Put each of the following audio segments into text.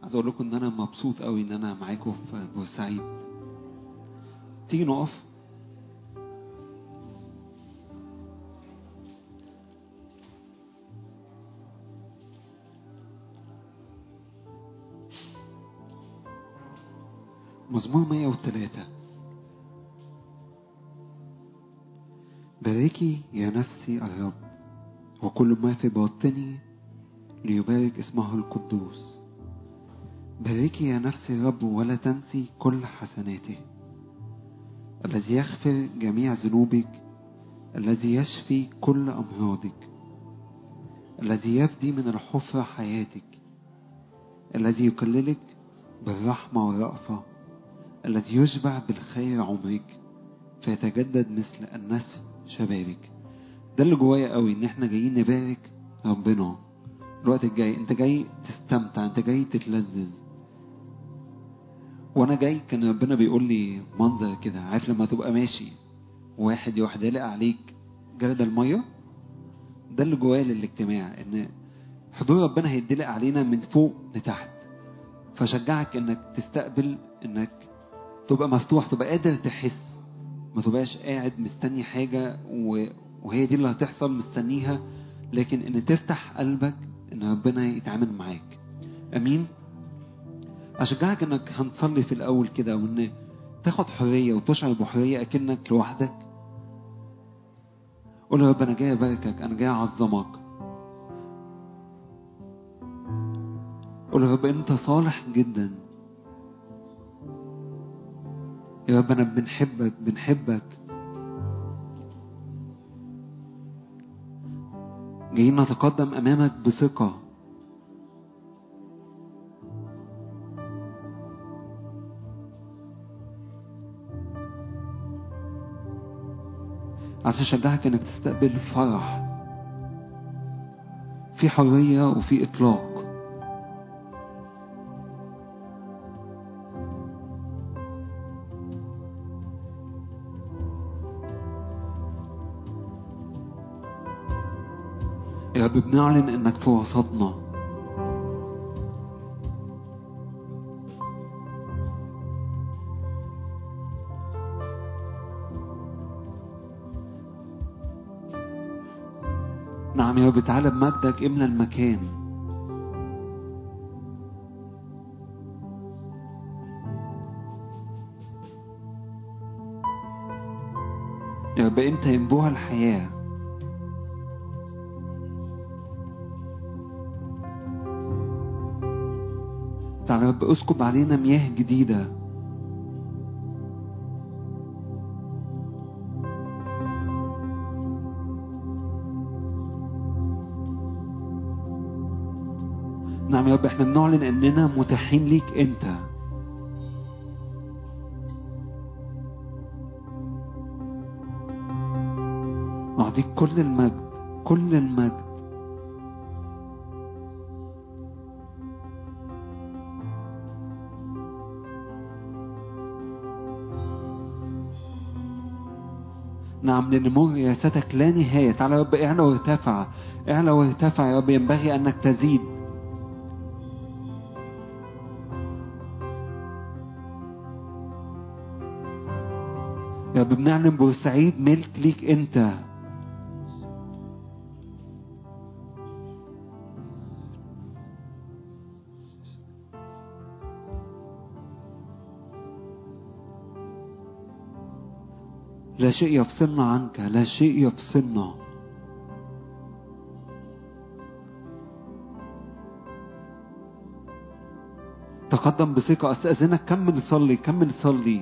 عايز اقول لكم ان انا مبسوط قوي ان انا معاكم في بورسعيد تيجي نقف مزمور 103 باركي يا نفسي الرب وكل ما في باطني ليبارك اسمه القدوس باركي يا نفسي الرب ولا تنسي كل حسناته الذي يغفر جميع ذنوبك الذي يشفي كل أمراضك الذي يفدي من الحفرة حياتك الذي يكللك بالرحمة والرأفة الذي يشبع بالخير عمرك فيتجدد مثل النسر شبابك ده اللي جوايا قوي ان احنا جايين نبارك ربنا الوقت الجاي انت جاي تستمتع انت جاي تتلذذ وانا جاي كان ربنا بيقول لي منظر كده عارف لما تبقى ماشي واحد واحد يلقى عليك جرد الميه ده اللي جوايا للاجتماع ان حضور ربنا هيدلق علينا من فوق لتحت فشجعك انك تستقبل انك تبقى مفتوح تبقى قادر تحس ما تبقاش قاعد مستني حاجة و... وهي دي اللي هتحصل مستنيها لكن ان تفتح قلبك ان ربنا يتعامل معاك امين اشجعك انك هنصلي في الاول كده وان تاخد حرية وتشعر بحرية اكنك لوحدك قول يا رب انا جاي اباركك انا جاي اعظمك قول يا رب انت صالح جدا يا رب انا بنحبك بنحبك جايين نتقدم امامك بثقه عشان اشجعك انك تستقبل فرح في حريه وفي اطلاق يا رب بنعلن انك في وسطنا نعم يا رب تعالى بمجدك املى المكان يا رب انت ينبوع الحياه تعالى يا رب اسكب علينا مياه جديدة نعم يا رب احنا بنعلن اننا متاحين ليك انت نعطيك كل المجد كل المجد نعم لنمو رياستك لا نهاية تعالى يا رب اعلى وارتفع اعلى وارتفع يا رب ينبغي انك تزيد يا رب بنعلن بورسعيد ملك ليك انت لا شيء يفصلنا عنك لا شيء يفصلنا تقدم بثقة أستأذنك كمل صلي كمل صلي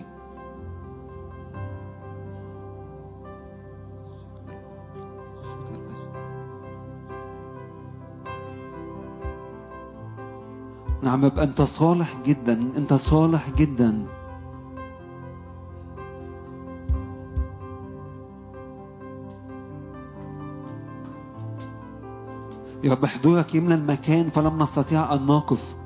نعم يبقى أنت صالح جدا أنت صالح جدا يا رب حضورك يملى المكان فلم نستطيع أن نقف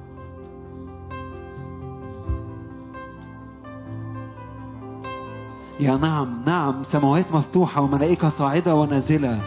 يا نعم نعم سماوات مفتوحة وملائكة صاعدة ونازلة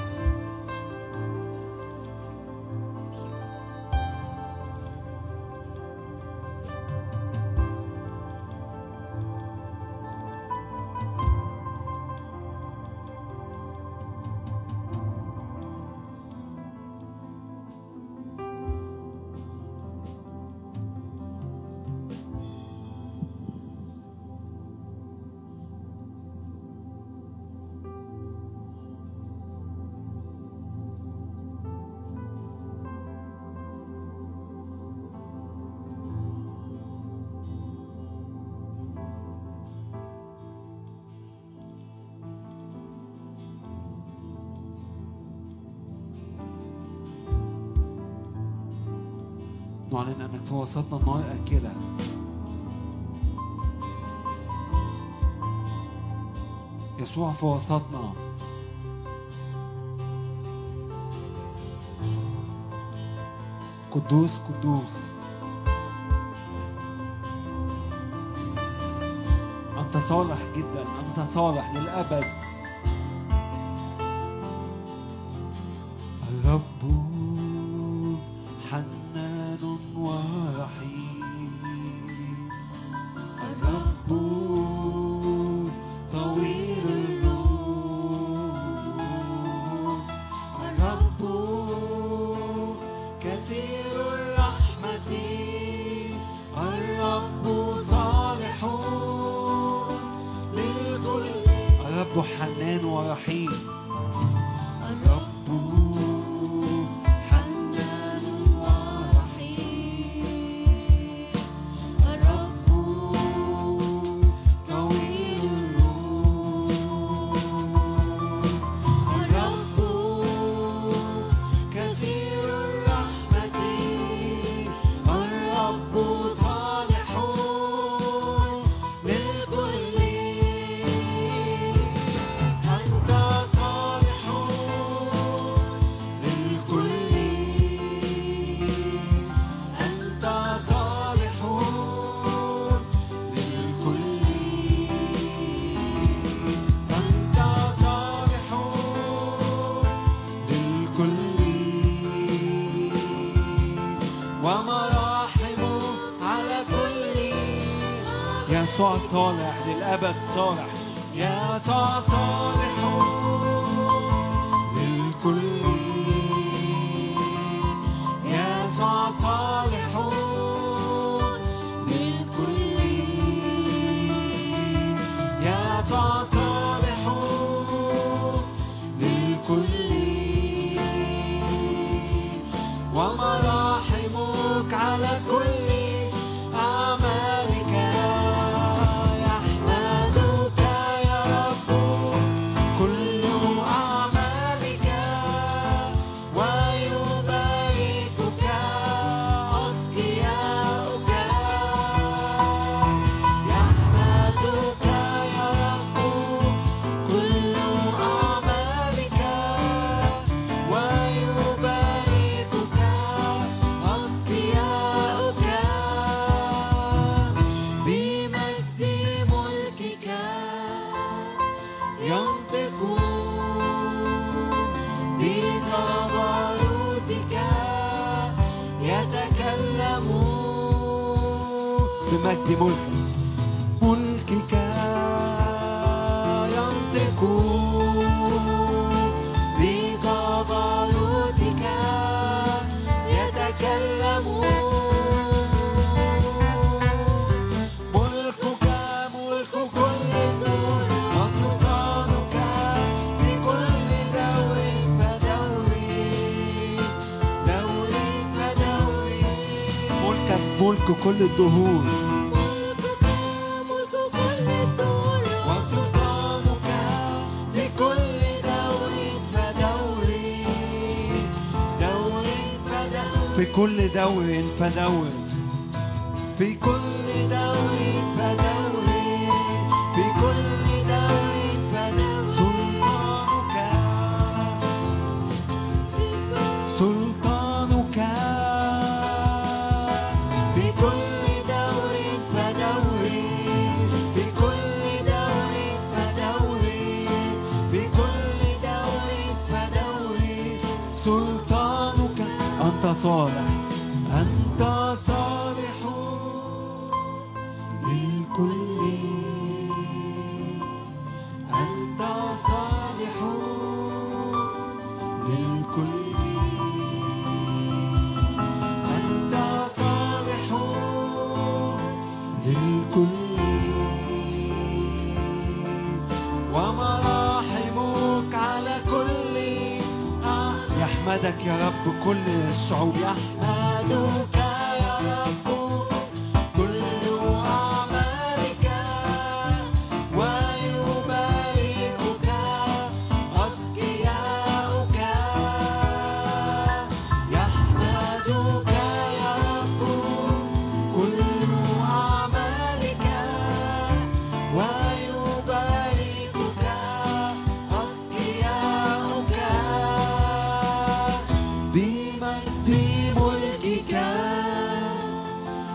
نعلن أن في وسطنا النار أكلة يسوع في وسطنا قدوس قدوس أنت صالح جدا أنت صالح للأبد الرب حنان ورحيم الرب طويل الروح الرب كثير الرحمة الرب صالح للكل الرب حنان ورحيم الرب حنان ورحيم الرب طويل الروح الرب كثير الرحمة الرب صالح للكل أنت صالح للكل أنت صالح للكل أنت صالح للكل ومراحمه على كل يسوع صالح للأبد صالح يسوع صالح للكل يسوع صالح للكل يسوع صالح للكل ومراحمك على كل أعمالك يحمدك يا رب كل أعمالك ويباركك أتقياؤك يحمدك يا رب كل أعمالك ويباركك أتقياؤك بمجد ملكك ينطقون بجبروتك يتكلمون بمجد ملكك ملكك ينطقون بجبروتك يتكلمون ملكك ملك كل الدور وسلطانك في كل دور فدور دور فدور ملكك ملك كل الدهور ملك كل الدور وسلطانك لكل دور فدور دور فدور في كل دور فدور في كل دور فدور في كل دور فدور سلطانك سلطانك في كل دور فدور في كل دور فدور في كل دور فدور سلطانك أنت صالح أنت صالح للكل أنت صالح للكل أنت صالح للكل ومراحمك على كل يحمدك يا رب كل الشعوب يحمدك يا رب كل أعمالك ويباركك أتقياؤك يحمدك يا رب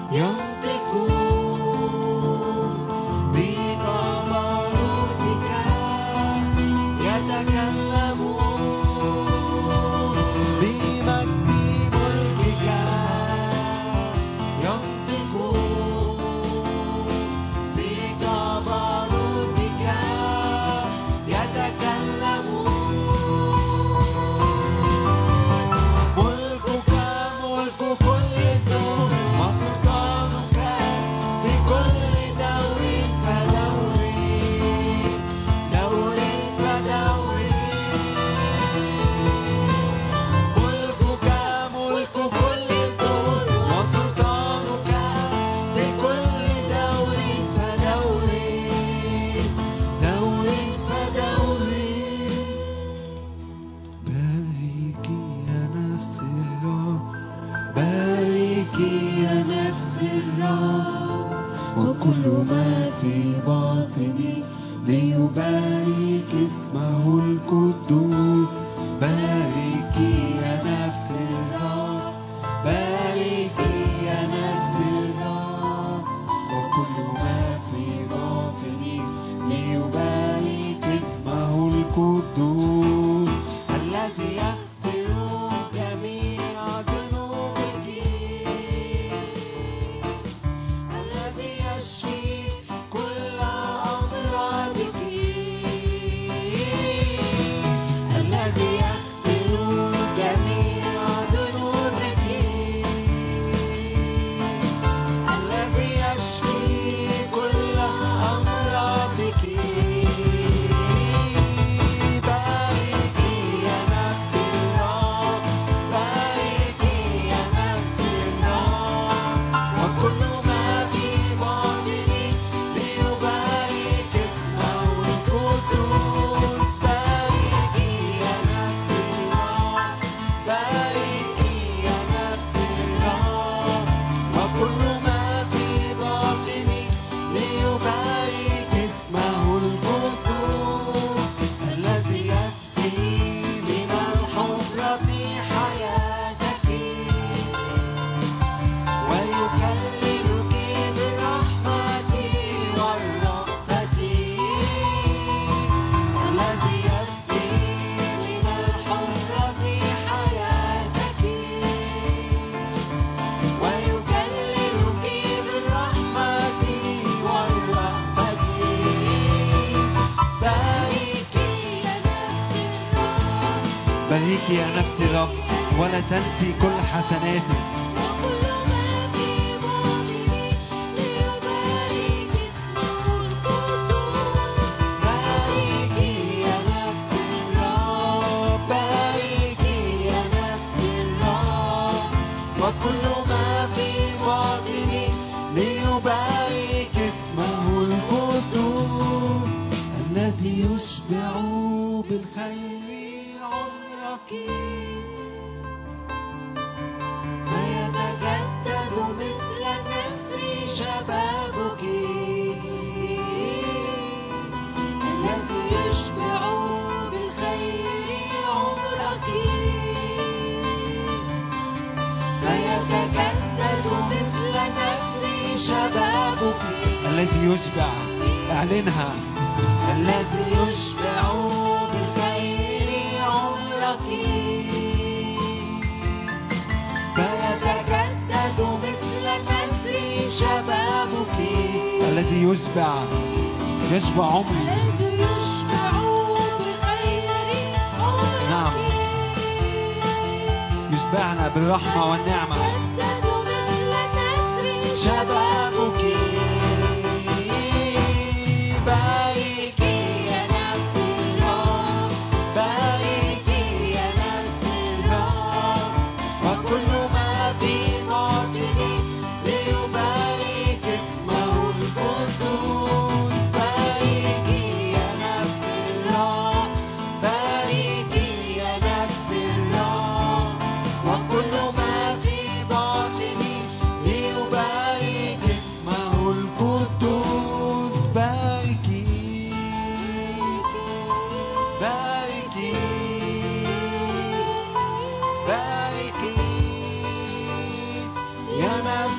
في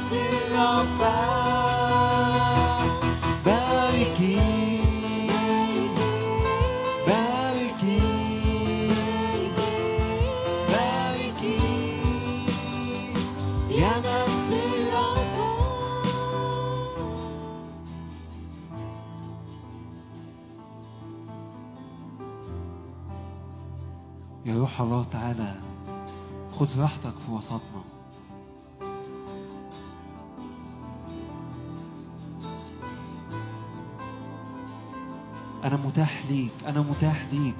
الله تعالى خذ راحتك في وسطنا أنا متاح ليك أنا متاح ليك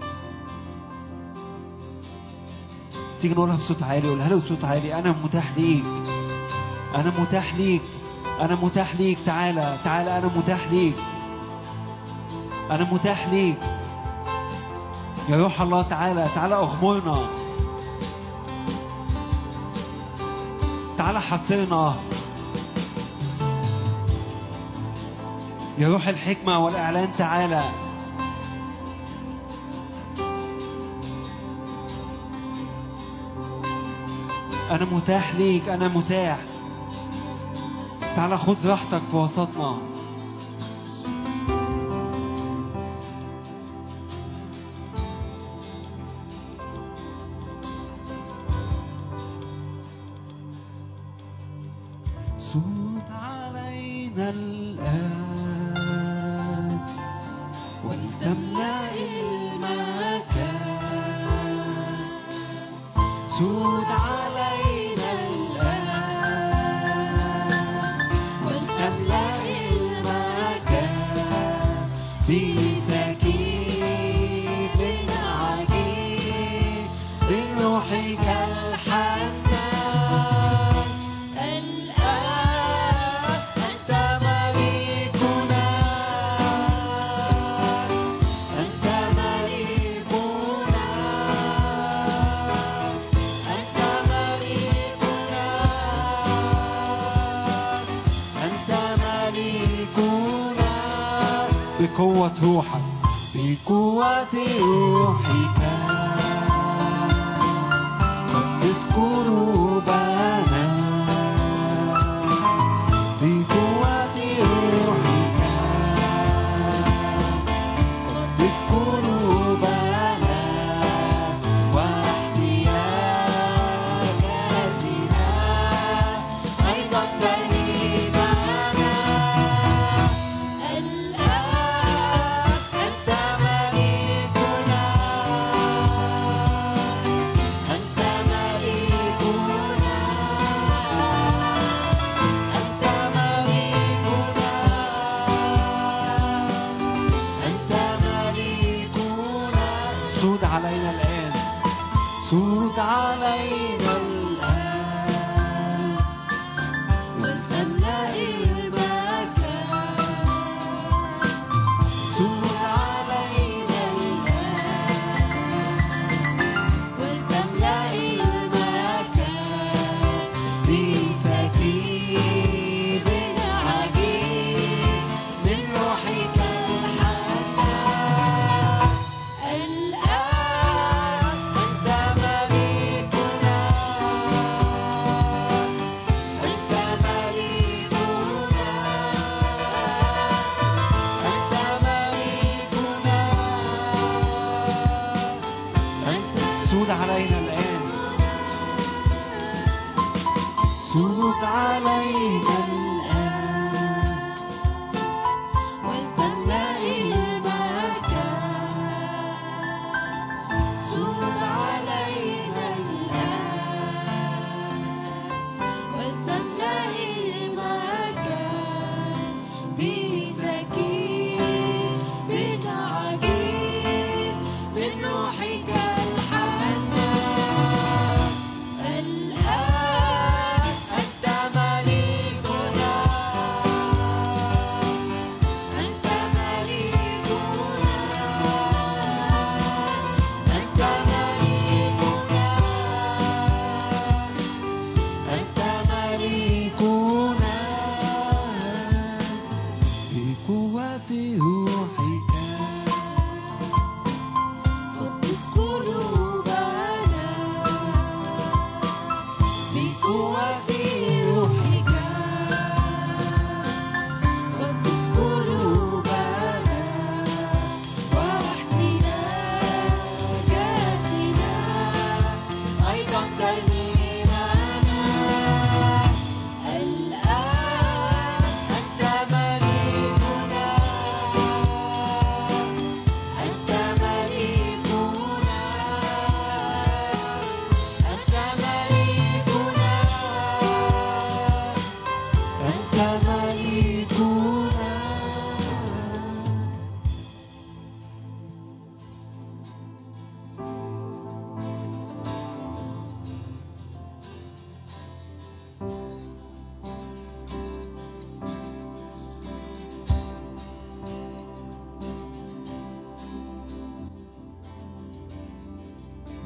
تيجي نقولها بصوت عالي قولها له بصوت عالي أنا متاح ليك أنا متاح ليك أنا متاح ليك تعالى تعالى أنا متاح ليك أنا متاح ليك يا روح الله تعالى تعالى اغمرنا تعالى حصرنا يا روح الحكمة والإعلان تعالى أنا متاح ليك أنا متاح تعالى خذ راحتك في وسطنا علينا الآن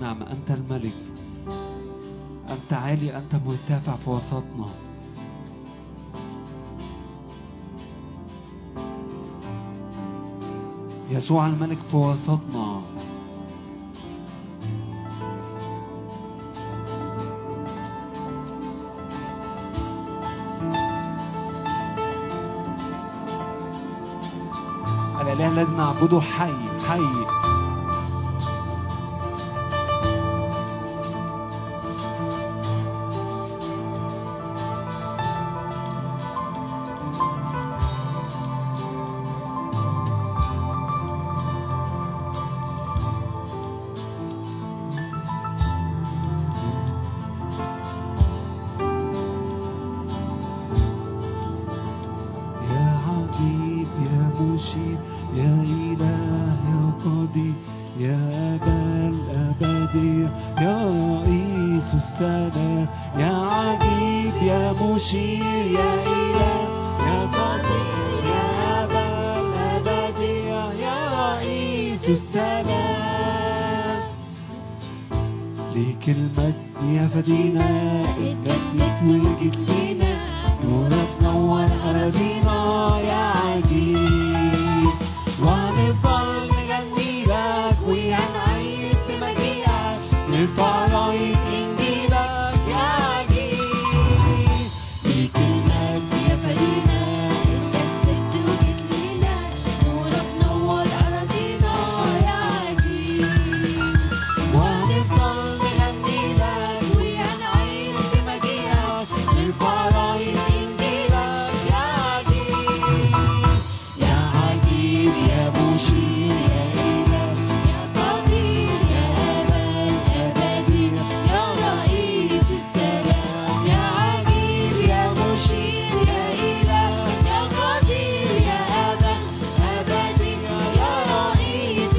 نعم أنت الملك أنت عالي أنت مرتفع في وسطنا يسوع الملك في وسطنا الإله لازم نعبده حي حي يا عجيب يا مشير يا إله يا قدير يا أبا الأبدية يا رئيس السلام يا عجيب يا مشير يا إله يا قدير يا أبا الأبدية يا رئيس السلام ليك المجد يا فدينا اتجدد وجد لينا نورك نور أراضينا يا عجيب وهنفضل نغني لك وهنعيد بمجيئك نرفع راية إنجيلك يا عجيب ليك المجد يا فدينا اتجدد وجد لينا نورك نور أراضينا يا عجيب وهنفضل نغني لك وهنعيد بمجيئك نرفع راية إنجيلك يا عجيب يا عجيب يا مشير يا إله يا قدير يا أبا الأبدي يا رئيس السلام يا عجيب يا مشير يا إله يا قدير يا أبا الأبدي يا رئيس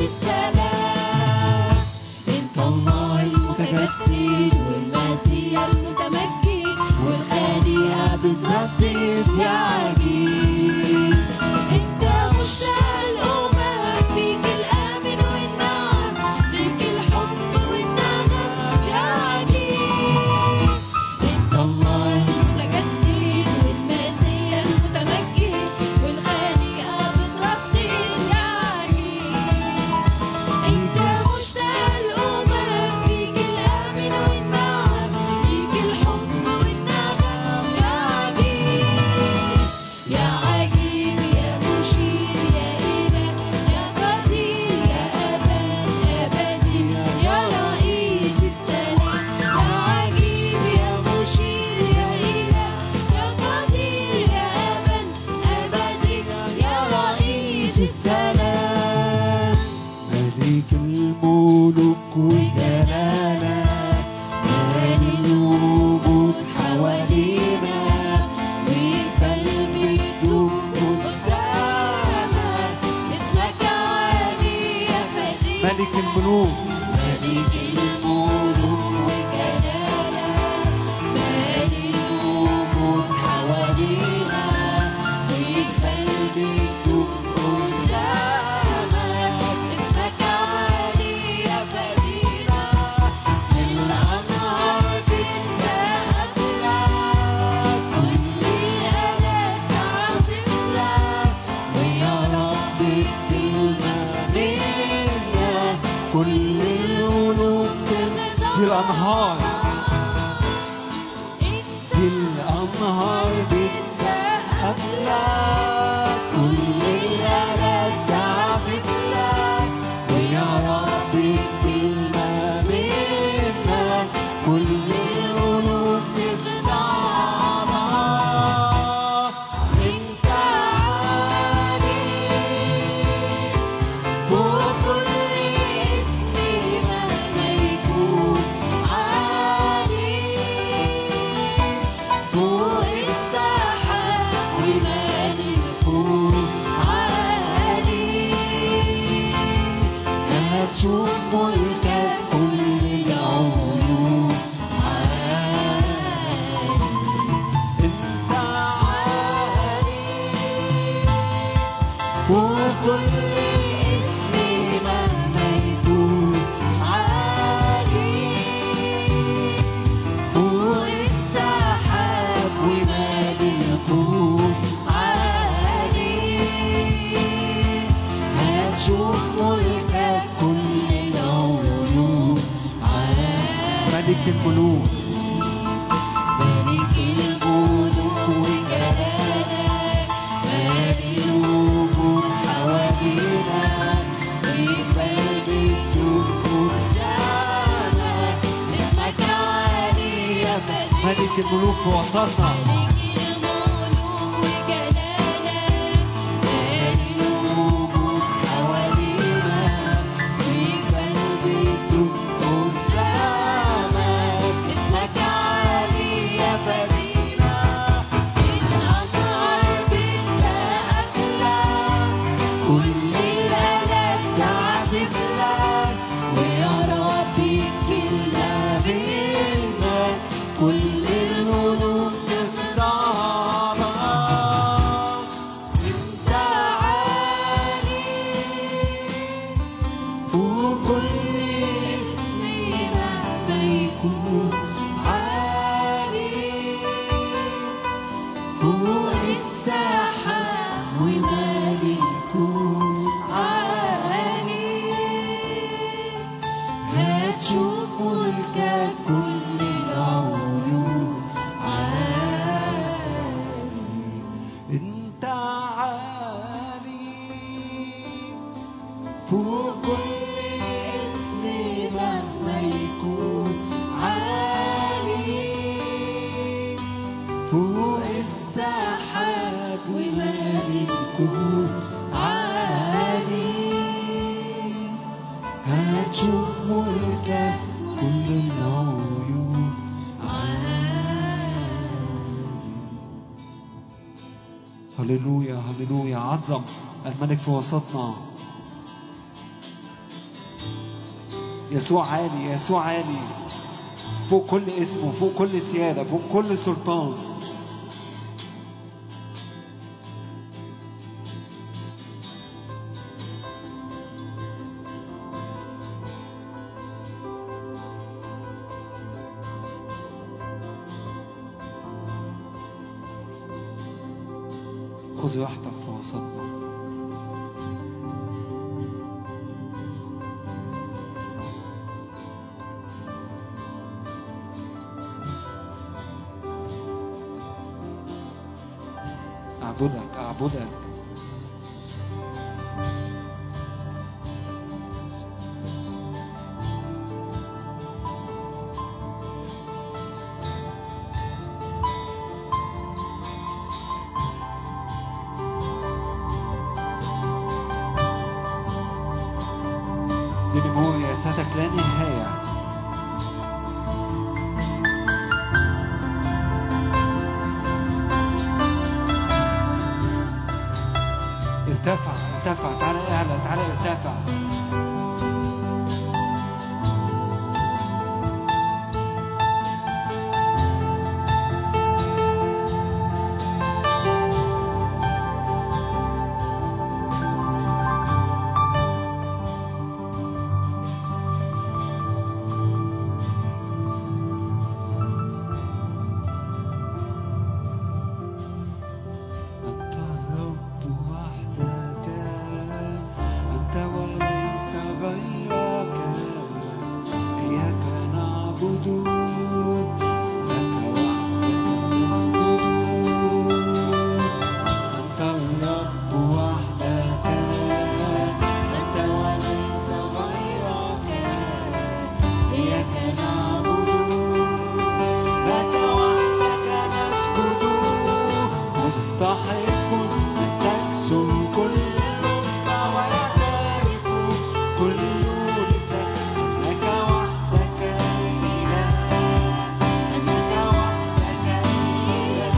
السلام أنت الله المتجسد والمسيح المتمجد والخالق بتردد يا عجيب انت مشتاق الأمم فيك الآمن والنعم فيك الحب والندم يا عجيب انت الله المتجسد والمسيح المتمجد والخالق بتردد يا عجيب انت مشتاق الأمم فيك الآمن والنعم فيك الحب والندم يا عجيب يا عجيب يا مشير يا إله يا قدير يا أبا الأبدي يا رئيس السلام يا عجيب يا مشير يا إله يا قدير يا أبا الأبدي يا رئيس السلام ملك الملوك وجلالك مالي الوجود حوالينا والقلب يدوب قدامك اسمك عالي يا فريد ملك الملوك ملك الملوك وجلالك مالي الوجود حوالينا والقلب يدوب قدامك اسمك عالي يا فريدة الأنهار بتسقف لك كل الآلات تعزف لك ويا رب الكلمة منك كل القلوب ترضى دي الأنهار انت دي الأنهار بتسقف لك كل الآلات تعزف لك ويا رب الكلمة منك كل القلوب تخضع لك انت عالي فوق كل اسم مهما يكون عالي الملوك في وسطنا ملك الملوك وجلالك مالي الوجود حوالينا وقلبي تنقص سماك اسمك عالي يا فرينا الأسرار بتسقف لك كل الآلات تعزف لك ويا ربي كلنا منك كل الملوك تخضع لك انت عالي وكل اسم مهما يكون عالي فوق السحاب وملكوت عالي هتشوف ملكك كل العيون عالي انت عالي فوق كل اسم مهما يكون عالي فوق السحاب وملكه عالي هتشوف ملكك كل العيون عالي هللويا هللويا عظم الملك في وسطنا يسوع عالي يسوع عالي فوق كل اسم وفوق كل سيادة فوق كل سلطان خذ راحتك في وسطنا أعبدك أعبدك دي نمو رياستك لا نهاية ارتفع ارتفع تعالى اعلى تعالى ارتفع أنت الرب وحدك أنت وليس غيرك إياك نعبد لك وحدك نسجد أنت الرب وحدك أنت وليس غيرك إياك نعبد لك وحدك نسجد مستحق أن تكسر كل ويعترف كل لسان أنك وحدك الإله أنك وحدك الإله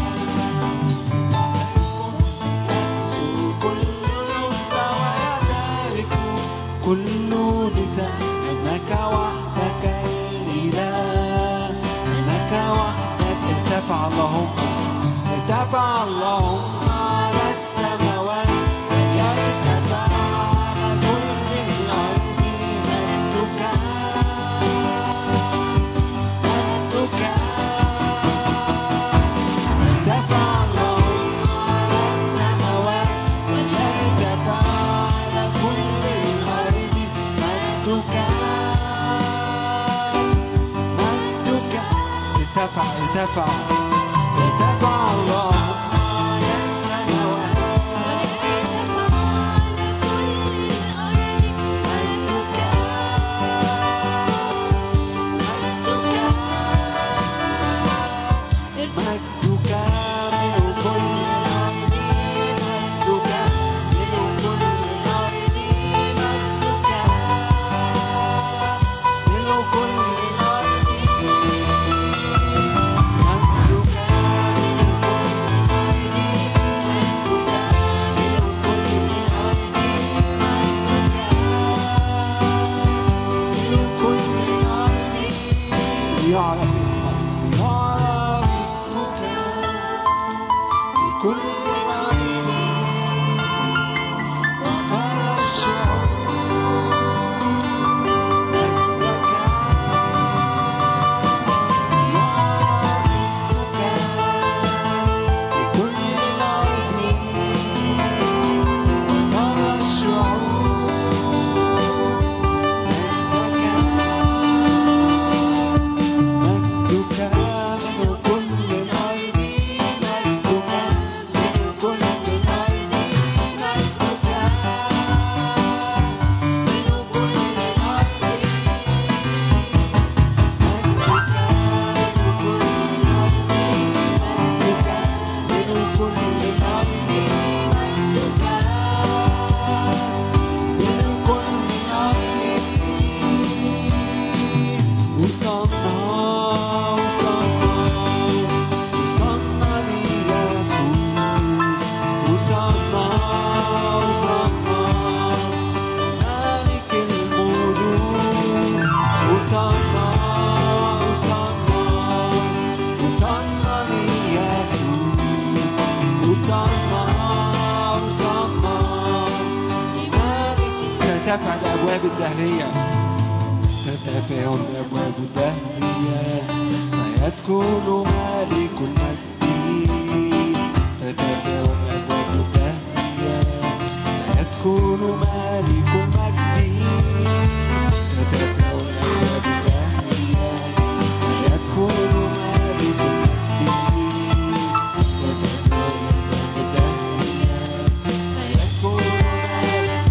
تكسر كل لسان ويعترف كل لسان أنك وحدك الإله أنك وحدك ارتفع اللهم ارتفع اللهم على السماوات ويرتفع على كل الأرض مجدك مجدك ارتفع اللهم على السماوات ويرتفع على كل الأرض مجدك مجدك ارتفع ارتفع ارتفع الله على السماوات ارتفع ترتفع الأبواب الدهرية ترتفع الأبواب الدهرية فيدخل مالك المجد ترتفع الأبواب الدهرية فيدخل مالك المجد ترتفع الأبواب الدهرية فيدخل مالك المجد ترتفع الأبواب الدهرية فيدخل مالك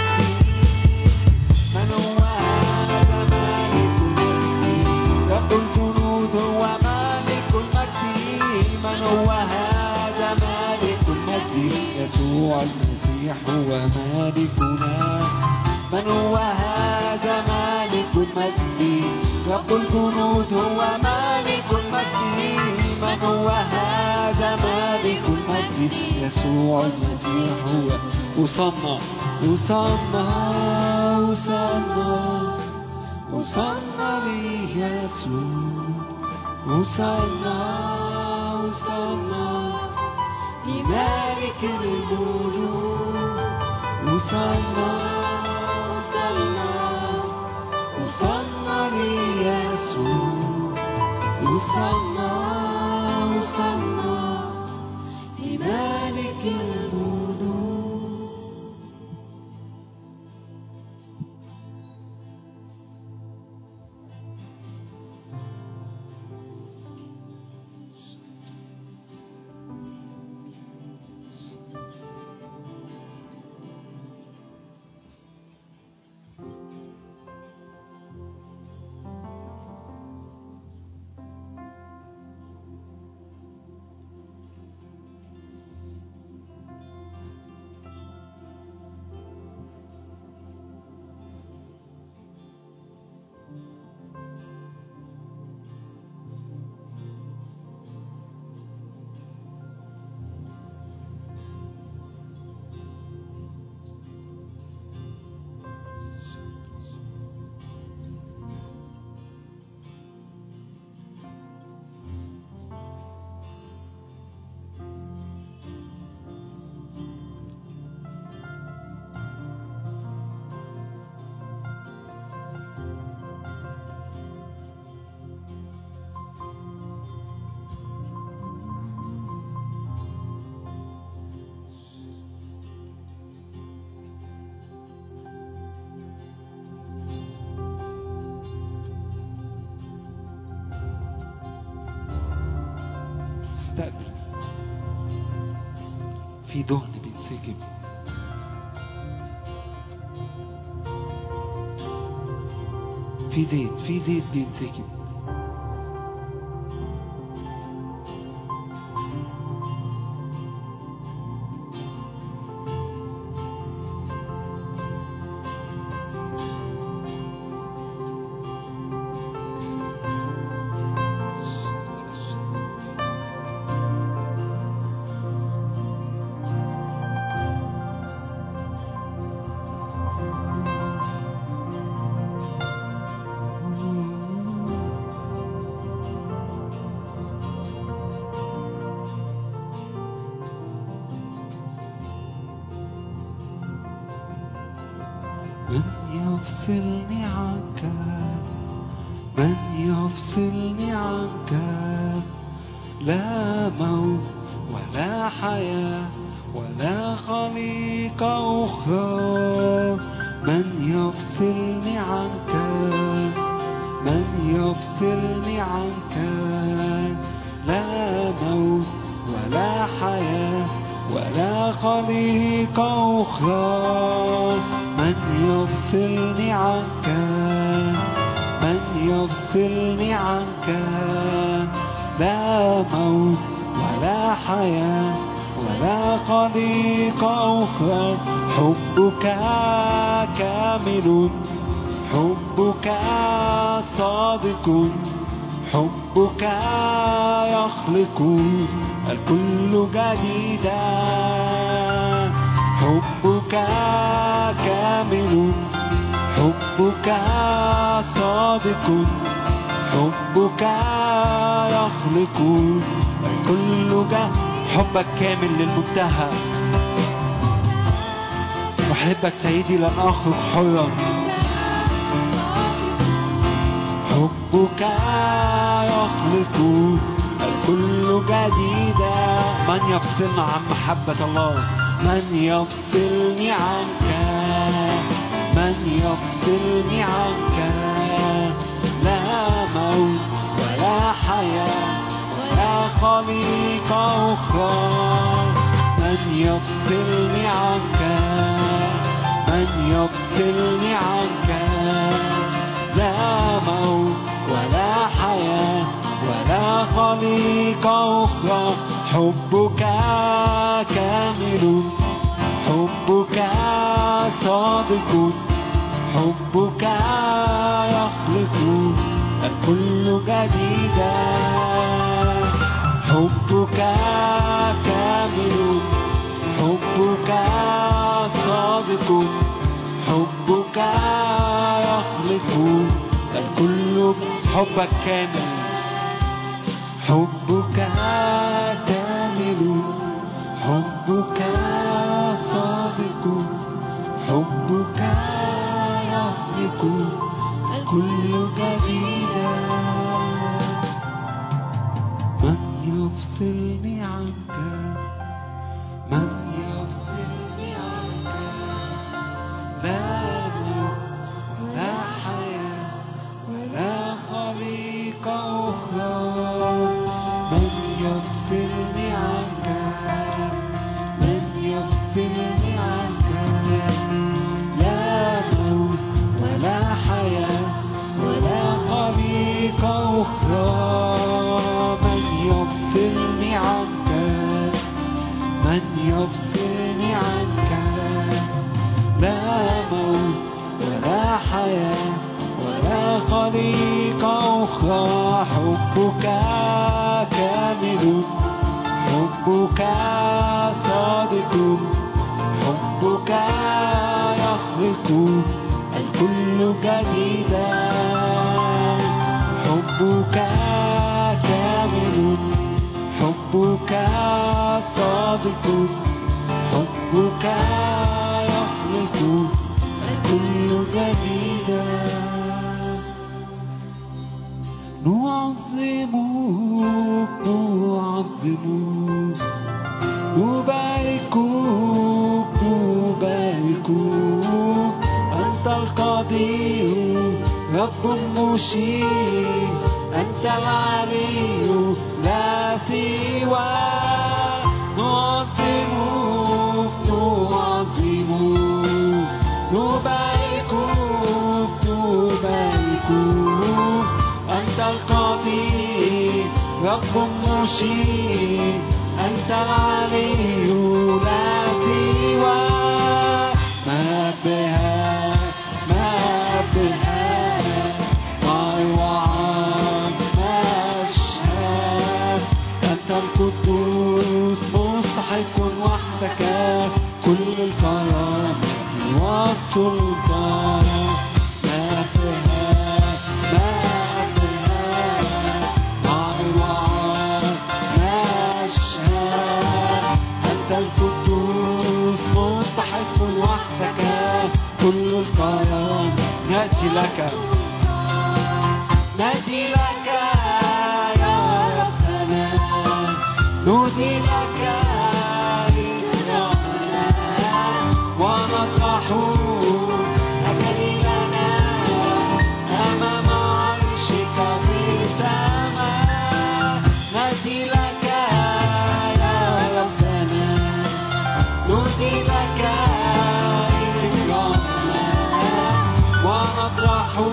المجد من هو هذا مالك المجد رب الجنود هو مالك المجد من هو هذا مالك المجد يسوع المسيح هو مالكنا من هو هذا مالك المجد رب الجنود هو مالك المجد من هو هذا مالك المجد يسوع المسيح هو وصلنا وصلنا وصلنا وصلنا ليسوع وصلنا وصلنا لمالك الملوك وصلنا وصلنا وصلنا ليسوع وصلنا وصلنا لمالك الملوك استقبل في دهن بينسكب في زيت في زيت بينسكب من يفصلني عنك من يفصلني عنك لا موت ولا حياة ولا خليقة أخرى من يفصلني عنك من يفصلني عنك لا موت ولا حياة ولا خليقة أخرى من يفصلني عنك من يفصلني عنك لا موت ولا حياة ولا خليقة أخرى حبك كامل حبك صادق حبك يخلق الكل جديدا حبك كامل حبك صادق حبك يخلق الكل جديدا حبك كامل للمنتهى أحبك سيدي لن أخرج حرا حبك يخلق الكل جديدا من يفصلنا عن محبة الله من يفصلني عنك من يفصلني عنك لا موت ولا حياة ولا خليقة أخرى من يفصلني عنك من يفصلني عنك لا موت ولا حياة ولا خليقة أخرى حبك كامل حبك صادق حبك يخلق الكل جديدا حبك كامل حبك صادق حبك يخلق الكل حبك كامل حبك كامل حبك صادق حبك يخلق الكل جديدا من يفصلني عنك من يفصلني عنك لا موت ولا حياة ولا خليقة أخرى من يفصلني عنك من يفصلني عنك لا موت ولا حياة ولا خليقة أخرى من يفصلني عنك من يفصلني عنك لا موت ولا حياة ولا خليقة أخرى حبك كامل حبك صادق حبك يخلق الكل جديدا حبك كامل حبك صادق حبك يخلق الكل جديدا نعظمك نعظمك نباركك نباركك أنت القدير رب مشير أنت العلي لا سوى نعظمك نعظمك نباركك نباركك أنت القدير رب مشير أنت العلي لا سوى ما بها ما بها ما يوعد ما أشهد أنت القدوس مستحق وحدك كل الكرامة والسلطان ما بها ما بها ما يوعد ما أشهد أنت القدوس مستحق وحدك كل الكرامة نأتي لك نأتي لك يا ربنا نودي لك إكرامنا ونطرح أجلنا أمام عرشك في السماء نأتي لك يا ربنا نودي لك إكرامنا ونطرح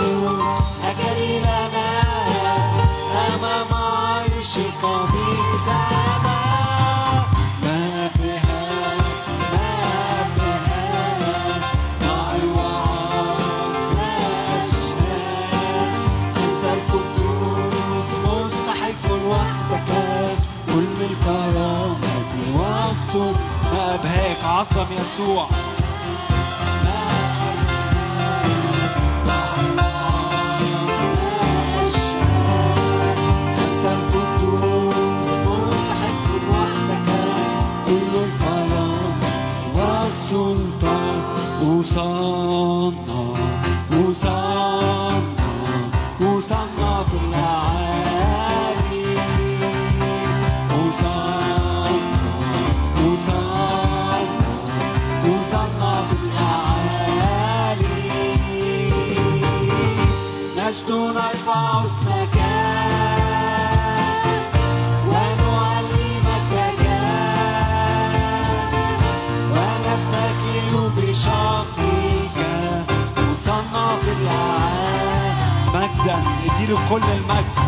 أجلنا أمام عرشك في السماء ما بها ما بها مع الوعد ما أشهد أنت القدوس مستحق وحدك كل الكرامة والصوت ما أبهاك عظم يسوع أنت القدوس مستحق وحدك كل المجد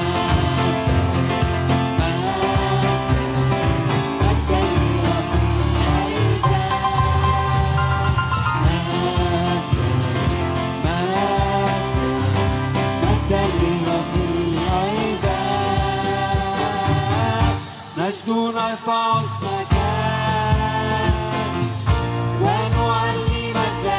نجد نرفع اسمك ونعلمك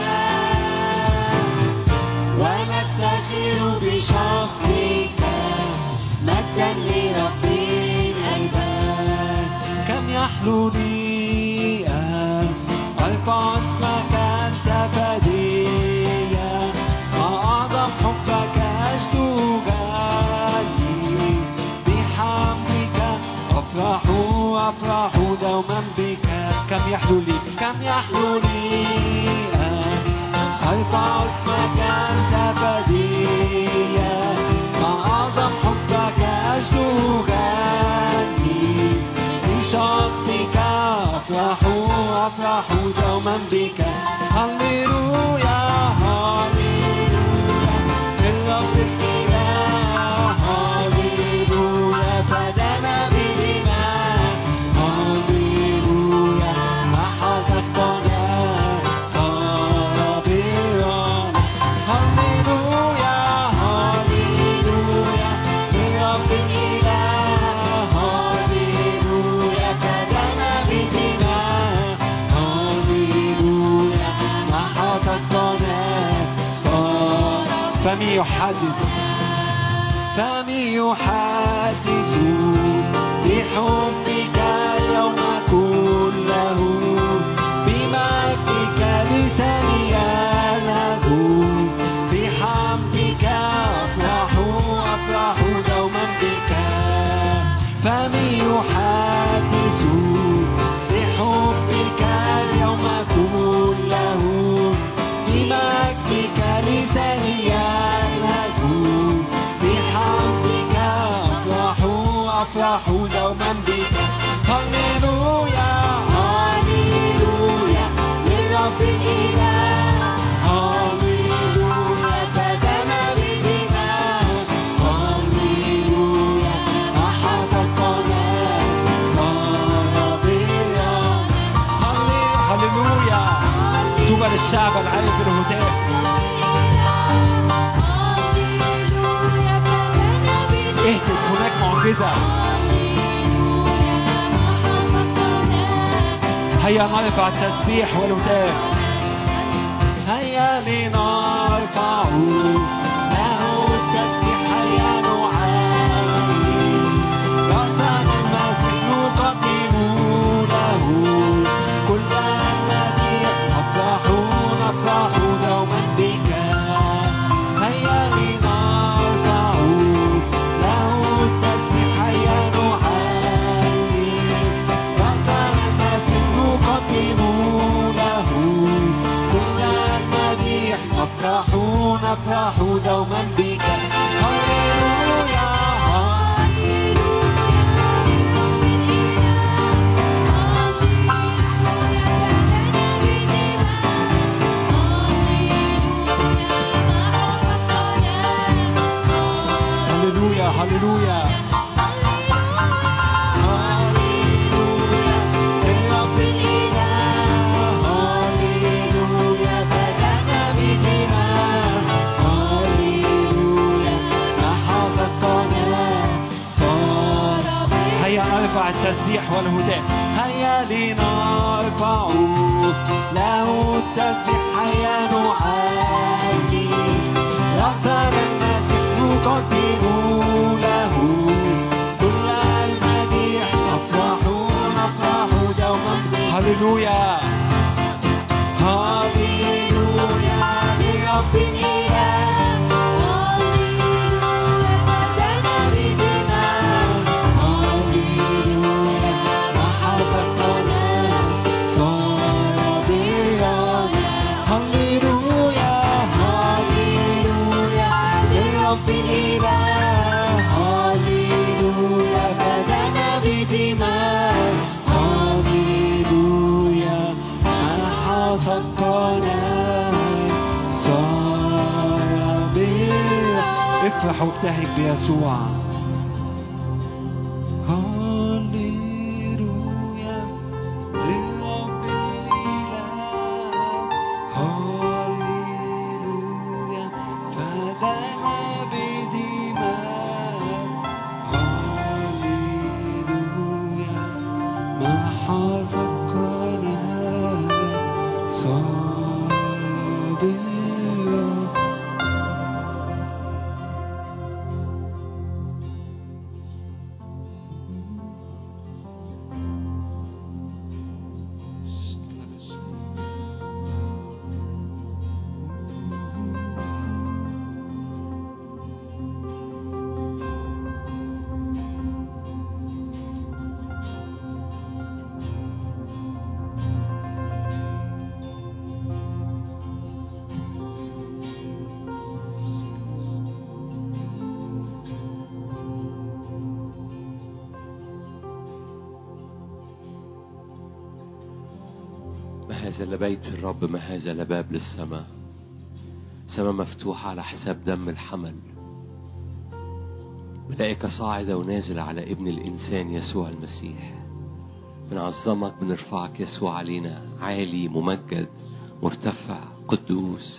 ونفتخر بشخصك مجدا لرب الأرباب كم يحلو لي أن أرفع اسمك أنت فديا ما أعظم حبك أشدو غالي بحمدك أفرح أفرح دوما بك كم يحلو لي كم يحلو لي أن أرفع اسمك أنت فديا ما أعظم حبك أشدو غالي بشخصك أفرح أفرح دوما بك هللويا هللويا للرب الإله هللويا فدنا بدماء هللويا ما حذفتنا صار برانا هللويا هللويا للرب الإله هللويا فدنا بدماء هللويا ما حذفتنا صار فمي يحدث فمي يحدث بحبك اليوم كله بمجدك لساني له بحمدك أفرح أفرح دوما بك فمي يحدث بحبك اليوم كله بمجدك لساني له بحمدك أفرح أفرح دوما بك هللويا هللويا للرب الإله هللويا فدنا بدماء هللويا أحد القناة صار برانا هللويا طوبى للشعب العارف الهتاف اهتف هناك معجزة هيا نرفع التسبيح والهتاف هيا لنرفع له التسبيح هيا نعلي رأسنا المسيح نقدم له كل المديح نفرح نفرح دوما بك هيا لنرفع له التسبيح هيا نعلي رأسنا المسيح نقدم له كل المديح نفرح نفرح دوما بك هللويا هللويا هللويا هللويا لرب الإله هللويا فدنا بدماء هللويا أحد القناة صار هيا نرفع التسبيح والهداء هيا لنرفع له التسبيح هيا نعلي رأسنا المسيح نقدم له كل المديح نفرح نفرح دوما هللويا هللويا لرب الإله هللويا محبتنا صار برانا هللويا هللويا لرب الإله هللويا فدنا بدماء هللويا بيسوع هاليلويا لرب الإله هاليلويا فدام بدماء هاليلويا ما حزقنا صابرا ما هذا لبيت الرب ما هذا لباب للسماء سماء مفتوحة على حساب دم الحمل ملائكة صاعدة ونازلة على ابن الإنسان يسوع المسيح بنعظمك بنرفعك يسوع علينا عالي ممجد مرتفع قدوس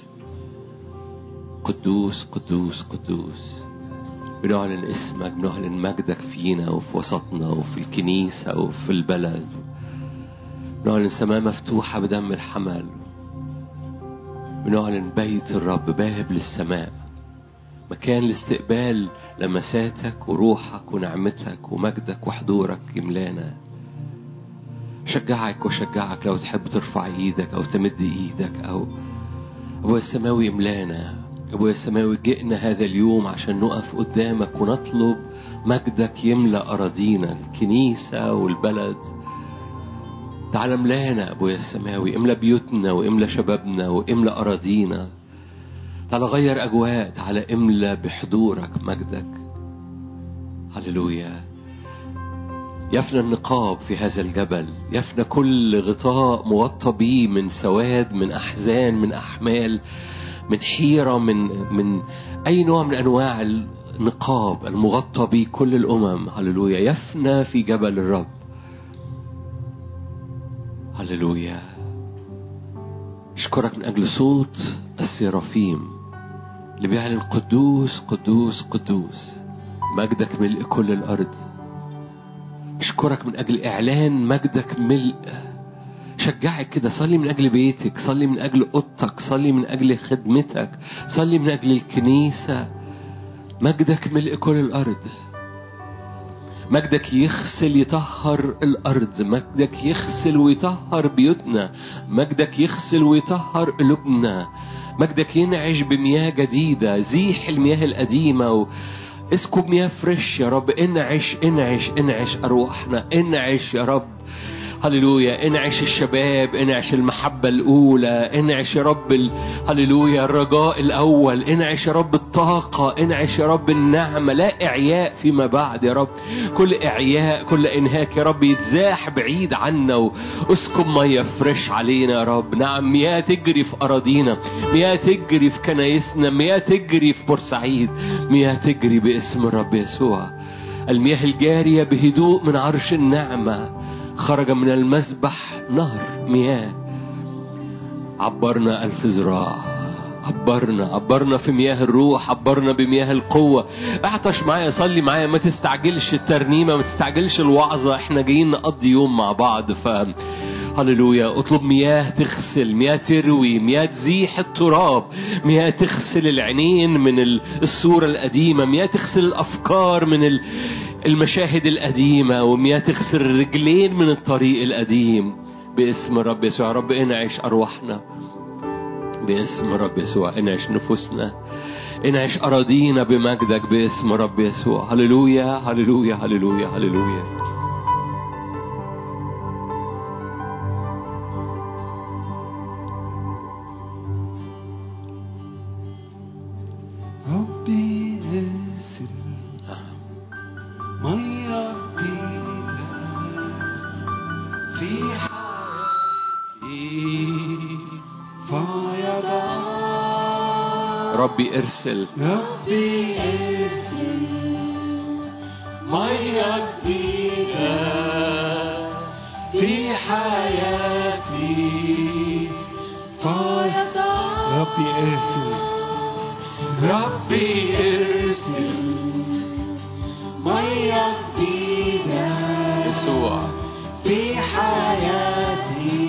قدوس قدوس قدوس بنعلن اسمك بنعلن مجدك فينا وفي وسطنا وفي الكنيسة وفي البلد بنعلن سماء مفتوحة بدم الحمل بنعلن بيت الرب باهب للسماء مكان لاستقبال لمساتك وروحك ونعمتك ومجدك وحضورك يملانا شجعك وشجعك لو تحب ترفع ايدك او تمد ايدك او ابويا السماوي يملانا ابويا السماوي جئنا هذا اليوم عشان نقف قدامك ونطلب مجدك يملا اراضينا الكنيسه والبلد تعال املانا ابويا السماوي املا بيوتنا واملا شبابنا واملا اراضينا تعال غير اجواء تعال املا بحضورك مجدك هللويا يفنى النقاب في هذا الجبل يفنى كل غطاء مغطى بيه من سواد من احزان من احمال من حيره من من اي نوع من انواع النقاب المغطى به كل الامم هللويا يفنى في جبل الرب هللويا اشكرك من اجل صوت السيرافيم اللي بيعلن قدوس قدوس قدوس مجدك ملء كل الارض اشكرك من اجل اعلان مجدك ملء شجعك كده صلي من اجل بيتك صلي من اجل اوضتك صلي من اجل خدمتك صلي من اجل الكنيسه مجدك ملء كل الارض مجدك يغسل يطهر الأرض مجدك يغسل ويطهر بيوتنا مجدك يغسل ويطهر قلوبنا مجدك ينعش بمياه جديدة زيح المياه القديمة و... اسكب مياه فريش يا رب انعش انعش انعش أرواحنا انعش يا رب هللويا انعش الشباب انعش المحبة الأولى انعش يا رب ال... هللويا الرجاء الأول انعش يا رب الطاقة انعش يا رب النعمة لا إعياء فيما بعد يا رب كل إعياء كل إنهاك يا رب يتزاح بعيد عنا واسكب مية فريش علينا يا رب نعم مياه تجري في أراضينا مياه تجري في كنايسنا مياه تجري في بورسعيد مياه تجري باسم الرب يسوع المياه الجارية بهدوء من عرش النعمة خرج من المسبح نهر مياه عبرنا ألف ذراع عبرنا عبرنا في مياه الروح عبرنا بمياه القوة اعطش معايا صلي معايا ما تستعجلش الترنيمة ما تستعجلش الوعظة احنا جايين نقضي يوم مع بعض ف هللويا اطلب مياه تغسل مياه تروي مياه تزيح التراب مياه تغسل العينين من ال- الصورة القديمة مياه تغسل الأفكار من ال- المشاهد القديمة ومياه تغسل الرجلين من الطريق القديم باسم رب يسوع رب انعش أرواحنا باسم رب يسوع انعش نفوسنا انعش أراضينا بمجدك باسم رب يسوع هللويا هللويا هللويا هللويا ربي اسر مية جديدة في حياتي فيضان ربي ارسل ربي ارسل مية جديدة في حياتي فيضع ربي ارسل ربي ارسل مية جديدة يسوع في حياتي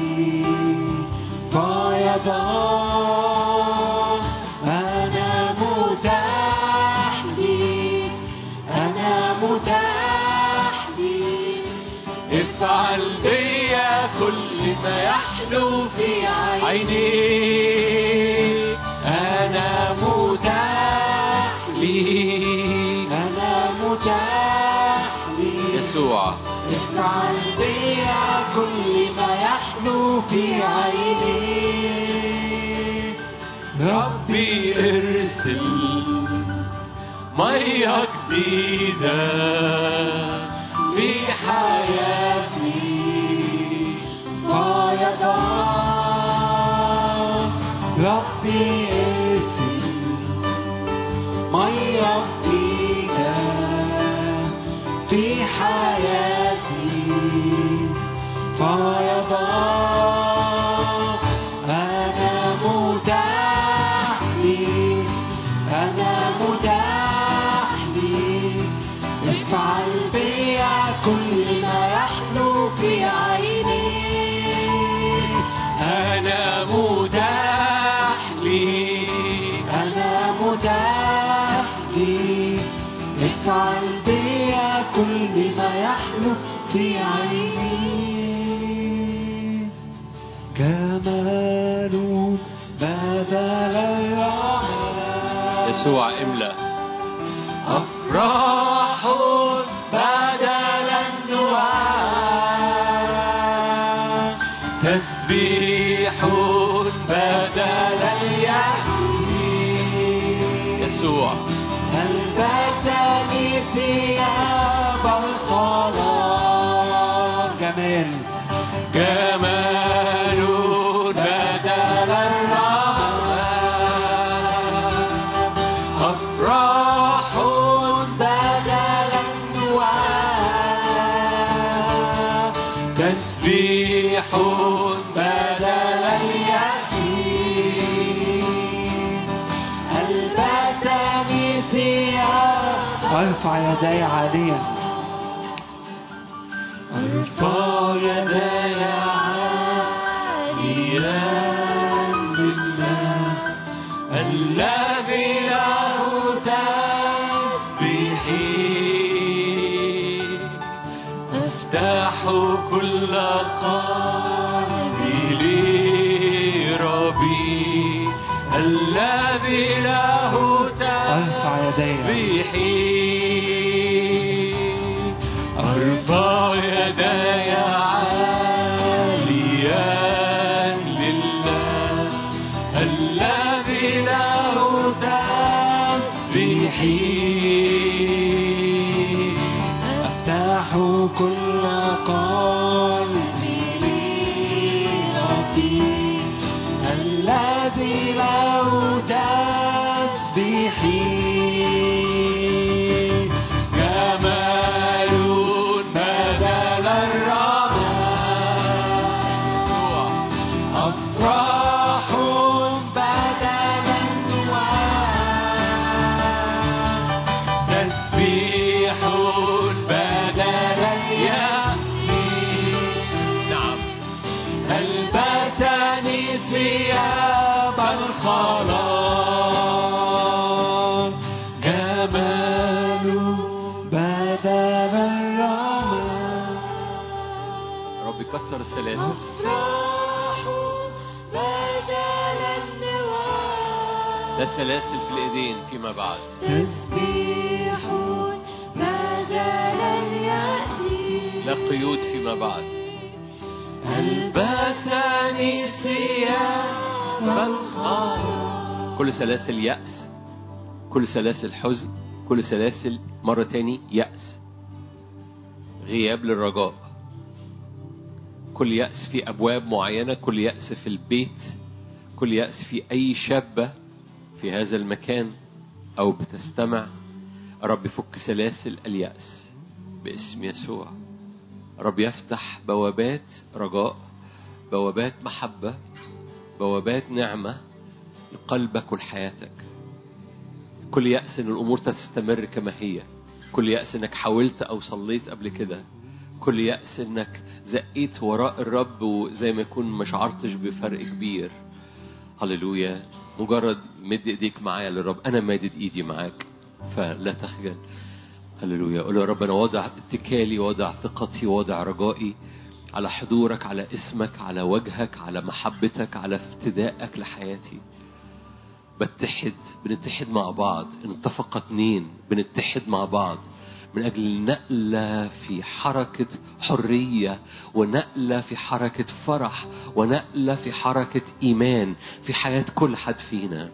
فيضاء أنا متاح لي أنا متاح لي افعل بيا كل ما يحلو في عيني أنا متاح لي أنا متاح لي يسوع افعل بيا كل ما يحلو في عيني ربي ارسل مية جديدة في حياتي فيضاء ربي ارسل مية جديدة في حياتي فيضاء أنا متاح لي أنا متاح لي افعل بيا كل ما يحلو في عيني أنا متاح لي أنا متاح لي افعل بيا كل ما يحلو في عيني جمال بدل الرعاة يسوع املأ أفراح بدل الدعاء تسبيح بدل اليأس يسوع ألبسني ثياب الصلاة جمال جمال بدل الرعاة أفراح بدل الدعاء تسبيح بدل اليأس ألبسني ثياب ارفع يدي عاليا ارفع يدي عاليا لله الذي له تسبيحي افتح كل قلبي لربي الذي له ارفع يدي تسبيحي أرفع يدي عاليا لله الذي له تسبيحي أفتح كل قلبي لربي الذي له تسبيحي جمال بدل الرماد يسوع أفراح بدل النواه تسبيح بدل اليأس نعم ألبسني ثياب الخلاص جمال بدل الرماد رب كسر السلاسل أفراح بدل النواه ده سلاسل في الايدين فيما بعد تسبيح بدل اليأس لا قيود فيما بعد ألبسني ثياب الخلاص كل سلاسل يأس كل سلاسل حزن كل سلاسل مرة تاني يأس غياب للرجاء كل يأس في أبواب معينة كل يأس في البيت كل يأس في أي شابة في هذا المكان أو بتستمع رب فك سلاسل اليأس باسم يسوع رب يفتح بوابات رجاء بوابات محبة بوابات نعمة لقلبك ولحياتك كل يأس إن الأمور تستمر كما هي كل يأس إنك حاولت أو صليت قبل كده كل يأس إنك زقيت وراء الرب وزي ما يكون ما شعرتش بفرق كبير هللويا مجرد مد ايديك معايا للرب انا مادد ايدي معاك فلا تخجل هللويا قول يا رب انا واضع اتكالي واضع ثقتي واضع رجائي على حضورك على اسمك على وجهك على محبتك على افتدائك لحياتي بتحد بنتحد مع بعض ان اتفق اتنين بنتحد مع بعض من أجل نقلة في حركة حرية ونقلة في حركة فرح ونقلة في حركة إيمان في حياة كل حد فينا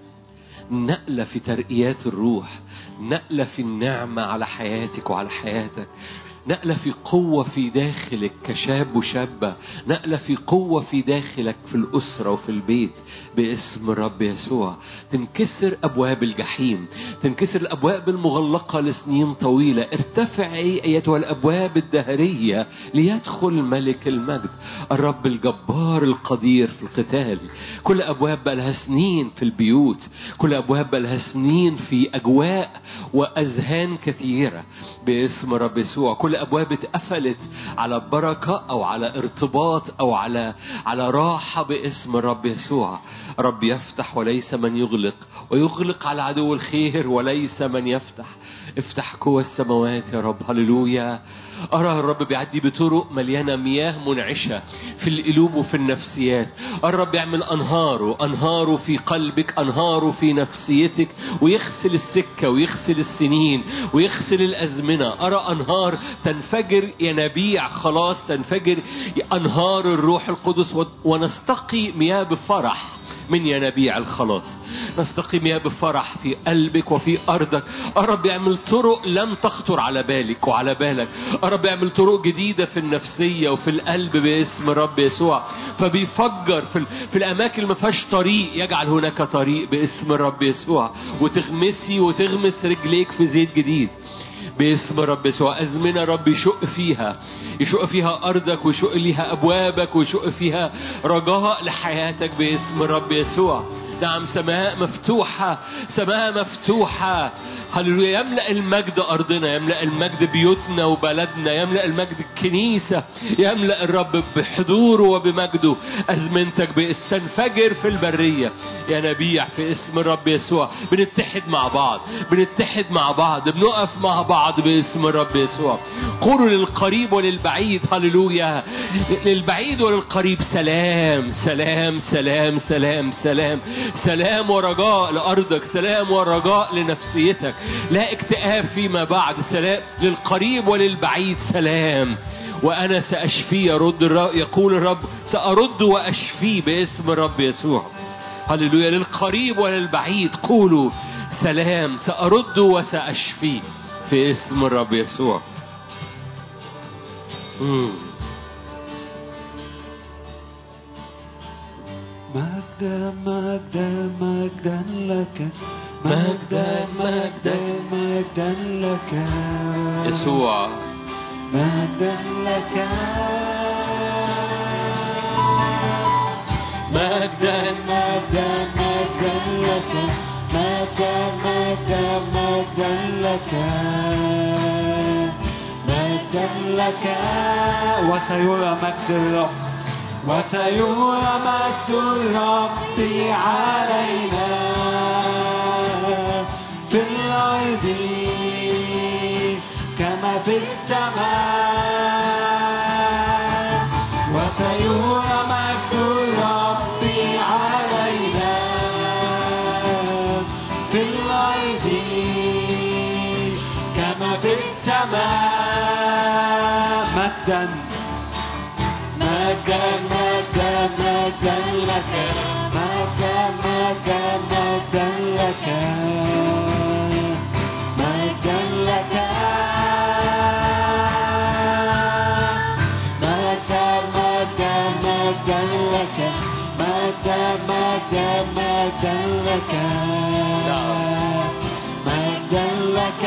نقلة في ترقيات الروح نقلة في النعمة على حياتك وعلى حياتك نقلة في قوة في داخلك كشاب وشابة نقلة في قوة في داخلك في الأسرة وفي البيت باسم الرب يسوع تنكسر أبواب الجحيم تنكسر الأبواب المغلقة لسنين طويلة ارتفعي أيتها الأبواب الدهرية ليدخل ملك المجد الرب الجبار القدير في القتال كل أبواب بقى لها سنين في البيوت كل أبواب بقى لها سنين في أجواء وأذهان كثيرة باسم رب يسوع كل أبواب اتقفلت على بركة أو على ارتباط أو على على راحة باسم الرب يسوع رب يفتح وليس من يغلق ويغلق على عدو الخير وليس من يفتح افتح قوى السماوات يا رب هللويا أرى الرب بيعدي بطرق مليانة مياه منعشة في القلوب وفي النفسيات الرب يعمل أنهاره أنهاره في قلبك أنهاره في نفسيتك ويغسل السكة ويغسل السنين ويغسل الأزمنة أرى أنهار تنفجر ينابيع خلاص تنفجر أنهار الروح القدس ونستقي مياه بفرح من ينابيع الخلاص نستقي مياه بفرح في قلبك وفي أرضك الرب يعمل طرق لم تخطر على بالك وعلى بالك الرب يعمل طرق جديدة في النفسية وفي القلب باسم رب يسوع فبيفجر في, ال... في الأماكن اللي ما فيهاش طريق يجعل هناك طريق باسم رب يسوع وتغمسي وتغمس رجليك في زيت جديد باسم رب يسوع أزمنة رب يشق فيها يشق فيها أرضك ويشق ليها أبوابك ويشق فيها رجاء لحياتك باسم رب يسوع نعم سماء مفتوحة سماء مفتوحة هللويا يملأ المجد أرضنا يملأ المجد بيوتنا وبلدنا يملأ المجد الكنيسة يملأ الرب بحضوره وبمجده أزمنتك بتنفجر في البرية يا نبيع في اسم الرب يسوع بنتحد مع بعض بنتحد مع بعض بنقف مع بعض باسم الرب يسوع قولوا للقريب وللبعيد هللويا للبعيد وللقريب سلام سلام سلام سلام سلام سلام ورجاء لأرضك سلام ورجاء لنفسيتك لا اكتئاب فيما بعد سلام للقريب وللبعيد سلام وأنا سأشفيه يرد الرب يقول الرب سأرد وأشفيه باسم الرب يسوع هللويا للقريب وللبعيد قولوا سلام سأرد وسأشفيه في اسم الرب يسوع مم. مجدا مجدا مجدا لك مجدا، مجدا مجدا لك يسوع مجدا لك مجدا مجدا مجدا لك مجدا مجدا مجدا لك مجدا لك وسيرى مجد الرب وسيرى مجد الرب علينا في الأرض كما في السماء وسيرى مجد الرب علينا في الأرض كما في السماء مجدا مجدا مجدا مجدا لك مجدا مجدا مجدا لك مجدا لك مجدا مجدا مجدا لك مجدا مجدا مجدا لك مجدا لك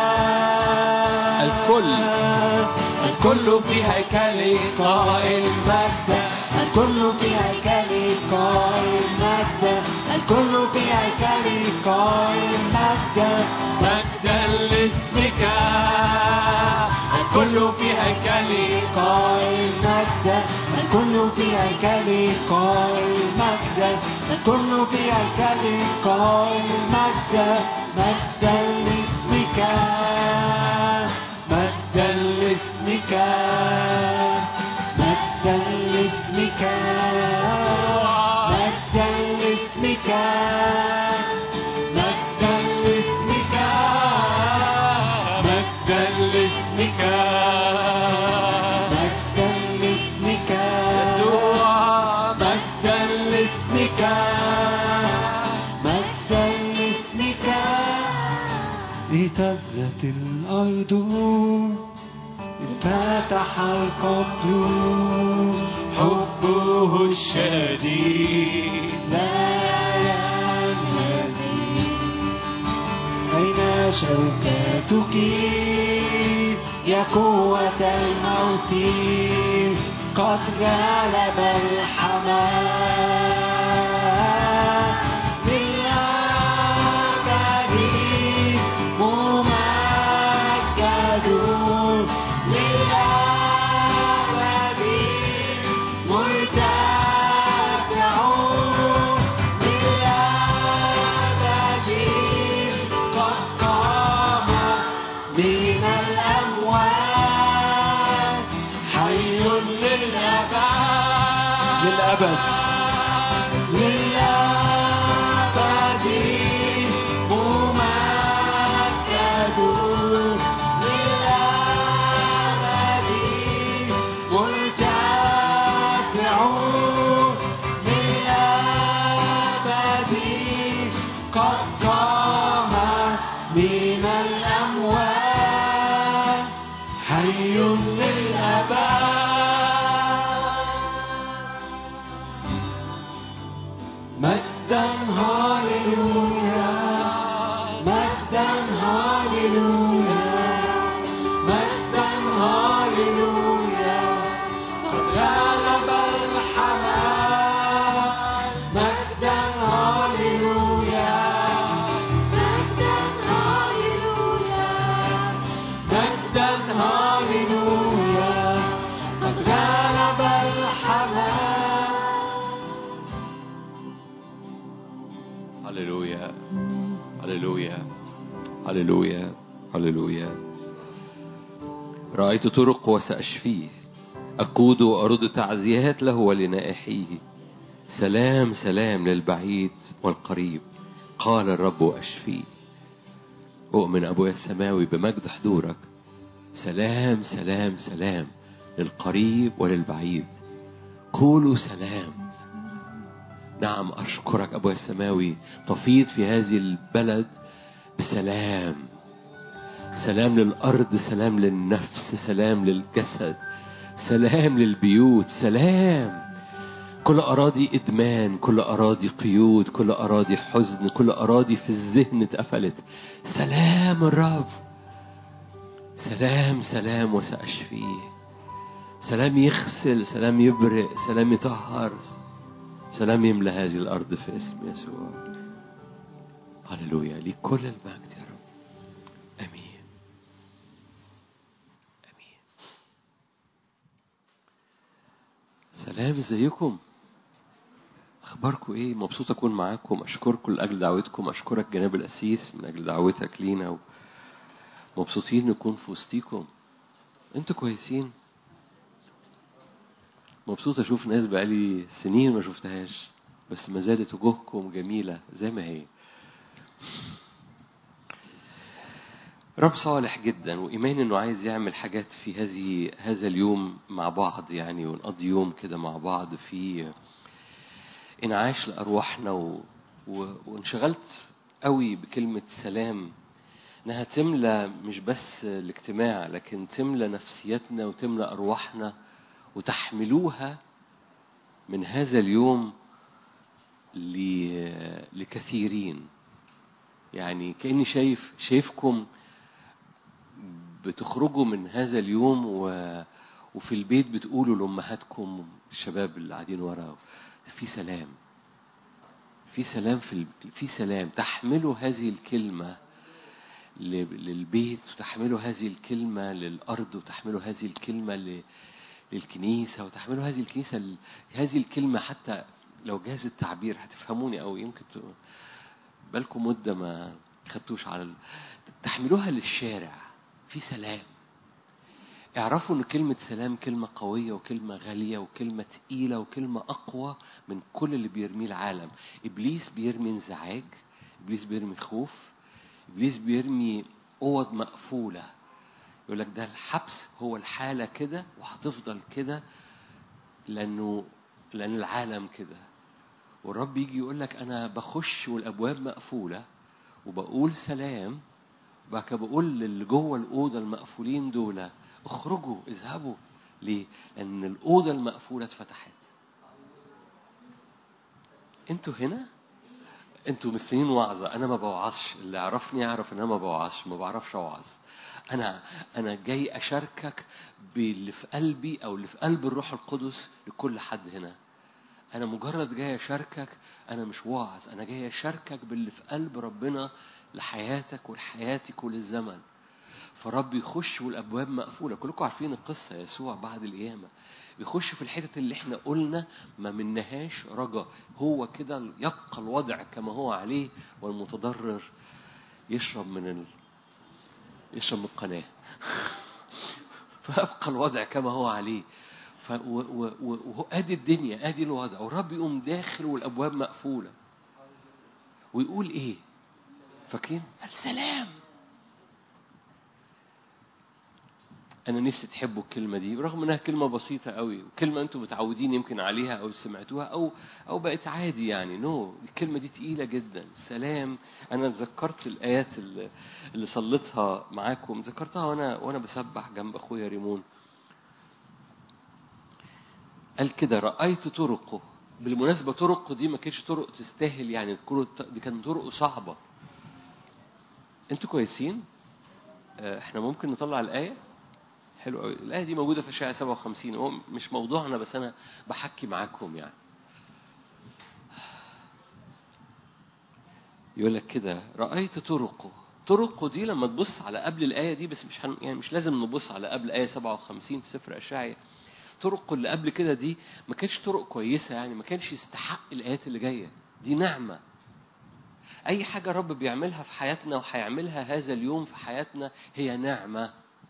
الكل الكل في هيكلك قائل مجدا الكل في هيكلك قائل مجدا الكل في هيكلك قائل مجدا مجدا لاسمك الكل في هيكلك قائل مجدا الكل في هيكلك قائل مجدا الكل في هيكلك قائل مجدا مجدا لاسمك مجدا لاسمك مجدا لاسمك مجدا لاسمك مجدا لاسمك مجدا لاسمك مجدا لاسمك يسوع مجدا لاسمك مجدا لاسمك اهتزت الأرض انفتح القبر حبه الشديد لا ينهزم أين شوكتك يا قوة الموت قد غلب الحمام للأبد ممجد للأبد مرتفع للأبد قد قام من الأموات حي للأبد للأبد للأبد ممجد للأبد مرتفع للأبد قد قام من الأموات حي للأبد مجدا هاليلويا مجدا هاليلويا مجدا هاليلويا قد غلب الحمام مجدا هاليلويا مجدا هاليلويا مجدا هاليلويا قد غلب الحمام هللويا هللويا هللويا هللويا رأيت طرق وسأشفيه أقود وأرد تعزيات له ولنائحيه سلام سلام للبعيد والقريب قال الرب أشفيه أؤمن أبويا السماوي بمجد حضورك سلام سلام سلام للقريب وللبعيد قولوا سلام نعم أشكرك أبويا السماوي تفيض في هذه البلد بسلام سلام للأرض سلام للنفس سلام للجسد سلام للبيوت سلام كل أراضي إدمان كل أراضي قيود كل أراضي حزن كل أراضي في الذهن اتقفلت سلام الرب سلام سلام وسأشفيه سلام يغسل سلام يبرئ سلام يطهر سلام يملى هذه الأرض في اسم يسوع هللويا ليك كل المجد يا رب أمين أمين سلام ازيكم اخباركم ايه مبسوط اكون معاكم اشكركم لاجل دعوتكم اشكرك جناب الاسيس من اجل دعوتك لينا و... مبسوطين نكون في وسطيكم انتوا كويسين مبسوط اشوف ناس بقالي سنين ما شفتهاش بس ما زالت وجوهكم جميلة زي ما هي رب صالح جدا وإيماني إنه عايز يعمل حاجات في هذه هذا اليوم مع بعض يعني ونقضي يوم كده مع بعض في انعاش لأرواحنا و... و... وانشغلت قوي بكلمة سلام إنها تملى مش بس الاجتماع لكن تملى نفسيتنا وتملى أرواحنا وتحملوها من هذا اليوم ل- لكثيرين يعني كأني شايف شايفكم بتخرجوا من هذا اليوم و وفي البيت بتقولوا لأمهاتكم الشباب اللي قاعدين ورا في سلام في سلام في ال... في سلام تحملوا هذه الكلمة ل- للبيت وتحملوا هذه الكلمة للأرض وتحملوا هذه الكلمة ل... للكنيسة وتحملوا هذه الكنيسة ل... هذه الكلمة حتى لو جاز التعبير هتفهموني أو يمكن ت... بالكم مدة ما خدتوش على ال... تحملوها للشارع في سلام اعرفوا ان كلمة سلام كلمة قوية وكلمة غالية وكلمة تقيلة وكلمة أقوى من كل اللي بيرميه العالم إبليس بيرمي انزعاج إبليس بيرمي خوف إبليس بيرمي أوض مقفولة يقول لك ده الحبس هو الحالة كده وهتفضل كده لأنه لأن العالم كده والرب يجي يقول لك أنا بخش والأبواب مقفولة وبقول سلام وبعد كده بقول للي جوه الأوضة المقفولين دول اخرجوا اذهبوا ليه؟ لأن الأوضة المقفولة اتفتحت انتوا هنا انتوا مستنيين وعظة انا ما بوعظش اللي يعرفني يعرف ان انا ما بوعظش ما بعرفش اوعظ انا انا جاي اشاركك باللي في قلبي او اللي في قلب الروح القدس لكل حد هنا انا مجرد جاي اشاركك انا مش واعظ انا جاي اشاركك باللي في قلب ربنا لحياتك ولحياتك وللزمن فرب يخش والابواب مقفوله كلكم عارفين القصه يسوع بعد القيامه بيخش في الحتت اللي احنا قلنا ما منهاش رجا هو كده يبقى الوضع كما هو عليه والمتضرر يشرب من ال... يشرب من القناه فيبقى الوضع كما هو عليه ف... و... و... و... وهو ادي الدنيا ادي الوضع والرب يقوم داخل والابواب مقفوله ويقول ايه فاكرين السلام انا نفسي تحبوا الكلمه دي رغم انها كلمه بسيطه قوي وكلمه انتم متعودين يمكن عليها او سمعتوها او او بقت عادي يعني نو no. الكلمه دي تقيله جدا سلام انا ذكرت الايات اللي, اللي صليتها معاكم ذكرتها وانا وانا بسبح جنب اخويا ريمون قال كده رايت طرقه بالمناسبه طرقه دي ما كانتش طرق تستاهل يعني الطرق- دي كانت طرق صعبه انتوا كويسين آه، احنا ممكن نطلع الايه حلو قوي الآية دي موجودة في إشعياء 57 هو مش موضوعنا بس أنا بحكي معاكم يعني يقول لك كده رأيت طرقه طرقه دي لما تبص على قبل الآية دي بس مش هن يعني مش لازم نبص على قبل آية 57 في سفر أشعياء طرقه اللي قبل كده دي ما كانتش طرق كويسة يعني ما كانش يستحق الآيات اللي جاية دي نعمة أي حاجة رب بيعملها في حياتنا وهيعملها هذا اليوم في حياتنا هي نعمة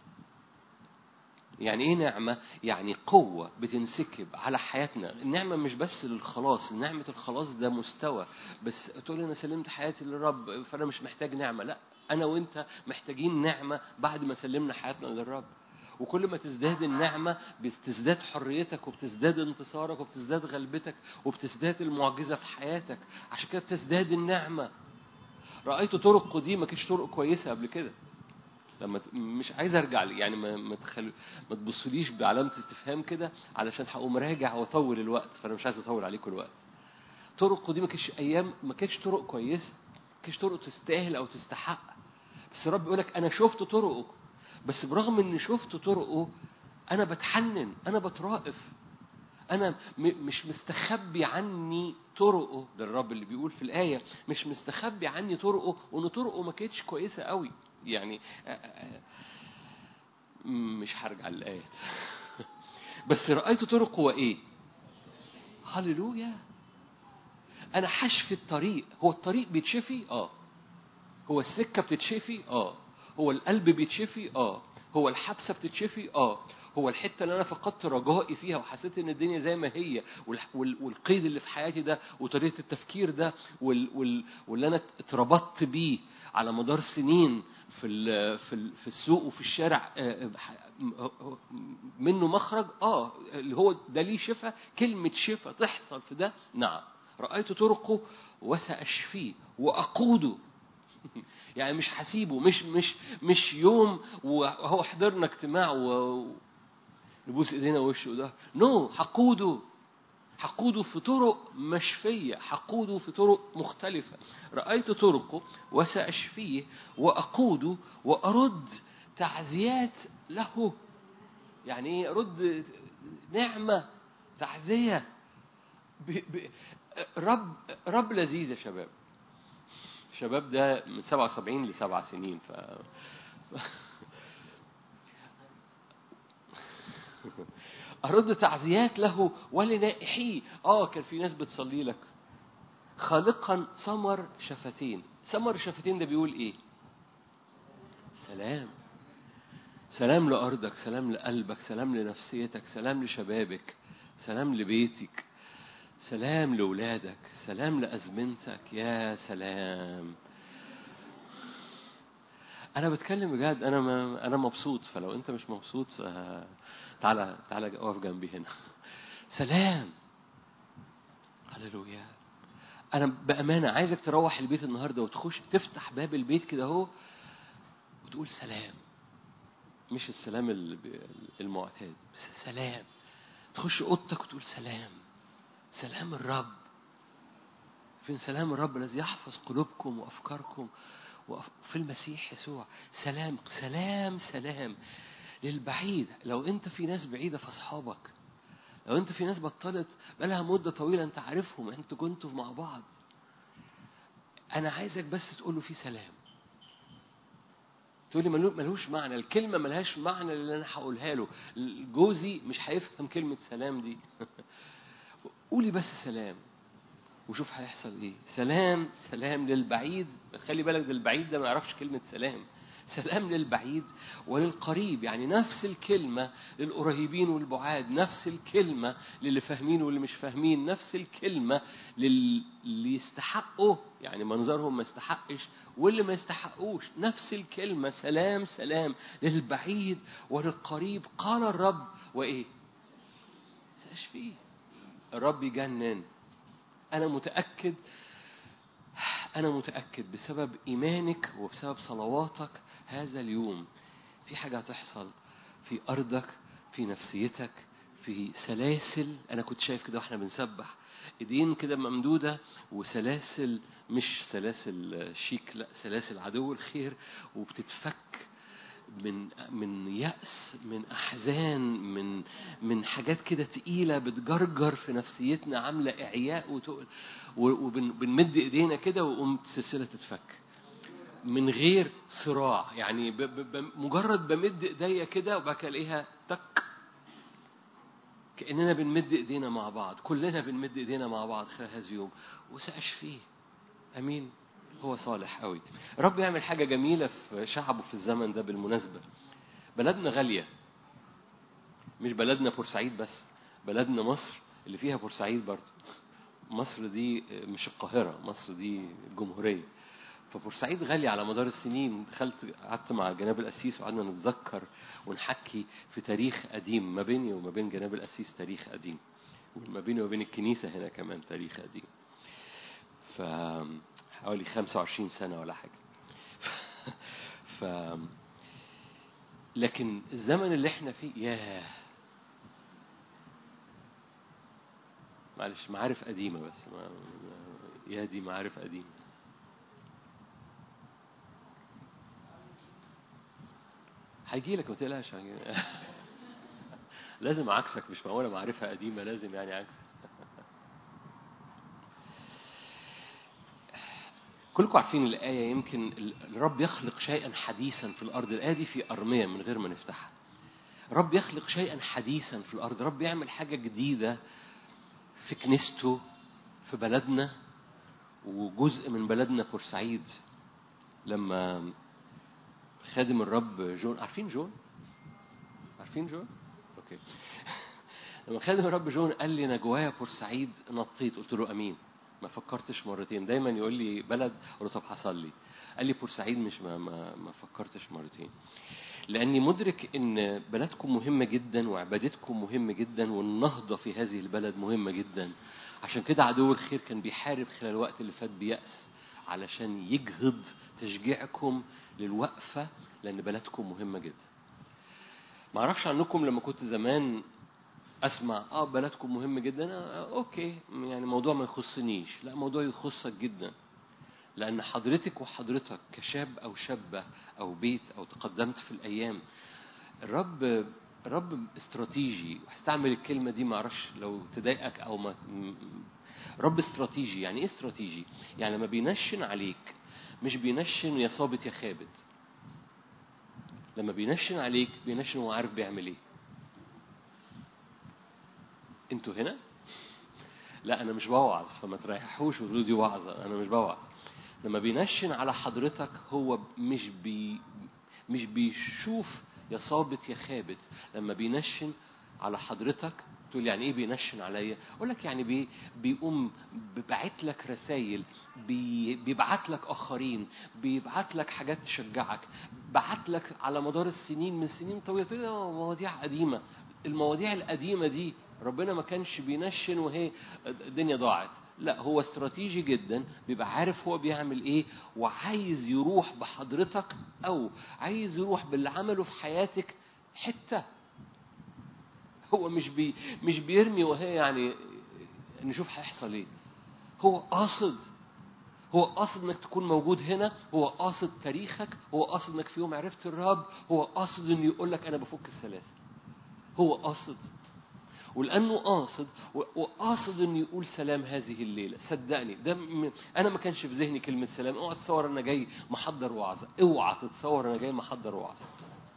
يعني ايه نعمة؟ يعني قوة بتنسكب على حياتنا، النعمة مش بس للخلاص، نعمة الخلاص ده مستوى، بس تقول انا سلمت حياتي للرب فانا مش محتاج نعمة، لا انا وانت محتاجين نعمة بعد ما سلمنا حياتنا للرب. وكل ما تزداد النعمة بتزداد حريتك وبتزداد انتصارك وبتزداد غلبتك وبتزداد المعجزة في حياتك، عشان كده بتزداد النعمة. رأيت طرق دي ما كانتش طرق كويسة قبل كده. لما ت- مش عايز ارجع لي- يعني ما ما تخل... ما تبصليش بعلامه استفهام كده علشان هقوم راجع واطول الوقت فانا مش عايز اطول عليكم الوقت طرقه دي ما كانتش ايام ما كانتش طرق كويسه ما كانتش طرق تستاهل او تستحق بس الرب يقول لك انا شفت طرقه بس برغم اني شفت طرقه انا بتحنن انا بترائف انا م- مش مستخبي عني طرقه ده الرب اللي بيقول في الايه مش مستخبي عني طرقه وان طرقه ما كانتش كويسه قوي يعني آه، آه، آه، مش هرجع للايات بس رايت طرقه وايه هللويا انا حشفي الطريق هو الطريق بيتشفي اه هو السكه بتتشفي اه هو القلب بيتشفي اه هو الحبسه بتتشفي اه هو الحته اللي انا فقدت رجائي فيها وحسيت ان الدنيا زي ما هي والح- وال- والقيد اللي في حياتي ده وطريقه التفكير ده وال وال واللي انا اتربطت بيه على مدار سنين في ال- في ال- في السوق وفي الشارع آه، آه، ح- م- منه مخرج اه اللي هو ده ليه شفاء كلمه شفاء تحصل في ده نعم رايت طرقه وساشفيه واقوده يعني مش هسيبه مش مش مش يوم وهو حضرنا اجتماع و نبوس ايدينا ووشه ده نو هقوده هقوده في طرق مشفية هقوده في طرق مختلفة رأيت طرقه وسأشفيه وأقوده وأرد تعزيات له يعني ايه أرد نعمة تعزية ب... ب... رب رب لذيذ يا شباب الشباب ده من 77 لسبع سنين ف أرد تعزيات له ولنائحيه آه كان في ناس بتصلي لك خالقا ثمر شفتين ثمر شفتين ده بيقول إيه سلام سلام لأرضك سلام لقلبك سلام لنفسيتك سلام لشبابك سلام لبيتك سلام لأولادك سلام لأزمنتك يا سلام أنا بتكلم بجد أنا ما أنا مبسوط فلو أنت مش مبسوط آه، تعالى تعالى اقف جنبي هنا سلام هللويا أنا بأمانة عايزك تروح البيت النهاردة وتخش تفتح باب البيت كده أهو وتقول سلام مش السلام ال- المعتاد بس سلام تخش اوضتك وتقول سلام سلام الرب فين سلام الرب الذي يحفظ قلوبكم وافكاركم وأف- في المسيح يسوع سلام سلام سلام للبعيد لو انت في ناس بعيده في اصحابك لو انت في ناس بطلت بقالها مده طويله انت عارفهم انتوا كنتوا مع بعض انا عايزك بس تقول له في سلام تقول لي ملو- ملوش معنى الكلمة ملهاش معنى اللي أنا هقولها له جوزي مش هيفهم كلمة سلام دي قولي بس سلام وشوف هيحصل ايه سلام سلام للبعيد خلي بالك ده البعيد ده ما يعرفش كلمة سلام سلام للبعيد وللقريب يعني نفس الكلمة للقريبين والبعاد نفس الكلمة للي فاهمين واللي مش فاهمين نفس الكلمة للي يستحقوا يعني منظرهم ما يستحقش واللي ما يستحقوش نفس الكلمة سلام سلام للبعيد وللقريب قال الرب وإيه سأشفيه الرب يجنن أنا متأكد أنا متأكد بسبب إيمانك وبسبب صلواتك هذا اليوم في حاجة هتحصل في أرضك في نفسيتك في سلاسل أنا كنت شايف كده وإحنا بنسبح إيدين كده ممدودة وسلاسل مش سلاسل شيك لا سلاسل عدو الخير وبتتفك من من يأس من أحزان من من حاجات كده تقيلة بتجرجر في نفسيتنا عاملة إعياء وتقل وبنمد إيدينا كده وقوم السلسلة تتفك من غير صراع يعني ب ب ب مجرد بمد إيديا كده وبعد كده ألاقيها تك كأننا بنمد إيدينا مع بعض كلنا بنمد إيدينا مع بعض خلال هذا اليوم وسأشفيه أمين هو صالح قوي رب يعمل حاجة جميلة في شعبه في الزمن ده بالمناسبة بلدنا غالية مش بلدنا بورسعيد بس بلدنا مصر اللي فيها بورسعيد برضه مصر دي مش القاهرة مصر دي الجمهورية فبورسعيد غالية على مدار السنين دخلت قعدت مع جناب القسيس وقعدنا نتذكر ونحكي في تاريخ قديم ما بيني وما بين جناب القسيس تاريخ قديم وما بيني وبين الكنيسة هنا كمان تاريخ قديم ف حوالي 25 سنة ولا حاجة ف لكن الزمن اللي احنا فيه ياه معلش معارف قديمة بس ما يا دي معارف قديمة هيجي لك ما تقلقش هيجي- لازم عكسك مش معقولة معرفة قديمة لازم يعني عكسك كلكم عارفين الآية يمكن الرب يخلق شيئا حديثا في الأرض الآية دي في أرمية من غير ما نفتحها رب يخلق شيئا حديثا في الأرض رب يعمل حاجة جديدة في كنيسته في بلدنا وجزء من بلدنا بورسعيد لما خادم الرب جون عارفين جون؟ عارفين جون؟ اوكي لما خادم الرب جون قال لي انا جوايا بورسعيد نطيت قلت له امين ما فكرتش مرتين دايما يقول لي بلد اقول له طب حصل لي قال لي بورسعيد مش ما ما, ما فكرتش مرتين لاني مدرك ان بلدكم مهمه جدا وعبادتكم مهمه جدا والنهضه في هذه البلد مهمه جدا عشان كده عدو الخير كان بيحارب خلال الوقت اللي فات بيأس علشان يجهض تشجيعكم للوقفه لان بلدكم مهمه جدا ما اعرفش عنكم لما كنت زمان اسمع اه بلدكم مهم جدا آه اوكي يعني موضوع ما يخصنيش لا موضوع يخصك جدا لان حضرتك وحضرتك كشاب او شابه او بيت او تقدمت في الايام الرب الرب استراتيجي وهستعمل الكلمه دي ما اعرفش لو تضايقك او ما م- رب استراتيجي يعني ايه استراتيجي يعني لما بينشن عليك مش بينشن يا صابت يا خابت لما بينشن عليك بينشن وهو عارف بيعمل ايه انتوا هنا لا انا مش بوعظ فما تريحوش وتقولوا دي وعظه انا مش بوعظ لما بينشن على حضرتك هو مش بي مش بيشوف يا صابت يا خابت لما بينشن على حضرتك تقول يعني ايه بينشن عليا اقول لك يعني بي بيقوم بيبعت لك رسائل بي بيبعت لك اخرين بيبعت لك حاجات تشجعك بعت لك على مدار السنين من سنين طويله تقول لي آه، مواضيع قديمه المواضيع القديمه دي ربنا ما كانش بينشن وهي الدنيا ضاعت لا هو استراتيجي جدا بيبقى عارف هو بيعمل ايه وعايز يروح بحضرتك او عايز يروح باللي عمله في حياتك حته هو مش بي مش بيرمي وهي يعني نشوف هيحصل ايه هو قاصد هو قاصد انك تكون موجود هنا هو قاصد تاريخك هو قاصد انك في يوم عرفت الرب هو قاصد انه يقول لك انا بفك السلاسل هو قاصد ولانه قاصد و- وقاصد انه يقول سلام هذه الليله صدقني ده م- انا ما كانش في ذهني كلمه سلام اوعى تتصور انا جاي محضر وعظه اوعى تتصور انا جاي محضر وعظه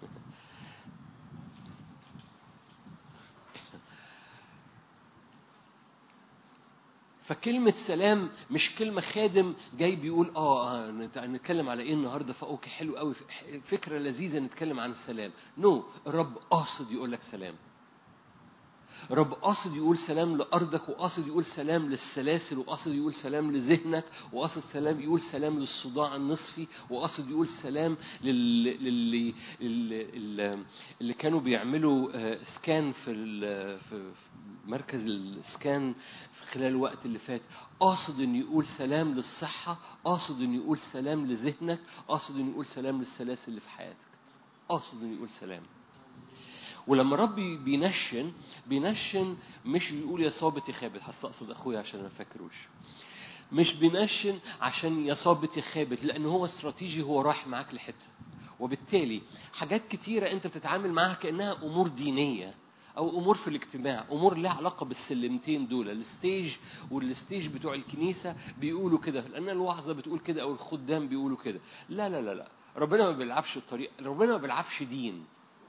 فكلمة سلام مش كلمة خادم جاي بيقول اه آه، نت- نتكلم على ايه النهارده فاوكي حلو قوي فكرة لذيذة نتكلم عن السلام نو no. الرب قاصد يقول لك سلام رب قاصد يقول سلام لأرضك وقاصد يقول سلام للسلاسل وقاصد يقول سلام لذهنك وقاصد سلام يقول سلام للصداع النصفي وقاصد يقول سلام للي, للي, للي, اللي كانوا بيعملوا آه، سكان في, ال- في في مركز السكان في خلال الوقت اللي فات قاصد انه يقول سلام للصحة قاصد انه يقول سلام لذهنك قاصد انه يقول سلام للسلاسل اللي في حياتك قاصد انه يقول سلام ولما ربي بينشن بينشن مش بيقول يا صابت يا خابت هستقصد اخويا عشان انا فاكروش مش بينشن عشان يا صابت يا خابت لان هو استراتيجي هو رايح معاك لحته وبالتالي حاجات كتيره انت بتتعامل معاها كانها امور دينيه او امور في الاجتماع امور لها علاقه بالسلمتين دول الستيج والستيج بتوع الكنيسه بيقولوا كده لان الوعظه بتقول كده او الخدام بيقولوا كده لا لا لا لا ربنا ما بيلعبش الطريق ربنا ما بيلعبش دين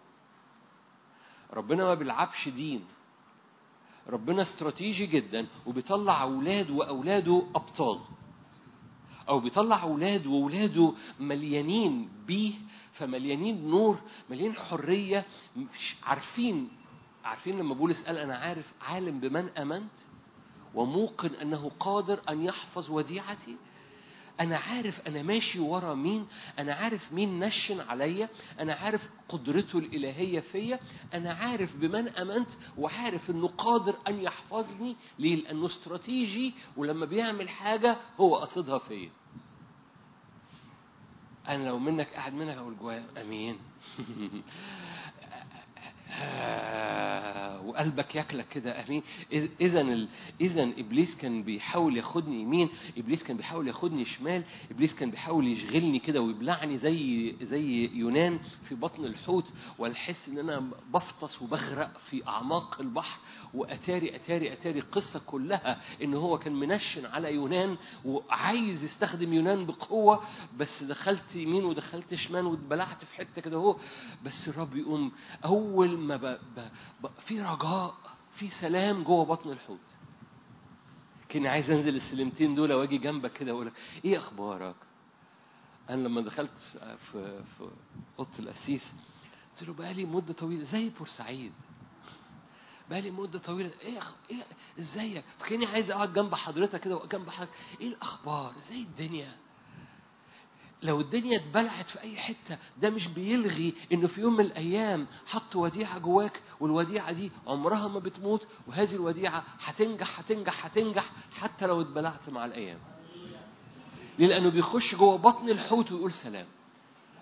ربنا ما بيلعبش دين ربنا استراتيجي جدا وبيطلع اولاد واولاده ابطال او بيطلع اولاد واولاده مليانين بيه فمليانين نور مليانين حريه مش عارفين عارفين لما بولس قال انا عارف عالم بمن امنت وموقن انه قادر ان يحفظ وديعتي انا عارف انا ماشي ورا مين انا عارف مين نشن عليا انا عارف قدرته الالهيه فيا انا عارف بمن امنت وعارف انه قادر ان يحفظني ليه لانه استراتيجي ولما بيعمل حاجه هو قصدها فيا انا لو منك قاعد منك اقول جوايا امين وقلبك ياكلك كده امين اذا ال... اذا ابليس كان بيحاول ياخدني يمين ابليس كان بيحاول ياخدني شمال ابليس كان بيحاول يشغلني كده ويبلعني زي زي يونان في بطن الحوت والحس ان انا بفطس وبغرق في اعماق البحر واتاري اتاري اتاري القصه كلها ان هو كان منشن على يونان وعايز يستخدم يونان بقوه بس دخلت يمين ودخلت شمال واتبلعت في حته كده اهو بس الرب يقوم اول ما ب... ب... ب... في رجاء في سلام جوه بطن الحوت كني عايز انزل السلمتين دول واجي جنبك كده واقول لك ايه اخبارك انا لما دخلت في في اوضه القسيس قلت له بقالي مده طويله زي بورسعيد بقالي مدة طويلة ايه أخ... ايه ازيك؟ فكاني عايز اقعد جنب حضرتك كده جنب حضرتك ايه الاخبار؟ ازاي الدنيا؟ لو الدنيا اتبلعت في اي حته ده مش بيلغي انه في يوم من الايام حط وديعه جواك والوديعه دي عمرها ما بتموت وهذه الوديعه هتنجح هتنجح هتنجح حتى لو اتبلعت مع الايام. ليه؟ لانه بيخش جوه بطن الحوت ويقول سلام.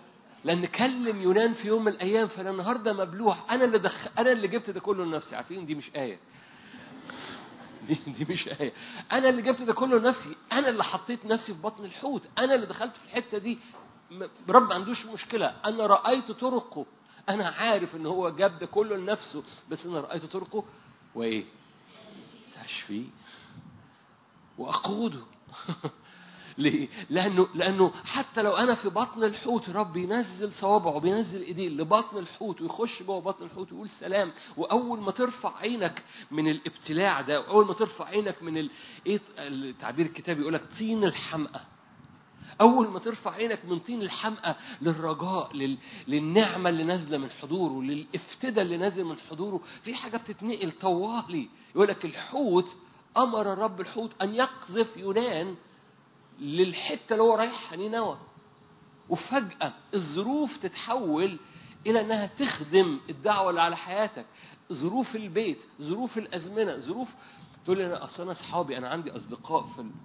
لان كلم يونان في يوم من الايام فانا النهارده مبلوح انا اللي دخ... انا اللي جبت ده كله لنفسي عارفين دي مش ايه دي, دي مش آية أنا اللي جبت ده كله لنفسي أنا اللي حطيت نفسي في بطن الحوت أنا اللي دخلت في الحتة دي م- رب ما عندوش مشكلة أنا رأيت طرقه أنا عارف إن هو جاب ده كله لنفسه بس أنا رأيت طرقه وإيه؟ أشفيه وأقوده ليه؟ لأنه لأنه حتى لو أنا في بطن الحوت رب ينزل صوابعه بينزل إيديه لبطن الحوت ويخش جوه بطن الحوت ويقول سلام وأول ما ترفع عينك من الابتلاع ده وأول ما ترفع عينك من ال... إيه التعبير الكتابي يقول لك طين الحمقى أول ما ترفع عينك من طين الحمقى للرجاء لل... للنعمة اللي نازلة من حضوره للافتداء اللي نازل من حضوره في حاجة بتتنقل طوالي يقول لك الحوت أمر الرب الحوت أن يقذف يونان للحتة اللي هو رايحها نينوى وفجأة الظروف تتحول إلى أنها تخدم الدعوة اللي على حياتك ظروف البيت ظروف الأزمنة ظروف تقول لي أنا أصل أنا أصحابي أنا عندي أصدقاء في ال...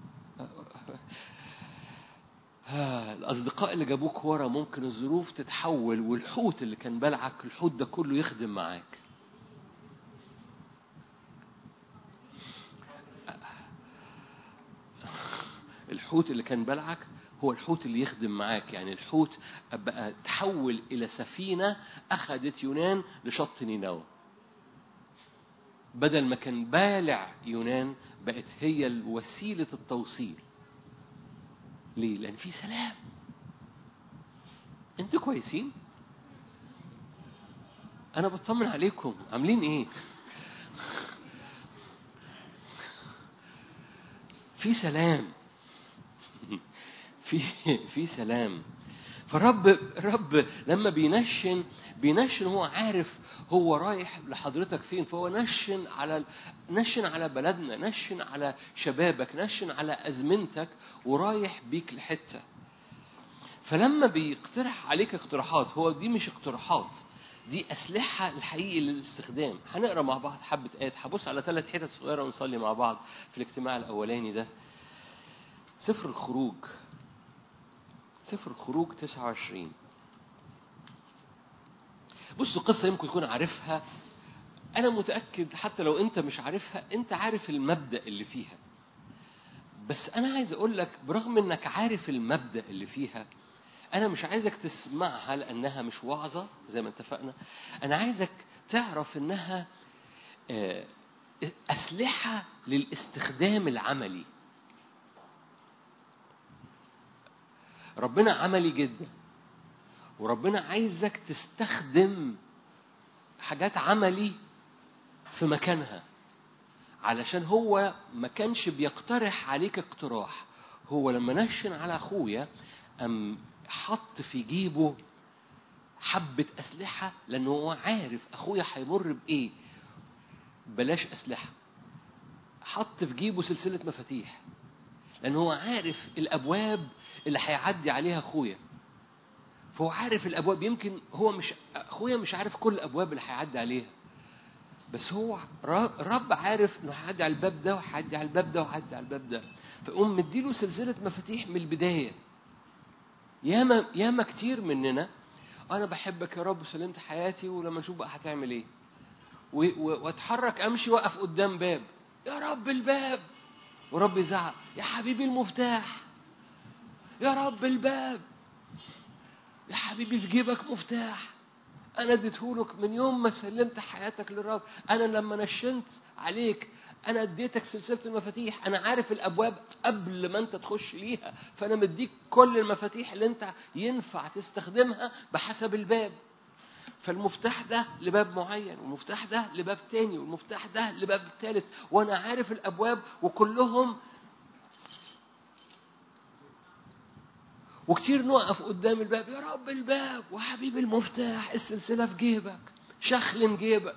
ها، الأصدقاء اللي جابوك ورا ممكن الظروف تتحول والحوت اللي كان بلعك الحوت ده كله يخدم معاك الحوت اللي كان بلعك هو الحوت اللي يخدم معاك يعني الحوت بقى تحول إلى سفينة أخذت يونان لشط نينوى بدل ما كان بالع يونان بقت هي وسيلة التوصيل ليه؟ لأن في سلام أنتوا كويسين؟ أنا بطمن عليكم عاملين إيه؟ في سلام في في سلام فالرب الرب لما بينشن بينشن هو عارف هو رايح لحضرتك فين فهو نشن على نشن على بلدنا نشن على شبابك نشن على ازمنتك ورايح بيك لحته فلما بيقترح عليك اقتراحات هو دي مش اقتراحات دي أسلحة الحقيقي للاستخدام هنقرا مع بعض حبة آيات هبص على ثلاث حتت صغيرة ونصلي مع بعض في الاجتماع الأولاني ده سفر الخروج سفر الخروج 29 بصوا قصة يمكن تكون عارفها أنا متأكد حتى لو أنت مش عارفها أنت عارف المبدأ اللي فيها بس أنا عايز أقول لك برغم إنك عارف المبدأ اللي فيها أنا مش عايزك تسمعها لأنها مش وعظة زي ما اتفقنا أنا عايزك تعرف إنها آه، أسلحة للاستخدام العملي ربنا عملي جدا وربنا عايزك تستخدم حاجات عملي في مكانها علشان هو ما كانش بيقترح عليك اقتراح هو لما نشن على اخويا ام حط في جيبه حبة أسلحة لأنه هو عارف أخويا هيمر بإيه بلاش أسلحة حط في جيبه سلسلة مفاتيح لأن هو عارف الأبواب اللي هيعدي عليها أخويا فهو عارف الأبواب يمكن هو مش أخويا مش عارف كل الأبواب اللي هيعدي عليها بس هو ر- رب عارف انه هيعدي على الباب ده وهيعدي على الباب ده وهيعدي على الباب ده فيقوم مديله سلسله مفاتيح من البدايه ياما ياما كتير مننا انا بحبك يا رب وسلمت حياتي ولما اشوف بقى هتعمل ايه و- و- واتحرك امشي واقف قدام باب يا رب الباب ورب يزعق يا حبيبي المفتاح يا رب الباب يا حبيبي في جيبك مفتاح انا اديتهولك من يوم ما سلمت حياتك للرب انا لما نشنت عليك انا اديتك سلسله المفاتيح انا عارف الابواب قبل ما انت تخش ليها فانا مديك كل المفاتيح اللي انت ينفع تستخدمها بحسب الباب فالمفتاح ده لباب معين والمفتاح ده لباب تاني والمفتاح ده لباب تالت وانا عارف الابواب وكلهم وكتير نقف قدام الباب يا رب الباب وحبيبي المفتاح السلسلة في جيبك شخلن جيبك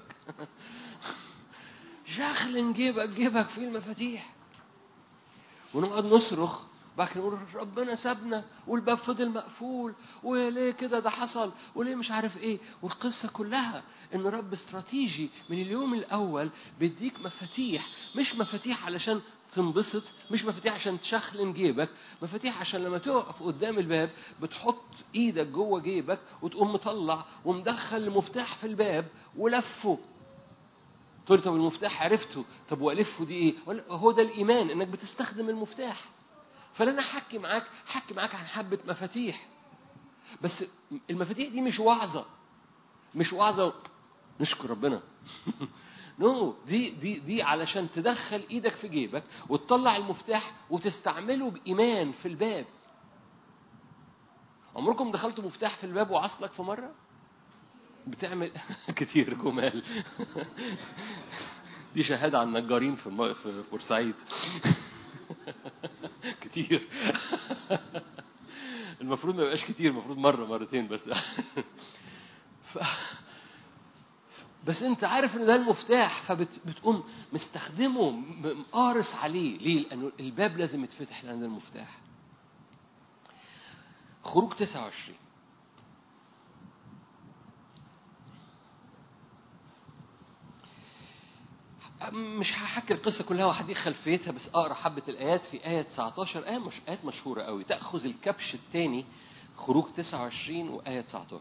شخلن جيبك جيبك فيه المفاتيح ونقعد نصرخ بعد كده نقول ربنا سابنا والباب فضل مقفول وليه كده ده حصل وليه مش عارف ايه والقصة كلها ان رب استراتيجي من اليوم الاول بيديك مفاتيح مش مفاتيح علشان تنبسط مش مفاتيح عشان تشخلم جيبك مفاتيح عشان لما تقف قدام الباب بتحط ايدك جوه جيبك وتقوم مطلع ومدخل المفتاح في الباب ولفه تقول طب المفتاح عرفته طب والفه دي ايه ولا هو ده الايمان انك بتستخدم المفتاح فانا احكي معاك حكي معاك عن حبه مفاتيح بس المفاتيح دي مش وعظه مش وعظه نشكر ربنا نو no, دي دي دي علشان تدخل ايدك في جيبك وتطلع المفتاح وتستعمله بايمان في الباب عمركم دخلتوا مفتاح في الباب وعصلك في مره بتعمل كتير جمال دي شهاده عن نجارين في الم- في بورسعيد كتير المفروض ما يبقاش كتير المفروض مره مرتين بس ف... بس انت عارف ان ده المفتاح فبتقوم مستخدمه م- قارص عليه ليه لانه الباب لازم يتفتح لان ده المفتاح خروج 29 مش هحكي القصه كلها وهديك خلفيتها بس اقرا حبه الايات في ايه 19 ايه مش ايات مشهوره قوي تاخذ الكبش الثاني خروج 29 وايه 19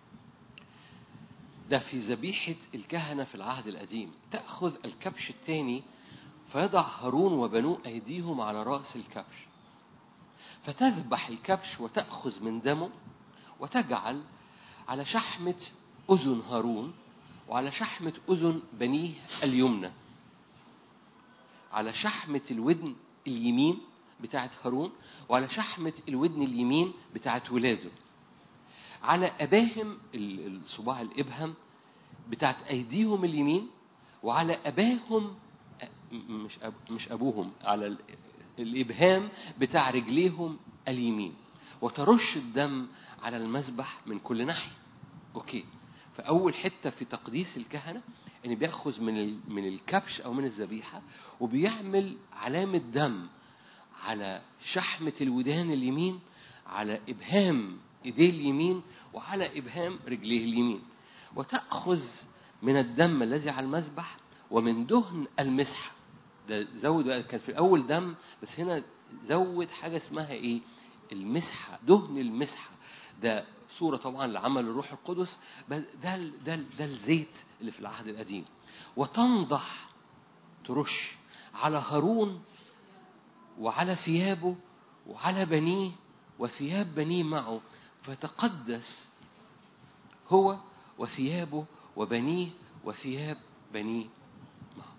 ده في ذبيحة الكهنة في العهد القديم تأخذ الكبش الثاني فيضع هارون وبنوه أيديهم على رأس الكبش فتذبح الكبش وتأخذ من دمه وتجعل على شحمة أذن هارون وعلى شحمة أذن بنيه اليمنى على شحمة الودن اليمين بتاعت هارون وعلى شحمة الودن اليمين بتاعت ولاده على أباهم ال- الصباع الإبهم بتاعت أيديهم اليمين وعلى أباهم أ- مش أب مش أبوهم على ال- الإبهام بتاع رجليهم اليمين وترش الدم على المذبح من كل ناحية أوكي فأول حتة في تقديس الكهنة إن بيأخذ من ال- من الكبش أو من الذبيحة وبيعمل علامة دم على شحمة الودان اليمين على إبهام إيديه اليمين وعلى إبهام رجليه اليمين وتأخذ من الدم الذي على المذبح ومن دهن المسحة ده زود بقى كان في الأول دم بس هنا زود حاجة اسمها إيه المسحة دهن المسحة ده صورة طبعا لعمل الروح القدس بس ده ال- ده ال- ده الزيت اللي في العهد القديم وتنضح ترش على هارون وعلى ثيابه وعلى بنيه وثياب بنيه معه فتقدس هو وثيابه وبنيه وثياب بنيه معه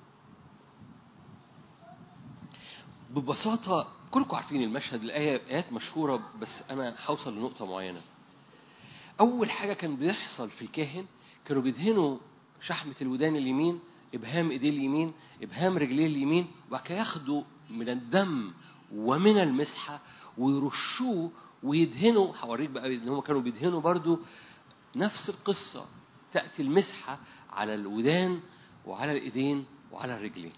ببساطة كلكم عارفين المشهد الآية آيات مشهورة بس أنا هوصل لنقطة معينة أول حاجة كان بيحصل في الكاهن كانوا بيدهنوا شحمة الودان اليمين إبهام إيديه اليمين إبهام رجليه اليمين وبعد كده ياخدوا من الدم ومن المسحة ويرشوه ويدهنوا هوريك بقى إن هم كانوا بيدهنوا برضو نفس القصة تأتي المسحة على الودان وعلى الإيدين وعلى الرجلين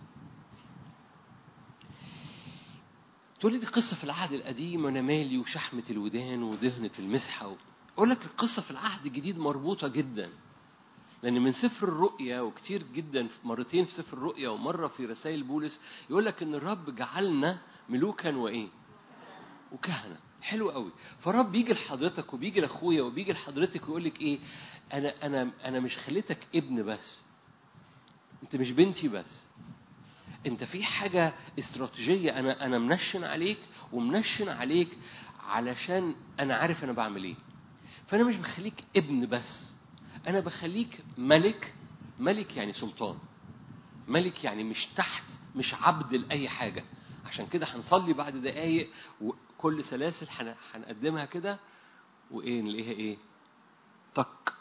تقول لي دي قصة في العهد القديم وأنا مالي وشحمة الودان ودهنة المسحة و... أقول لك القصة في العهد الجديد مربوطة جدا لأن من سفر الرؤيا وكتير جدا مرتين في سفر الرؤيا ومرة في رسائل بولس يقول لك إن الرب جعلنا ملوكا وإيه؟ وكهنة حلو قوي فالرب بيجي لحضرتك وبيجي لاخويا وبيجي لحضرتك ويقول لك ايه انا انا انا مش خليتك ابن بس انت مش بنتي بس انت في حاجه استراتيجيه انا انا منشن عليك ومنشن عليك علشان انا عارف انا بعمل ايه فانا مش بخليك ابن بس انا بخليك ملك ملك يعني سلطان ملك يعني مش تحت مش عبد لاي حاجه عشان كده هنصلي بعد دقايق وكل سلاسل هن- هنقدمها كده وايه نلاقيها ايه طق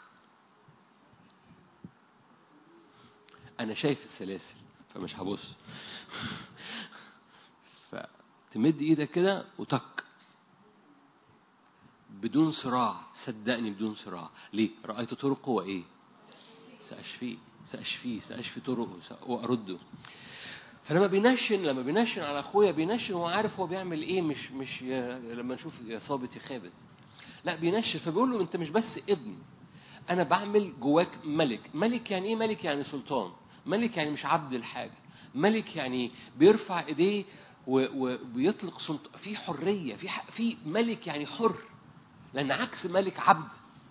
انا شايف السلاسل فمش هبص فتمد ايدك كده وطق بدون صراع صدقني بدون صراع ليه رأيت طرقه وايه سأشفيه سأشفيه سأشفي طرقه سأ- وأرده فلما بينشن لما بينشن على اخويا بينشن هو عارف هو بيعمل ايه مش مش يا لما نشوف يا صابت يا خابت لا بينشن فبيقول له انت مش بس ابن انا بعمل جواك ملك ملك يعني ايه ملك يعني سلطان ملك يعني مش عبد الحاجة ملك يعني بيرفع ايديه و- وبيطلق سلطة في حرية في ح- في ملك يعني حر لأن عكس ملك عبد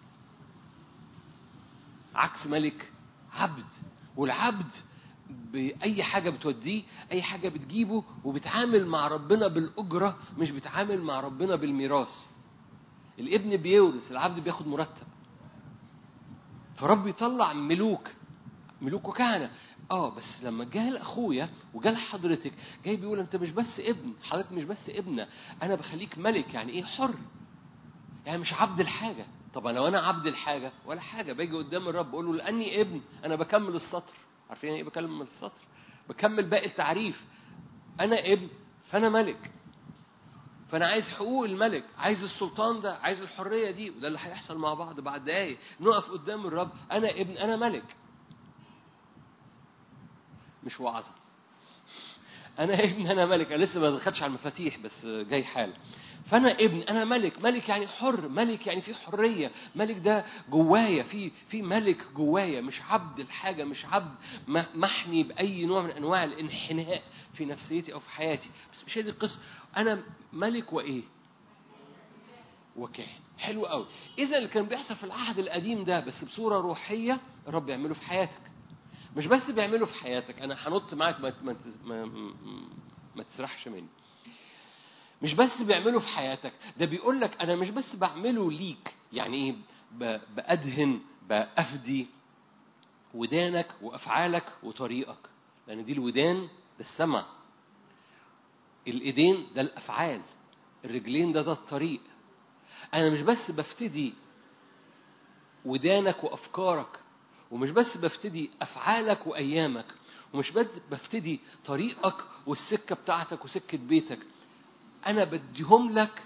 عكس ملك عبد والعبد بأي حاجة بتوديه أي حاجة بتجيبه وبتعامل مع ربنا بالأجرة مش بتعامل مع ربنا بالميراث الابن بيورث العبد بياخد مرتب فرب يطلع ملوك ملوك وكهنة اه بس لما جه لاخويا وجه لحضرتك جاي بيقول انت مش بس ابن حضرتك مش بس ابنه انا بخليك ملك يعني ايه حر يعني مش عبد الحاجه طب لو انا عبد الحاجه ولا حاجه باجي قدام الرب اقول له لاني ابن انا بكمل السطر عارفين ايه بكمل السطر بكمل باقي التعريف انا ابن فانا ملك فانا عايز حقوق الملك عايز السلطان ده عايز الحريه دي وده اللي هيحصل مع بعض بعد دقايق نقف قدام الرب انا ابن انا ملك مش وعظة أنا ابن أنا ملك أنا لسه ما دخلتش على المفاتيح بس جاي حالا فأنا ابن أنا ملك ملك يعني حر ملك يعني في حرية ملك ده جوايا في في ملك جوايا مش عبد الحاجة مش عبد م- محني بأي نوع من أنواع الانحناء في نفسيتي أو في حياتي بس مش هي دي القصة أنا ملك وإيه وكاهن حلو قوي اذا اللي كان بيحصل في العهد القديم ده بس بصوره روحيه الرب يعمله في حياتك مش بس بيعمله في حياتك انا هنط معاك ما ما ما, ما, ما تسرحش مني مش بس بيعمله في حياتك ده بيقول لك انا مش بس بعمله ليك يعني ايه ب- بادهن بافدي ودانك وافعالك وطريقك لان دي الودان ده السمع الايدين ده الافعال الرجلين ده ده الطريق انا مش بس بفتدي ودانك وافكارك ومش بس بفتدي افعالك وايامك ومش بس بفتدي طريقك والسكه بتاعتك وسكه بيتك انا بديهم لك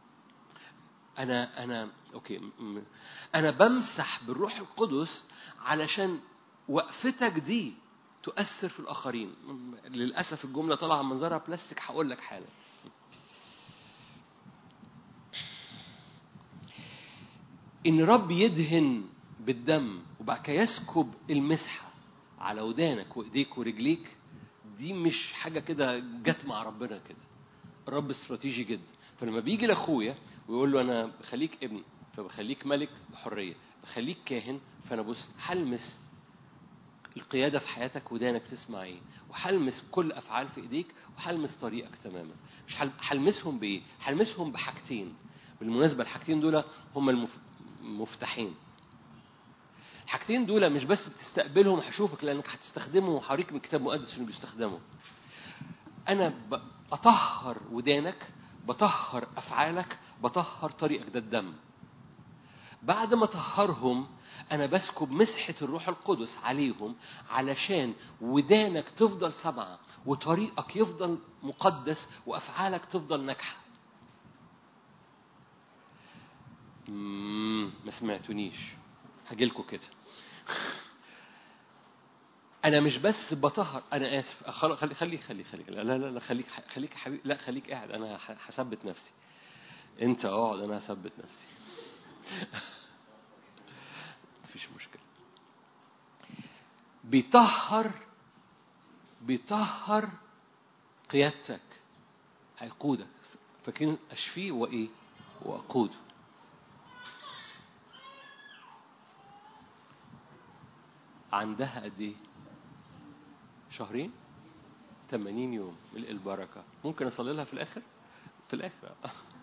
انا انا اوكي م- م- انا بمسح بالروح القدس علشان وقفتك دي تؤثر في الاخرين م- للاسف الجمله طالعه من منظرها بلاستيك هقول لك حالا ان رب يدهن بالدم وبعد كده يسكب المسحه على ودانك وايديك ورجليك دي مش حاجه كده جت مع ربنا كده الرب استراتيجي جدا فلما بيجي لاخويا ويقول له انا بخليك ابن فبخليك ملك بحريه بخليك كاهن فانا بص هلمس القيادة في حياتك ودانك تسمع ايه وهلمس كل افعال في ايديك وهلمس طريقك تماما مش هل- هلمسهم بايه هلمسهم بحاجتين بالمناسبة الحاجتين دول هم المف- المفتاحين الحاجتين دول مش بس بتستقبلهم هشوفك لانك هتستخدمهم وهوريك من الكتاب المقدس انه بيستخدموا انا ب- بطهر ودانك بطهر افعالك بطهر طريقك ده الدم بعد ما طهرهم انا بسكب مسحه الروح القدس عليهم علشان ودانك تفضل سمعه وطريقك يفضل مقدس وافعالك تفضل ناجحه مم، ما سمعتونيش هجيلكوا كده انا مش بس بطهر انا اسف خل- خلي خلي خلي خلي لا لا لا خليك خليك حبيبي لا خليك قاعد انا ه- هثبت نفسي انت اقعد انا هثبت نفسي مفيش مشكله بيطهر بيطهر قيادتك هيقودك فاكرين اشفيه وايه واقوده عندها قد ايه شهرين 80 يوم ملء البركة ممكن أصلي لها في الآخر في الآخر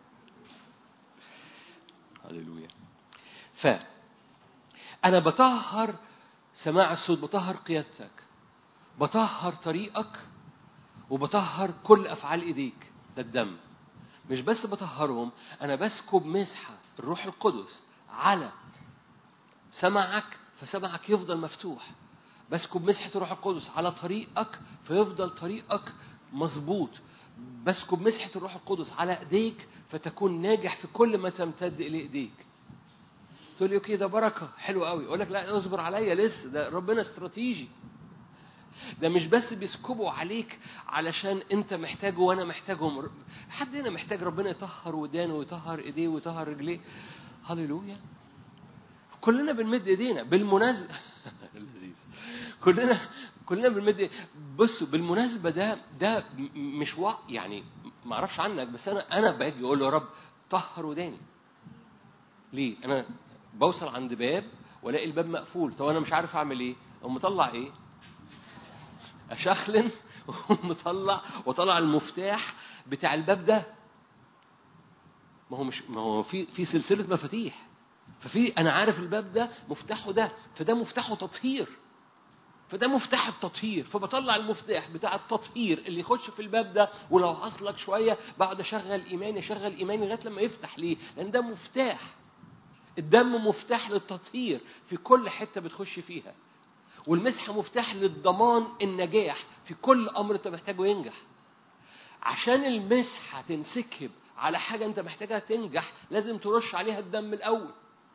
هللويا ف أنا بطهر سماع الصوت بطهر قيادتك بطهر طريقك وبطهر كل أفعال إيديك ده الدم مش بس بطهرهم أنا بسكب مسحة الروح القدس على سمعك فسمعك يفضل مفتوح بسكب مسحة الروح القدس على طريقك فيفضل طريقك مظبوط بسكب مسحة الروح القدس على ايديك فتكون ناجح في كل ما تمتد الى ايديك تقول لي اوكي ده بركه حلو قوي اقول لك لا اصبر عليا لسه ده ربنا استراتيجي ده مش بس بيسكبوا عليك علشان انت محتاجه وانا محتاجهم حد هنا محتاج ربنا يطهر ودانه ويطهر ايديه ويطهر رجليه هللويا كلنا بنمد ايدينا بالمناسبه لذيذ كلنا كلنا بنمد بصوا بالمناسبة ده ده م- مش وع يعني ما اعرفش عنك بس انا انا باجي اقول له يا رب طهر وداني ليه؟ انا بوصل عند باب والاقي الباب مقفول طب انا مش عارف اعمل ايه؟ اقوم مطلع ايه؟ اشخلن ومطلع وطلع المفتاح بتاع الباب ده ما هو مش ما هو في في سلسله مفاتيح ففي انا عارف الباب ده مفتاحه ده فده مفتاحه تطهير فده مفتاح التطهير فبطلع المفتاح بتاع التطهير اللي يخش في الباب ده ولو عصلك شويه بقعد اشغل ايماني اشغل ايماني لغايه لما يفتح ليه؟ لان ده مفتاح الدم مفتاح للتطهير في كل حته بتخش فيها والمسحه مفتاح للضمان النجاح في كل امر انت محتاجه ينجح عشان المسحه تنسكب على حاجه انت محتاجها تنجح لازم ترش عليها الدم الاول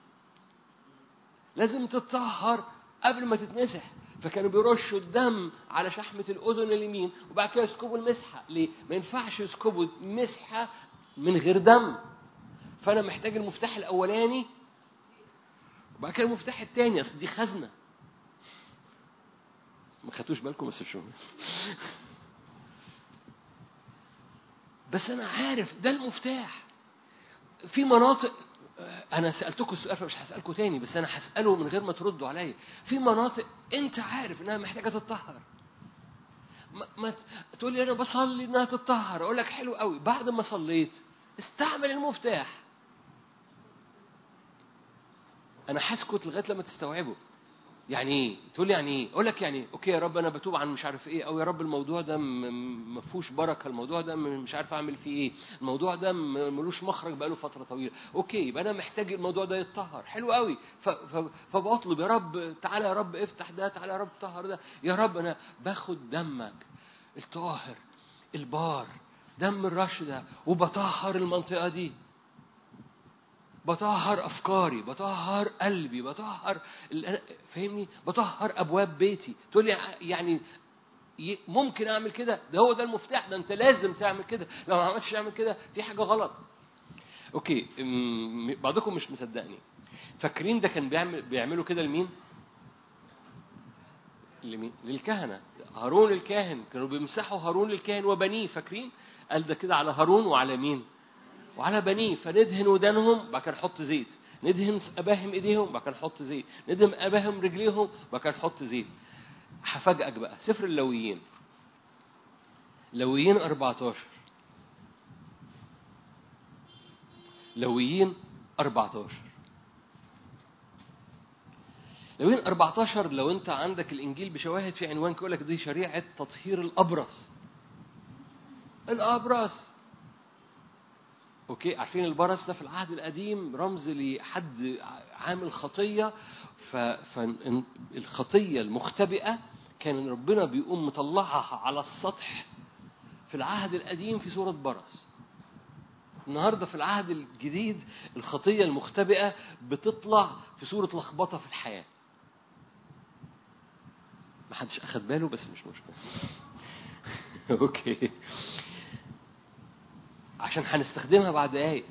لازم تتطهر قبل ما تتمسح فكانوا بيرشوا الدم على شحمة الأذن اليمين وبعد كده يسكبوا المسحة ليه؟ ما ينفعش يسكبوا مسحة من غير دم فأنا محتاج المفتاح الأولاني وبعد كده المفتاح التاني أصل دي خزنة ما خدتوش بالكم بس شو بس أنا عارف ده المفتاح في مناطق انا سالتكم السؤال فمش هسالكم تاني بس انا هساله من غير ما تردوا عليا في مناطق انت عارف انها محتاجه تتطهر ما, ما ت- تقول لي انا بصلي انها تتطهر اقول لك حلو قوي بعد ما صليت استعمل المفتاح انا هسكت لغايه لما تستوعبه يعني ايه تقول لي يعني ايه اقول لك يعني ايه اوكي يا رب انا بتوب عن مش عارف ايه او يا رب الموضوع ده م- م- ما فيهوش بركه الموضوع ده م- مش عارف اعمل فيه ايه الموضوع ده م- ملوش مخرج بقاله فتره طويله اوكي يبقى انا محتاج الموضوع ده يتطهر حلو قوي ف- ف- فبطلب يا رب تعالى يا رب افتح ده تعالى يا رب طهر ده يا رب انا باخد دمك الطاهر البار دم الرش ده وبطهر المنطقه دي بطهر افكاري بطهر قلبي بطهر ال- فاهمني بطهر ابواب بيتي تقول لي يعني ي- ممكن اعمل كده ده هو ده المفتاح ده انت لازم تعمل كده لو ما عملتش تعمل كده في حاجه غلط اوكي أم، بعضكم مش مصدقني فاكرين ده كان بيعمل بيعملوا كده لمين لمين للكهنه هارون الكاهن كانوا بيمسحوا هارون الكاهن وبنيه فاكرين قال ده كده على هارون وعلى مين وعلى بنيه فندهن ودانهم بعد كده نحط زيت ندهن اباهم ايديهم بعد كده نحط زيت ندهن اباهم رجليهم بعد كده نحط زيت هفاجئك بقى سفر اللويين لويين 14 لويين 14 لويين 14 لو انت عندك الانجيل بشواهد في عنوان يقول لك دي شريعه تطهير الابرص الابرص اوكي عارفين البرص ده في العهد القديم رمز لحد عامل خطيه فالخطيه المختبئه كان ربنا بيقوم مطلعها على السطح في العهد القديم في صوره برص النهارده في العهد الجديد الخطيه المختبئه بتطلع في صوره لخبطه في الحياه ما حدش اخد باله بس مش مشكله اوكي عشان هنستخدمها بعد دقايق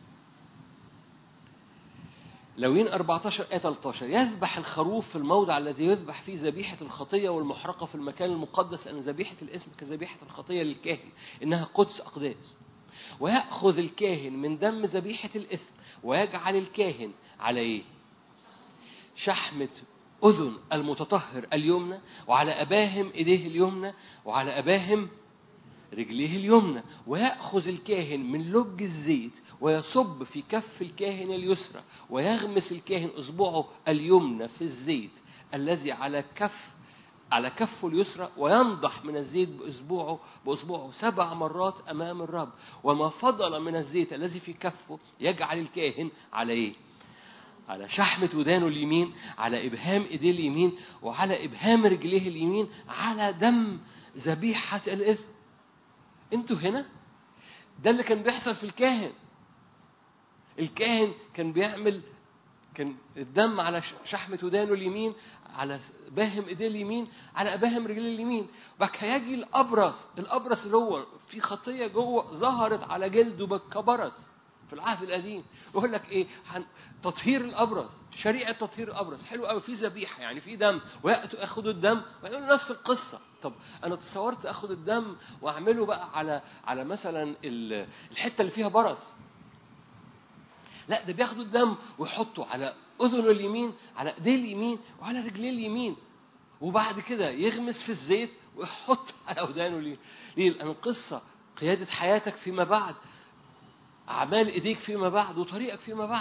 لوين 14 آية 13 يذبح الخروف في الموضع الذي يذبح فيه ذبيحة الخطية والمحرقة في المكان المقدس لأن ذبيحة الاسم كذبيحة الخطية للكاهن إنها قدس أقداس ويأخذ الكاهن من دم ذبيحة الإثم ويجعل الكاهن على إيه؟ شحمة أذن المتطهر اليمنى وعلى أباهم إيديه اليمنى وعلى أباهم رجليه اليمنى ويأخذ الكاهن من لج الزيت ويصب في كف الكاهن اليسرى ويغمس الكاهن إصبعه اليمنى في الزيت الذي على كف على كفه اليسرى وينضح من الزيت بإصبعه بإصبعه سبع مرات أمام الرب وما فضل من الزيت الذي في كفه يجعل الكاهن على إيه؟ على شحمة ودانه اليمين على إبهام إيديه اليمين وعلى إبهام رجليه اليمين على دم ذبيحة الإثم انتوا هنا ده اللي كان بيحصل في الكاهن الكاهن كان بيعمل كان الدم على شحمة ودانه اليمين على باهم ايديه اليمين على باهم رجليه اليمين بعد كده يجي الابرص الابرص اللي هو في خطيه جوه ظهرت على جلده كبرص في العهد القديم يقول لك ايه حن... تطهير الابرص شريعه تطهير الابرص حلو قوي في ذبيحه يعني في دم وياتوا ياخدوا الدم ويعملوا نفس القصه طب انا تصورت اخد الدم واعمله بقى على على مثلا ال- الحته اللي فيها برص لا ده بياخدوا الدم ويحطوا على اذنه اليمين على ايديه اليمين وعلى رجليه اليمين وبعد كده يغمس في الزيت ويحط على ودانه اليمين ليه؟ لان القصه قياده حياتك فيما بعد اعمال ايديك فيما بعد وطريقك فيما بعد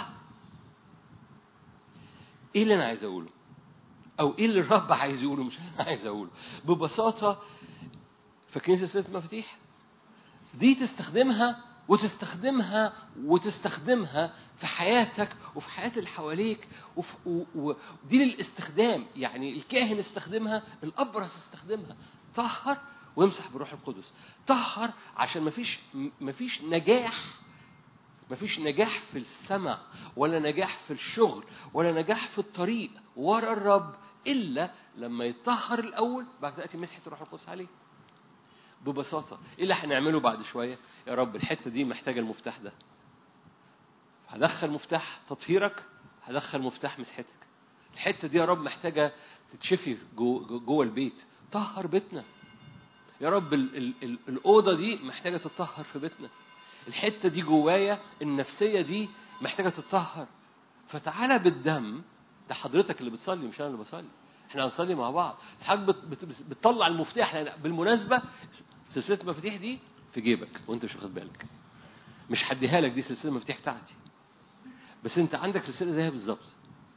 ايه اللي انا عايز اقوله او ايه اللي الرب عايز يقوله مش انا عايز اقوله ببساطه فاكرين سلسله مفاتيح دي تستخدمها وتستخدمها وتستخدمها في حياتك وفي حياة اللي حواليك وفي و- و- ودي للاستخدام يعني الكاهن استخدمها الأبرص استخدمها طهر وامسح بروح القدس طهر عشان مفيش مفيش نجاح مفيش نجاح في السمع ولا نجاح في الشغل ولا نجاح في الطريق ورا الرب إلا لما يطهر الأول بعد كده تأتي مسحة الروح القدس عليه ببساطة إيه اللي هنعمله بعد شوية يا رب الحتة دي محتاجة المفتاح ده هدخل مفتاح تطهيرك هدخل مفتاح مسحتك الحتة دي يا رب محتاجة تتشفي جو- جو- جوه البيت طهر بيتنا يا رب ال ال ال الأوضة دي محتاجة تتطهر في بيتنا الحتة دي جوايا النفسية دي محتاجة تتطهر فتعالى بالدم ده حضرتك اللي بتصلي مش أنا اللي بصلي احنا هنصلي مع بعض حضرتك بت بت بتطلع المفتاح لأن بالمناسبة سلسلة المفاتيح دي في جيبك وانت مش واخد بالك مش هديها لك دي سلسلة المفاتيح بتاعتي بس انت عندك سلسلة زيها بالظبط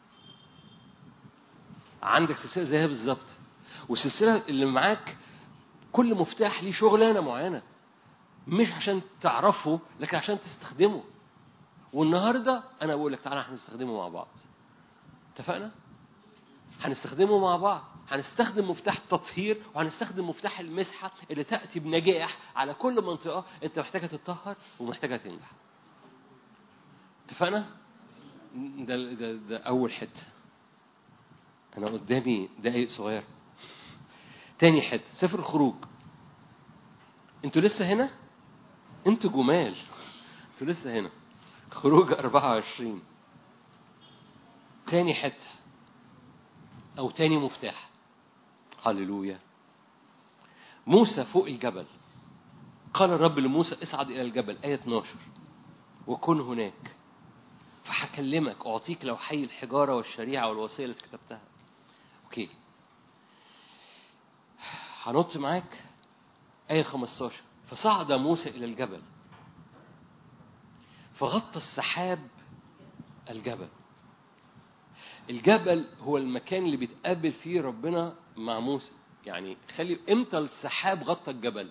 عندك سلسلة زيها بالظبط والسلسلة اللي معاك كل مفتاح ليه شغلانة معينة مش عشان تعرفه لكن عشان تستخدمه والنهارده انا بقول لك تعالى هنستخدمه مع بعض اتفقنا هنستخدمه مع بعض هنستخدم مفتاح التطهير وهنستخدم مفتاح المسحه اللي تاتي بنجاح على كل منطقه انت محتاجها تتطهر ومحتاجها تنجح اتفقنا ده ده ده اول حته انا قدامي دقايق صغيره تاني حته سفر الخروج انتوا لسه هنا انتوا جمال انتوا لسه هنا خروج 24 تاني حته او تاني مفتاح هللويا موسى فوق الجبل قال الرب لموسى اصعد الى الجبل ايه 12 وكن هناك فهكلمك اعطيك لوحي الحجاره والشريعه والوصيه اللي كتبتها اوكي هنط معاك آية 15 فصعد موسى إلى الجبل فغطى السحاب الجبل الجبل هو المكان اللي بيتقابل فيه ربنا مع موسى يعني خلي امتى السحاب غطى الجبل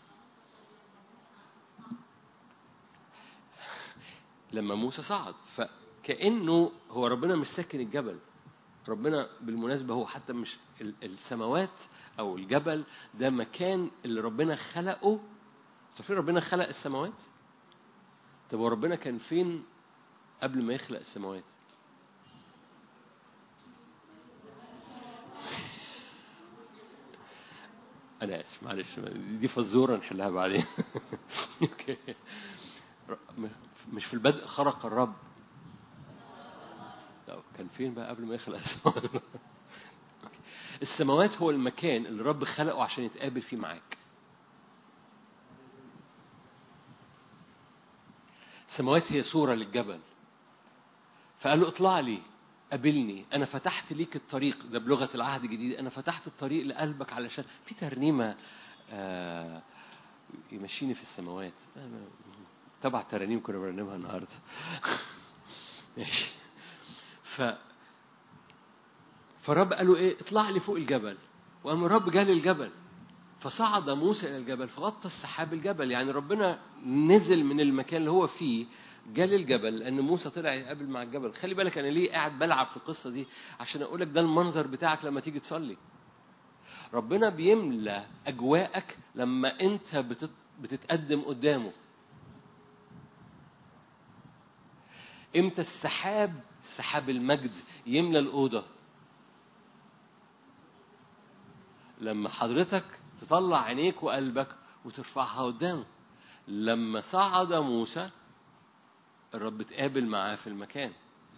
لما موسى صعد فكأنه هو ربنا مش ساكن الجبل ربنا بالمناسبة هو حتى مش ال- السماوات أو الجبل ده مكان اللي ربنا خلقه تعرفين ربنا خلق السماوات؟ طب هو ربنا كان فين قبل ما يخلق السماوات؟ أنا آسف معلش دي فزورة نحلها بعدين أوكي م- مش في البدء خرق الرب لا، كان فين بقى قبل ما يخلق السماوات أوكي. السماوات هو المكان اللي الرب خلقه عشان يتقابل فيه معاك السماوات هي صورة للجبل فقال له اطلع لي قابلني انا فتحت ليك الطريق ده بلغه العهد الجديد انا فتحت الطريق لقلبك علشان في ترنيمه آه يمشيني في السماوات تبع ترانيم كنا بنرنمها النهارده ماشي ف فالرب قال له ايه اطلع لي فوق الجبل وقام الرب جالي الجبل فصعد موسى الى الجبل فغطى السحاب الجبل يعني ربنا نزل من المكان اللي هو فيه جال الجبل لان موسى طلع يقابل مع الجبل خلي بالك انا ليه قاعد بلعب في القصه دي عشان اقول لك ده المنظر بتاعك لما تيجي تصلي ربنا بيملى اجواءك لما انت بتت... بتتقدم قدامه امتى السحاب سحاب المجد يملى الاوضه لما حضرتك تطلع عينيك وقلبك وترفعها قدامه لما صعد موسى الرب اتقابل معاه في المكان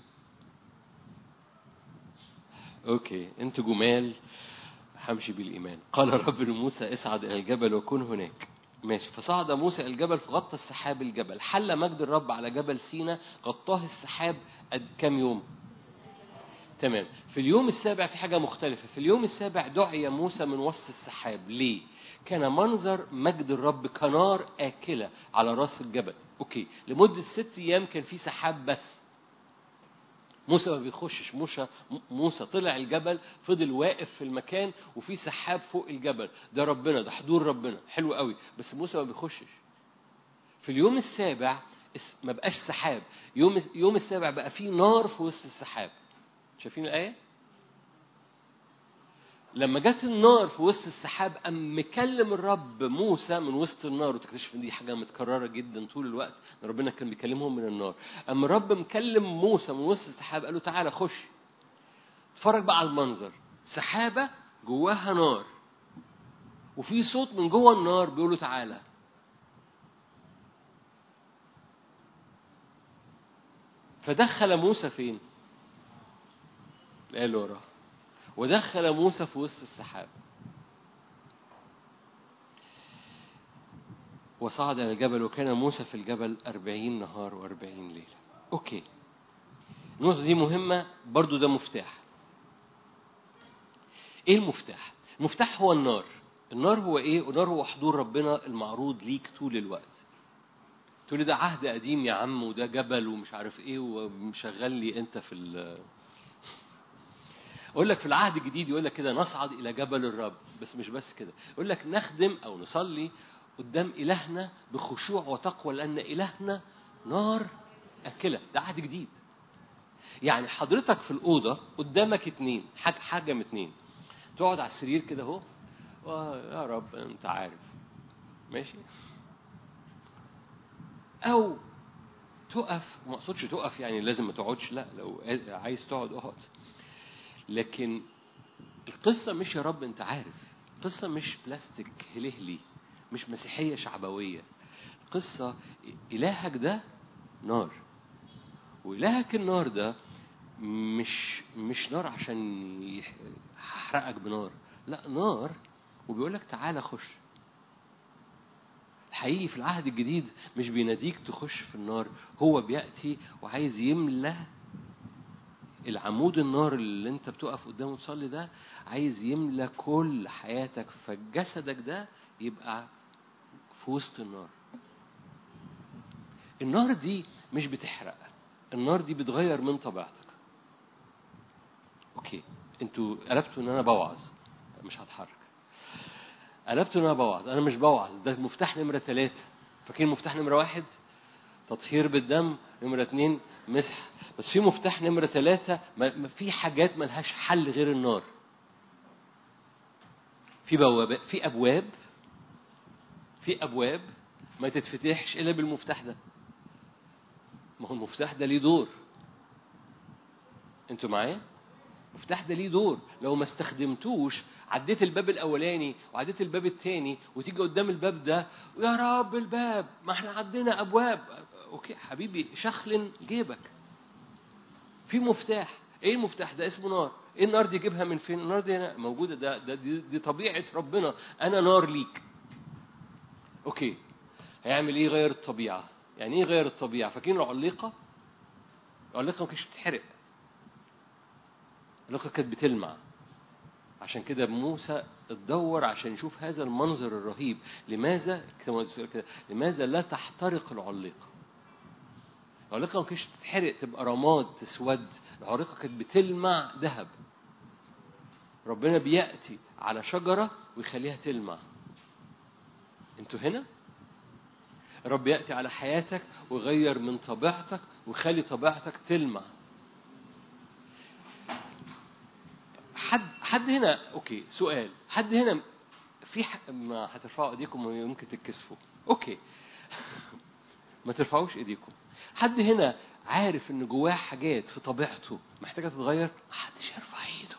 اوكي انتوا جمال همشي بالايمان قال الرب لموسى اصعد الى الجبل وكن هناك ماشي فصعد موسى الى الجبل فغطى السحاب الجبل حل مجد الرب على جبل سينا غطاه السحاب قد كام يوم تمام في اليوم السابع في حاجة مختلفة في اليوم السابع دعي موسى من وسط السحاب ليه كان منظر مجد الرب كنار آكلة على راس الجبل أوكي لمدة ست أيام كان في سحاب بس موسى ما بيخشش موسى موسى طلع الجبل فضل واقف في المكان وفي سحاب فوق الجبل ده ربنا ده حضور ربنا حلو قوي بس موسى ما بيخشش في اليوم السابع اس- ما بقاش سحاب يوم يوم السابع بقى فيه نار في وسط السحاب شايفين الآية؟ لما جت النار في وسط السحاب قام مكلم الرب موسى من وسط النار وتكتشف ان دي حاجه متكرره جدا طول الوقت ان ربنا كان بيكلمهم من النار اما الرب مكلم موسى من وسط السحاب قال له تعالى خش اتفرج بقى على المنظر سحابه جواها نار وفي صوت من جوه النار بيقول له تعالى فدخل موسى فين؟ الآية اللي وراها ودخل موسى في وسط السحاب وصعد إلى الجبل وكان موسى في الجبل أربعين نهار وأربعين ليلة أوكي النقطة دي مهمة برضو ده مفتاح إيه المفتاح؟ المفتاح هو النار النار هو إيه؟ النار هو حضور ربنا المعروض ليك طول الوقت تقول لي ده عهد قديم يا عم وده جبل ومش عارف ايه ومشغل لي انت في ال اقول لك في العهد الجديد يقول لك كده نصعد الى جبل الرب بس مش بس كده يقول لك نخدم او نصلي قدام الهنا بخشوع وتقوى لان الهنا نار اكله ده عهد جديد يعني حضرتك في الاوضه قدامك اتنين حاجه حاجه من اتنين تقعد على السرير كده اهو آه، يا رب انت عارف ماشي او تقف ما اقصدش تقف يعني لازم ما تقعدش لا لو عايز تقعد اقعد لكن القصة مش يا رب انت عارف القصة مش بلاستيك هلهلي مش مسيحية شعبوية القصة إلهك ده نار وإلهك النار ده مش مش نار عشان يح- يحرقك بنار لا نار وبيقول لك تعالى خش حقيقي في العهد الجديد مش بيناديك تخش في النار هو بيأتي وعايز يملى العمود النار اللي انت بتقف قدامه تصلي ده عايز يملى كل حياتك فجسدك ده يبقى في وسط النار النار دي مش بتحرق النار دي بتغير من طبيعتك اوكي انتوا قلبتوا ان انا بوعظ مش هتحرك قلبت ان انا بوعظ انا مش بوعظ ده مفتاح نمره ثلاثة فاكرين مفتاح نمره واحد تطهير بالدم نمره اتنين مسح بس في مفتاح نمره ثلاثة ما ما في حاجات ملهاش حل غير النار في بوابات في ابواب في ابواب ما تتفتحش الا بالمفتاح ده ما هو المفتاح ده ليه دور انتوا معايا المفتاح ده ليه دور لو ما استخدمتوش عديت الباب الاولاني وعديت الباب الثاني وتيجي قدام الباب ده يا رب الباب ما احنا عندنا ابواب اوكي حبيبي شخلن جيبك في مفتاح ايه المفتاح ده اسمه نار ايه النار دي جيبها من فين النار دي هنا موجوده ده, ده دي, دي طبيعه ربنا انا نار ليك اوكي هيعمل ايه غير الطبيعه يعني ايه غير الطبيعه فاكرين العليقه العليقه ما كانتش بتتحرق العليقه كانت بتلمع عشان كده موسى اتدور عشان يشوف هذا المنظر الرهيب لماذا كما كده لماذا لا تحترق العليقه العليقه ما كانتش تتحرق تبقى رماد تسود العليقه كانت بتلمع ذهب ربنا بياتي على شجره ويخليها تلمع انتوا هنا رب ياتي على حياتك ويغير من طبيعتك ويخلي طبيعتك تلمع حد حد هنا اوكي سؤال حد هنا في ح... ما هترفعوا ايديكم ويمكن تتكسفوا اوكي ما ترفعوش ايديكم حد هنا عارف ان جواه حاجات في طبيعته محتاجه تتغير ما حدش يرفع ايده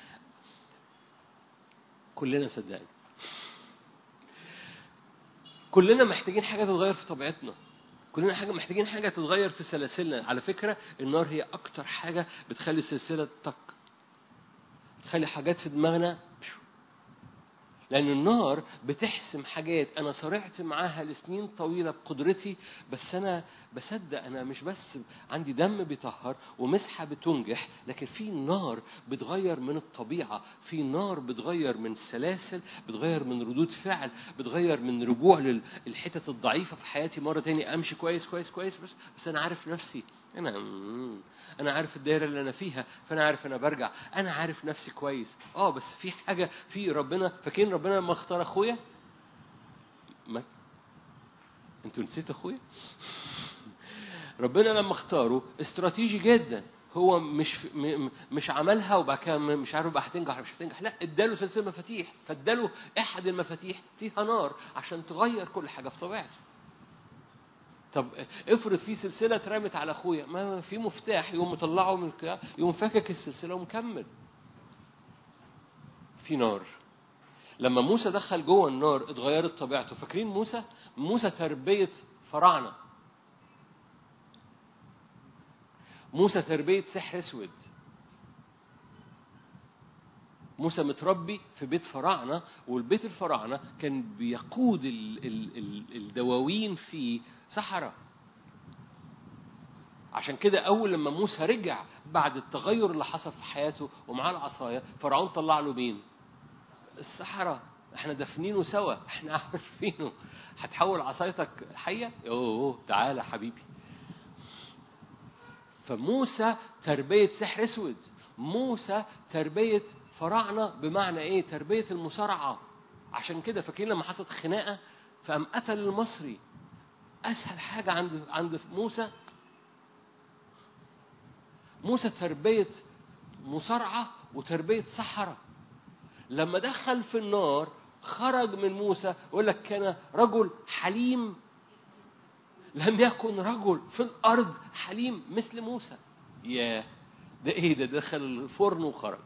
كلنا صدقني كلنا محتاجين حاجة تتغير في طبيعتنا كلنا حاجة محتاجين حاجة تتغير في سلاسلنا على فكرة النار هي أكتر حاجة بتخلي السلسلة تك تخلي حاجات في دماغنا لأن النار بتحسم حاجات أنا صرعت معاها لسنين طويلة بقدرتي بس أنا بصدق أنا مش بس عندي دم بيطهر ومسحة بتنجح لكن في نار بتغير من الطبيعة في نار بتغير من السلاسل بتغير من ردود فعل بتغير من رجوع للحتت الضعيفة في حياتي مرة تاني أمشي كويس كويس كويس بس, بس أنا عارف نفسي أنا مم. أنا عارف الدايرة اللي أنا فيها فأنا عارف أنا برجع أنا عارف نفسي كويس أه بس في حاجة في ربنا فاكرين ربنا لما اختار أخويا ما أنتوا نسيتوا أخويا ربنا لما اختاره استراتيجي جدا هو مش م- م- مش عملها وبعد كده م- مش عارف بقى هتنجح ولا مش هتنجح لا اداله سلسله مفاتيح فاداله احد المفاتيح فيها نار عشان تغير كل حاجه في طبيعته طب افرض في سلسله اترمت على اخويا ما في مفتاح يقوم مطلعه من الك- يقوم فاكك السلسله ومكمل في نار لما موسى دخل جوه النار اتغيرت طبيعته فاكرين موسى موسى تربيه فراعنه موسى تربيه سحر اسود موسى متربي في بيت فراعنة والبيت الفراعنة كان بيقود ال ال ال الدواوين فيه سحرة عشان كده أول لما موسى رجع بعد التغير اللي حصل في حياته ومعاه العصاية فرعون طلع له مين؟ السحرة احنا دافنينه سوا احنا عارفينه هتحول عصايتك حية؟ اوه تعالى حبيبي فموسى تربية سحر اسود موسى تربية فراعنة بمعنى ايه تربية المصارعة عشان كده فاكرين لما حصلت خناقة فقام قتل المصري اسهل حاجة عند عند موسى موسى تربية مصارعة وتربية سحرة لما دخل في النار خرج من موسى يقول لك كان رجل حليم لم يكن رجل في الارض حليم مثل موسى ياه ده ايه ده دخل الفرن وخرج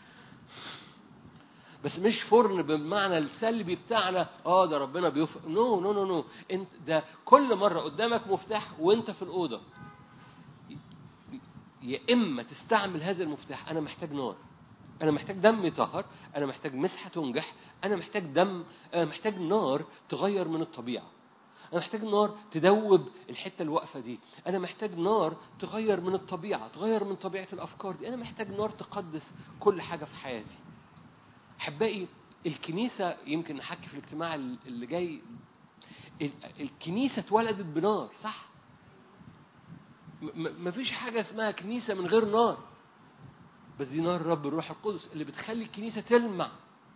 بس مش فرن بالمعنى السلبي بتاعنا اه ده ربنا بيف نو نو نو نو انت ده كل مره قدامك مفتاح وانت في الاوضه يا اما تستعمل هذا المفتاح انا محتاج نار انا محتاج دم يطهر انا محتاج مسحه تنجح انا محتاج دم انا محتاج نار تغير من الطبيعه انا محتاج نار تدوب الحته الواقفه دي انا محتاج نار تغير من الطبيعه تغير من طبيعه الافكار دي انا محتاج نار تقدس كل حاجه في حياتي احبائي الكنيسه يمكن نحكي في الاجتماع اللي جاي ال- الكنيسه اتولدت بنار صح م- مفيش حاجه اسمها كنيسه من غير نار بس دي نار رب الروح القدس اللي بتخلي الكنيسه تلمع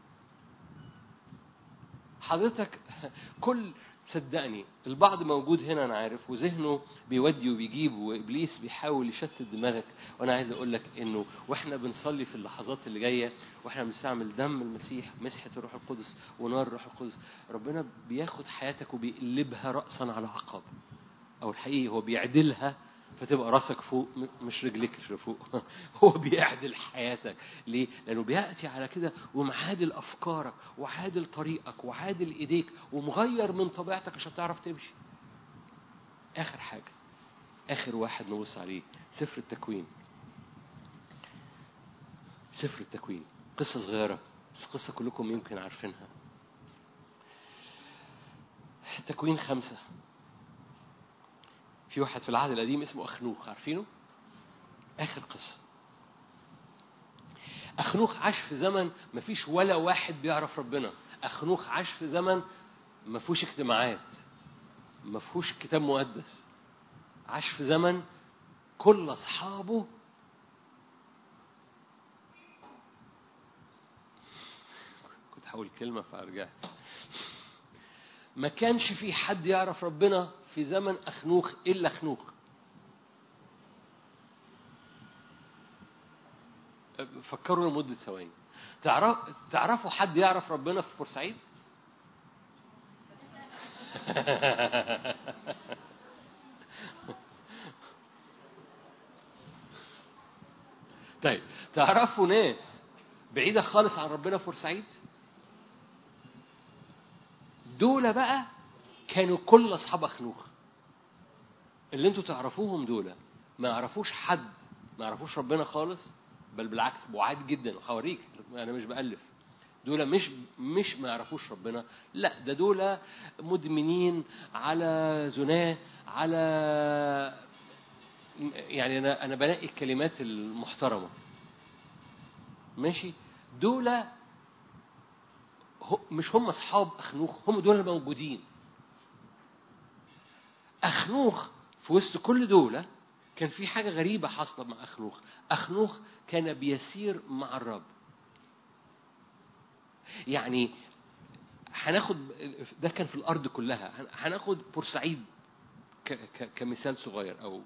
حضرتك كل صدقني البعض موجود هنا انا عارف وذهنه بيودي وبيجيب وابليس بيحاول يشتت دماغك وانا عايز اقول لك انه واحنا بنصلي في اللحظات اللي جايه واحنا بنستعمل دم المسيح مسحه الروح القدس ونار الروح القدس ربنا بياخد حياتك وبيقلبها راسا على عقب او الحقيقي هو بيعدلها فتبقى راسك فوق م- مش رجليك اللي فوق هو بيعدل حياتك ليه لانه بياتي على كده ومعادل افكارك وعادل طريقك وعادل ايديك ومغير من طبيعتك عشان تعرف تمشي اخر حاجه اخر واحد نبص عليه سفر التكوين سفر التكوين قصه صغيره بس قصه كلكم يمكن عارفينها تكوين خمسه في واحد في العهد القديم اسمه أخنوخ عارفينه؟ آخر قصة أخنوخ عاش في زمن ما فيش ولا واحد بيعرف ربنا أخنوخ عاش في زمن ما فيهوش اجتماعات ما فيهوش كتاب مقدس عاش في زمن كل أصحابه كنت هقول كلمة فرجعت ما كانش في حد يعرف ربنا في زمن أخنوخ إلا أخنوخ فكروا لمدة ثواني تعرف تعرفوا حد يعرف ربنا في بورسعيد؟ طيب تعرفوا ناس بعيدة خالص عن ربنا في بورسعيد؟ دول بقى كانوا كل اصحاب اخنوخ اللي انتوا تعرفوهم دول ما يعرفوش حد ما يعرفوش ربنا خالص بل بالعكس بعاد جدا وهوريك انا مش بالف دول مش مش ما يعرفوش ربنا لا ده دول مدمنين على زناه على يعني انا انا بنقي الكلمات المحترمه ماشي دول هو- مش هم اصحاب اخنوخ هم دول الموجودين اخنوخ في وسط كل دول كان في حاجه غريبه حاصله مع اخنوخ اخنوخ كان بيسير مع الرب يعني هناخد ده كان في الارض كلها هناخد بورسعيد ك- ك- كمثال صغير او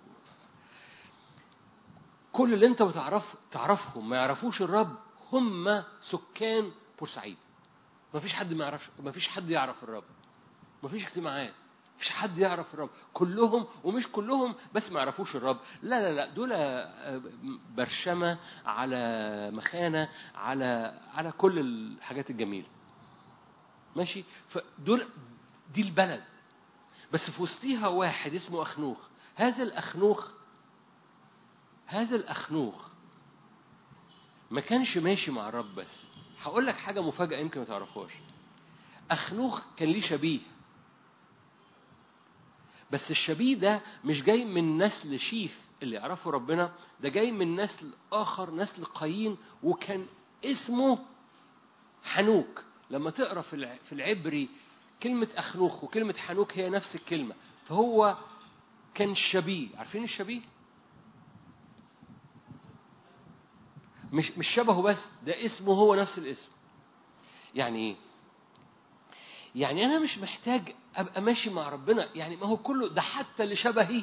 كل اللي انت بتعرف تعرفهم ما يعرفوش الرب هم سكان بورسعيد ما فيش حد ما يعرفش ما فيش حد يعرف الرب ما فيش اجتماعات مفيش حد يعرف الرب كلهم ومش كلهم بس ما يعرفوش الرب لا لا لا دول آه، برشمة على مخانة على على كل الحاجات الجميلة ماشي فدول دي البلد بس في وسطيها واحد اسمه أخنوخ هذا الأخنوخ هذا الأخنوخ ما كانش ماشي مع الرب بس هقول لك حاجة مفاجأة يمكن ما تعرفهاش أخنوخ كان ليه شبيه بس الشبيه ده مش جاي من نسل شيث اللي يعرفوا ربنا ده جاي من نسل آخر نسل قايين وكان اسمه حنوك لما تقرا في الع- في العبري كلمة أخنوخ وكلمة حنوك هي نفس الكلمة فهو كان شبيه عارفين الشبيه؟ مش مش شبهه بس ده اسمه هو نفس الاسم يعني ايه؟ يعني انا مش محتاج ابقى ماشي مع ربنا يعني ما هو كله ده حتى اللي شبهي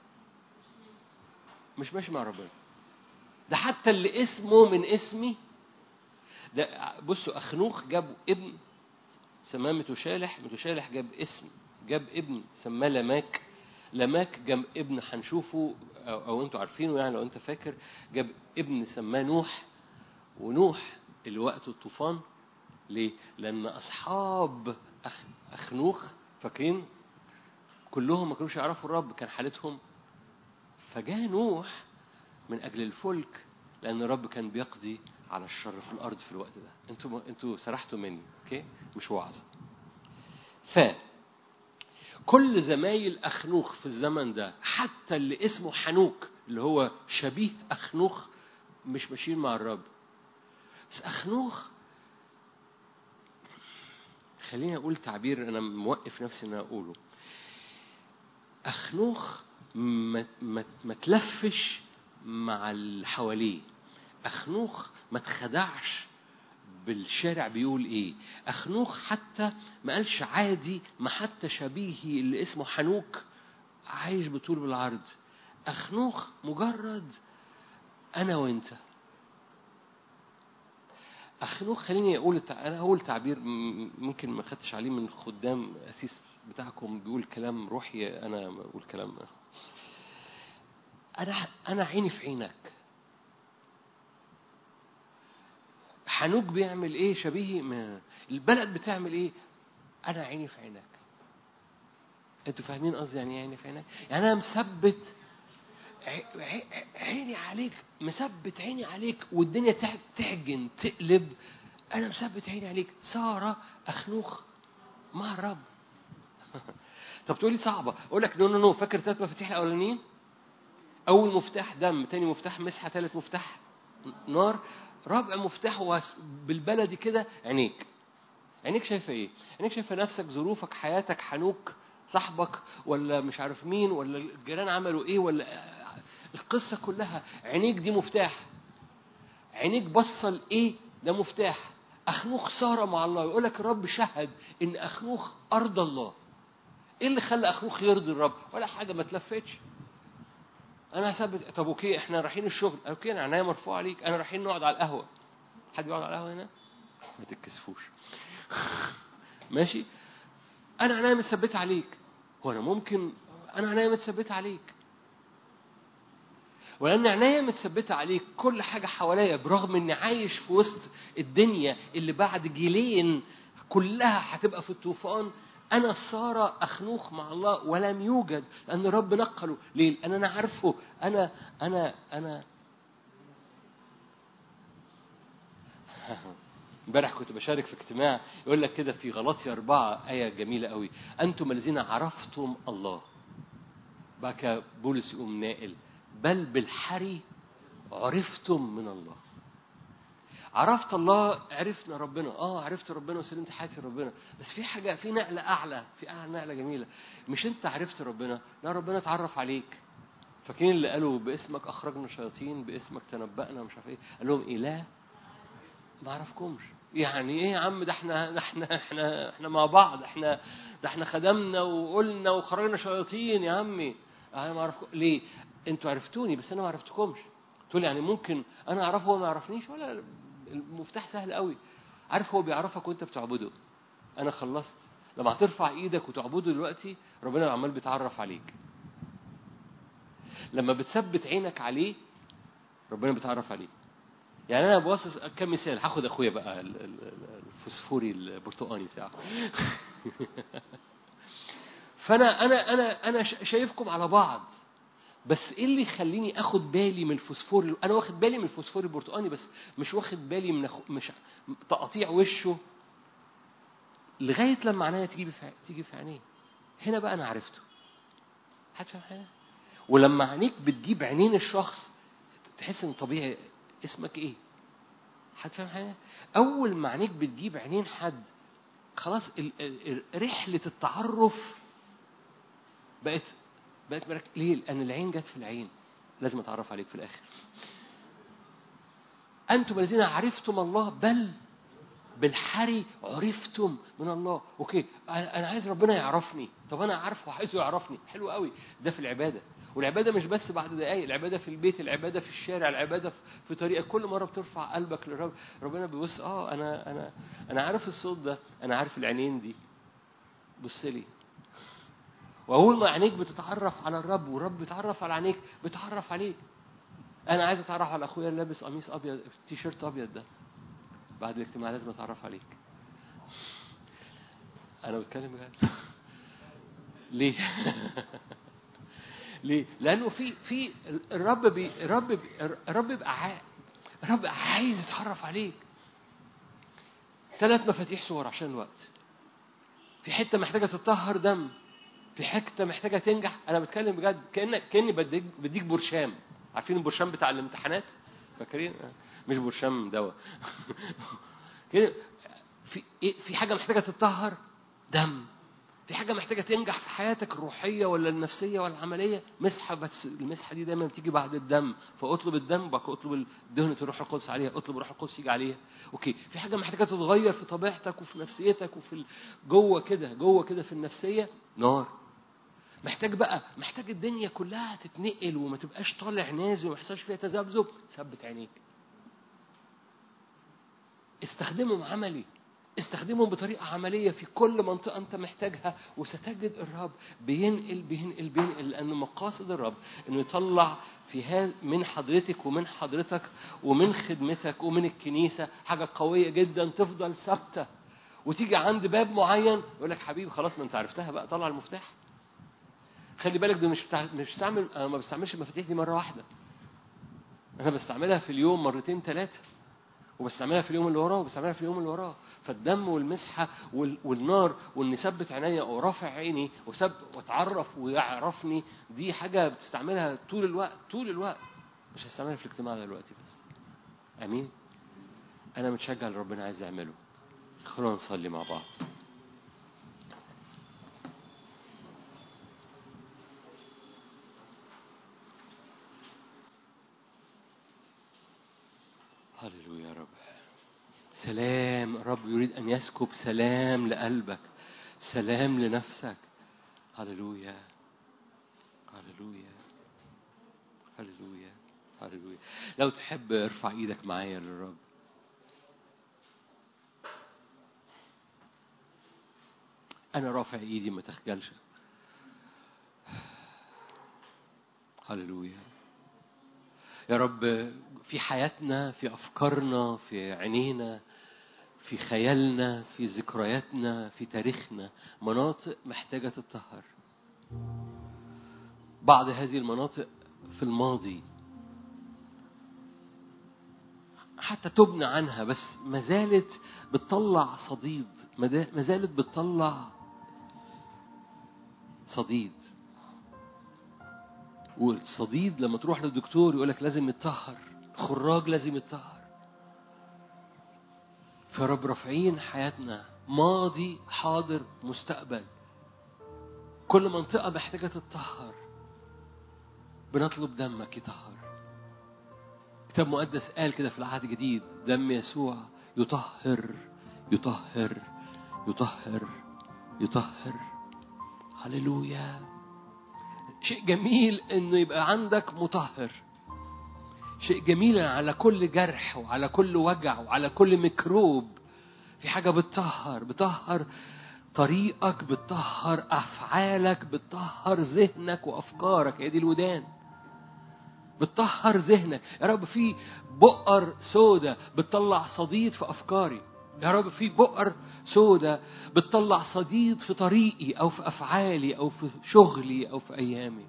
مش ماشي مع ربنا ده حتى اللي اسمه من اسمي ده بصوا اخنوخ جاب ابن سماه متشالح متشالح جاب اسم جاب ابن سماه لماك لماك جاب ابن هنشوفه او, أو انتوا عارفينه يعني لو انت فاكر جاب ابن سماه نوح ونوح اللي وقت الطوفان ليه؟ لأن أصحاب أخ... أخنوخ فاكرين كلهم ما كانوش يعرفوا الرب كان حالتهم فجاء نوح من أجل الفلك لأن الرب كان بيقضي على الشر في الأرض في الوقت ده أنتوا أنتوا سرحتوا مني أوكي مش وعظ ف كل زمايل أخنوخ في الزمن ده حتى اللي اسمه حنوك اللي هو شبيه أخنوخ مش ماشيين مع الرب بس أخنوخ خليني أقول تعبير أنا موقف نفسي إن أنا أقوله أخنوخ ما, ما, ما تلفش مع اللي حواليه أخنوخ ما تخدعش بالشارع بيقول ايه اخنوخ حتى ما قالش عادي ما حتى شبيهي اللي اسمه حنوك عايش بطول بالعرض اخنوخ مجرد انا وانت اخنوخ خليني اقول التع... انا اقول تعبير م- ممكن ما خدتش عليه من خدام اسيس بتاعكم بيقول كلام روحي انا بقول كلام انا انا عيني في عينك حنوك بيعمل ايه شبيه ما البلد بتعمل ايه انا عيني في عينك انتوا فاهمين قصدي يعني ايه عيني في عينك يعني انا مثبت ع- ع- عيني عليك مثبت عيني عليك والدنيا تح- تحجن تقلب انا مثبت عيني عليك ساره اخنوخ مع الرب طب تقولي صعبه اقول لك نو نو نو فاكر ثلاث مفاتيح الاولانيين اول مفتاح دم تاني مفتاح مسحه ثالث مفتاح نار رابع مفتاح هو بالبلدي كده عينيك عينيك شايفه ايه عينيك شايفه نفسك ظروفك حياتك حنوك صاحبك ولا مش عارف مين ولا الجيران عملوا ايه ولا القصه كلها عينيك دي مفتاح عينيك بصل ايه ده مفتاح اخنوخ صار مع الله يقول لك الرب شهد ان اخنوخ ارضى الله ايه اللي خلى اخنوخ يرضي الرب ولا حاجه ما تلفتش انا هثبت طب اوكي احنا رايحين الشغل اوكي انا عينيا مرفوعه عليك انا رايحين نقعد على القهوه حد يقعد على القهوه هنا ما تتكسفوش ماشي انا عينيا متثبته عليك هو انا ممكن انا عينيا متثبته عليك ولان عينيا متثبته عليك كل حاجه حواليا برغم اني عايش في وسط الدنيا اللي بعد جيلين كلها هتبقى في الطوفان انا ساره اخنوخ مع الله ولم يوجد لان الرب نقله ليه لان انا عارفه انا انا انا امبارح كنت بشارك في اجتماع يقول لك كده في غلطي أربعة آية جميلة قوي أنتم الذين عرفتم الله بقى كده بولس يقوم ناقل بل بالحري عرفتم من الله عرفت الله عرفنا ربنا اه عرفت ربنا وسلمت حياتي لربنا بس في حاجه في نقله اعلى في اعلى نقله جميله مش انت عرفت ربنا لا ربنا اتعرف عليك فاكرين اللي قالوا باسمك اخرجنا شياطين باسمك تنبأنا مش عارف ايه قال لهم ايه لا ما اعرفكمش يعني ايه يا عم ده احنا ده احنا احنا احنا مع بعض احنا ده احنا خدمنا وقلنا وخرجنا شياطين يا عمي انا ما اعرفكم ليه انتوا عرفتوني بس انا ما عرفتكمش تقول يعني ممكن انا اعرفه وهو ما يعرفنيش ولا المفتاح سهل قوي عارف هو بيعرفك وانت بتعبده انا خلصت لما هترفع ايدك وتعبده دلوقتي ربنا عمال بيتعرف عليك لما بتثبت عينك عليه ربنا بيتعرف عليك يعني انا باصص كم مثال هاخد اخويا بقى ال- ال- ال- الفوسفوري البرتقاني بتاعه فانا انا انا انا شا- شايفكم على بعض بس ايه اللي يخليني اخد بالي من الفوسفور انا واخد بالي من الفوسفور البرتقاني بس مش واخد بالي من أخو... مش تقطيع وشه لغايه لما عينيا تيجي في تيجي في عينيه هنا بقى انا عرفته هتفهم حاجه ولما عينيك بتجيب عينين الشخص تحس ان طبيعي اسمك ايه هتفهم حاجه اول ما عينيك بتجيب عينين حد خلاص ال... ال... ال- رحله التعرف بقت بقت مرك... ليه؟ لأن العين جت في العين لازم أتعرف عليك في الآخر أنتم الذين عرفتم الله بل بالحري عرفتم من الله أوكي أنا أنا عايز ربنا يعرفني طب أنا عارفه وعايزه يعرفني حلو قوي ده في العبادة والعبادة مش بس بعد دقايق العبادة في البيت العبادة في الشارع العبادة في- في طريقك كل مرة بترفع قلبك للرب ربنا بيبص اه أنا أنا أنا عارف الصوت ده أنا عارف العينين دي بص لي واول ما عينيك بتتعرف على الرب والرب بيتعرف على عينيك بيتعرف عليك انا عايز اتعرف على اخويا اللي لابس قميص ابيض تي شيرت ابيض ده بعد الاجتماع لازم اتعرف عليك انا بتكلم بجد ليه ليه لانه في في الرب بي الرب بي الرب بيبقى عا- الرب عايز يتعرف عليك ثلاث مفاتيح صور عشان الوقت في حته محتاجه تطهر دم في حته محتاجه تنجح انا بتكلم بجد كانك كاني بديك بديك برشام عارفين البرشام بتاع الامتحانات فاكرين آه. مش برشام دواء كده في إيه في حاجه محتاجه تتطهر دم في حاجه محتاجه تنجح في حياتك الروحيه ولا النفسيه ولا العمليه مسحه بس المسحه دي دايما بتيجي بعد الدم فاطلب الدم وبعد كده اطلب دهنه الروح القدس عليها اطلب الروح القدس يجي عليها اوكي في حاجه محتاجه تتغير في طبيعتك وفي نفسيتك وفي ال- جوه كده جوه كده في النفسيه نار محتاج بقى محتاج الدنيا كلها تتنقل وما تبقاش طالع نازل وما يحصلش فيها تذبذب ثبت عينيك استخدمهم عملي استخدمهم بطريقة عملية في كل منطقة أنت محتاجها وستجد الرب بينقل بينقل بينقل لأن مقاصد الرب إنه يطلع في هذا من حضرتك ومن حضرتك ومن خدمتك ومن الكنيسة حاجة قوية جدا تفضل ثابتة وتيجي عند باب معين يقول لك حبيبي خلاص ما أنت عرفتها بقى طلع المفتاح خلي بالك ده مش بتاع مش بستعمل انا ما بستعملش المفاتيح دي مره واحده انا بستعملها في اليوم مرتين ثلاثه وبستعملها في اليوم اللي وراه وبستعملها في اليوم اللي وراه فالدم والمسحه وال- والنار واني ثبت عينيا ورافع عيني وسب واتعرف ويعرفني دي حاجه بتستعملها طول الوقت طول الوقت مش هستعملها في الاجتماع ده دلوقتي بس امين انا متشجع اللي ربنا عايز يعمله خلونا نصلي مع بعض هللويا يا رب سلام الرب يريد أن يسكب سلام لقلبك سلام لنفسك هللويا هللويا هللويا هللويا لو تحب ارفع ايدك معايا للرب انا رافع ايدي ما تخجلش هللويا يا رب في حياتنا في افكارنا في عينينا في خيالنا في ذكرياتنا في تاريخنا مناطق محتاجة تتطهر بعض هذه المناطق في الماضي حتى تبنى عنها بس ما زالت بتطلع صديد ما دا- ما زالت بتطلع صديد والصديد لما تروح للدكتور يقول لك لازم يتطهر خراج لازم يتطهر فيا رب رافعين حياتنا ماضي حاضر مستقبل كل منطقة محتاجة تتطهر بنطلب دمك يطهر كتاب مقدس قال كده في العهد الجديد دم يسوع يطهر يطهر يطهر يطهر هللويا شيء جميل انه يبقى عندك مطهر شيء جميل على كل جرح وعلى كل وجع وعلى كل ميكروب في حاجة بتطهر بتطهر طريقك بتطهر أفعالك بتطهر ذهنك وأفكارك هي دي الودان بتطهر ذهنك يا رب في بؤر سودة بتطلع صديد في أفكاري يا رب في بؤر سودة بتطلع صديد في طريقي أو في أفعالي أو في شغلي أو في أيامي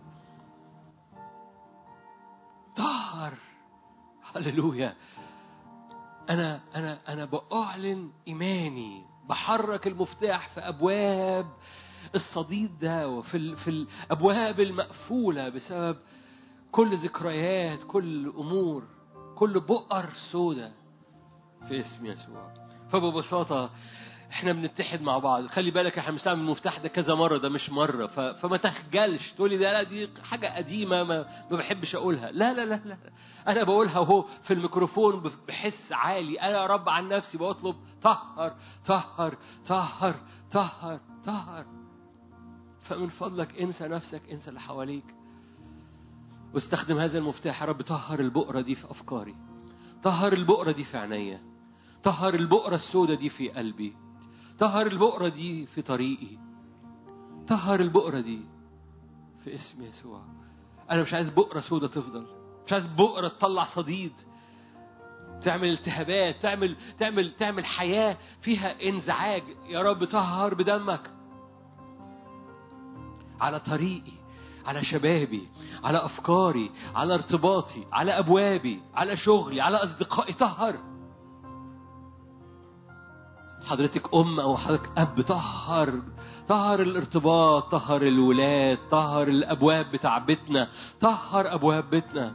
طهر هللويا أنا أنا أنا بأعلن إيماني بحرك المفتاح في أبواب الصديد ده وفي ال- في الأبواب المقفولة بسبب كل ذكريات كل أمور كل بؤر سودة في اسم يسوع فببساطة احنا بنتحد مع بعض خلي بالك احنا بنستعمل المفتاح ده كذا مرة ده مش مرة ف... فما تخجلش تقولي ده لا دي حاجة قديمة ما, ما بحبش اقولها لا لا لا لا انا بقولها اهو في الميكروفون ب- بحس عالي انا يا رب عن نفسي بطلب طهر طهر طهر طهر طهر فمن فضلك انسى نفسك انسى اللي حواليك واستخدم هذا المفتاح يا رب طهر البؤرة دي في أفكاري طهر البؤرة دي في عينيا طهر البؤرة السوداء دي في قلبي طهر البؤرة دي في طريقي طهر البؤرة دي في اسم يسوع أنا مش عايز بؤرة سوداء تفضل مش عايز بؤرة تطلع صديد تعمل التهابات تعمل تعمل تعمل حياة فيها انزعاج يا رب طهر بدمك على طريقي على شبابي على أفكاري على ارتباطي على أبوابي على شغلي على أصدقائي طهر حضرتك أم أو حضرتك أب طهر طهر الارتباط طهر الولاد طهر الأبواب بتاع بيتنا طهر أبواب بيتنا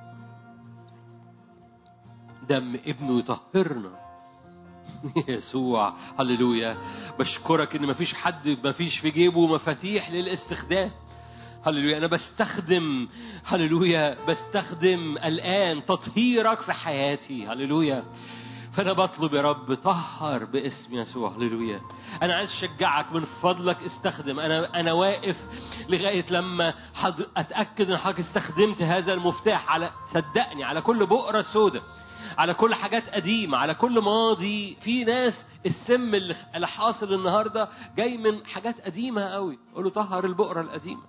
دم ابنه يطهرنا يسوع هللويا بشكرك ان مفيش حد مفيش في جيبه مفاتيح للاستخدام هللويا انا بستخدم هللويا بستخدم الان تطهيرك في حياتي هللويا فانا بطلب يا رب طهر باسم يسوع هللويا انا عايز اشجعك من فضلك استخدم انا انا واقف لغايه لما حض... اتاكد ان حضرتك استخدمت هذا المفتاح على صدقني على كل بؤره سوداء على كل حاجات قديمة على كل ماضي في ناس السم اللي اللي حاصل النهاردة جاي من حاجات قديمة قوي قول له طهر البؤرة القديمة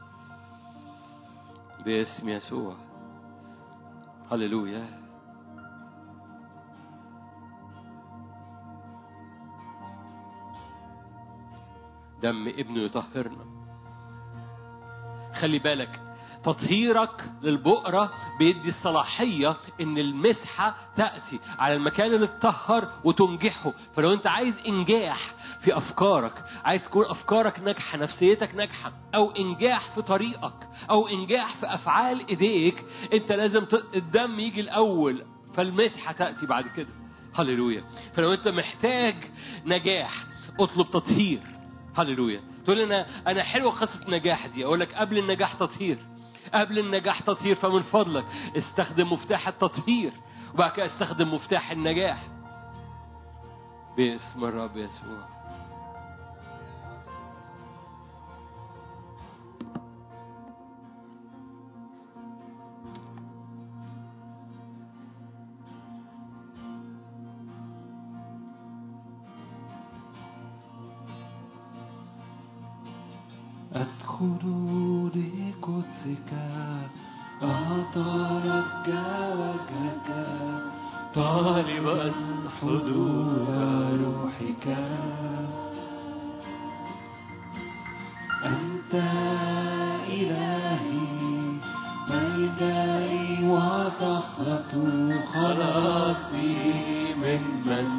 باسم يسوع هللويا دم ابنه يطهرنا خلي بالك تطهيرك للبؤرة بيدي الصلاحية ان المسحة تأتي على المكان اللي اتطهر وتنجحه فلو انت عايز انجاح في افكارك عايز تكون افكارك ناجحة نفسيتك ناجحة او انجاح في طريقك او انجاح في افعال ايديك انت لازم ت... الدم يجي الاول فالمسحة تأتي بعد كده هللويا فلو انت محتاج نجاح اطلب تطهير هللويا تقول انا انا حلوه قصه النجاح دي اقول لك قبل النجاح تطهير قبل النجاح تطهير فمن فضلك استخدم مفتاح التطهير وبعد كده استخدم مفتاح النجاح باسم الرب يسوع أدخل لقدسك أترجى وجهك طالبا حضور روحك أنت إلهي ملجئي وصخرة خلاصي ممن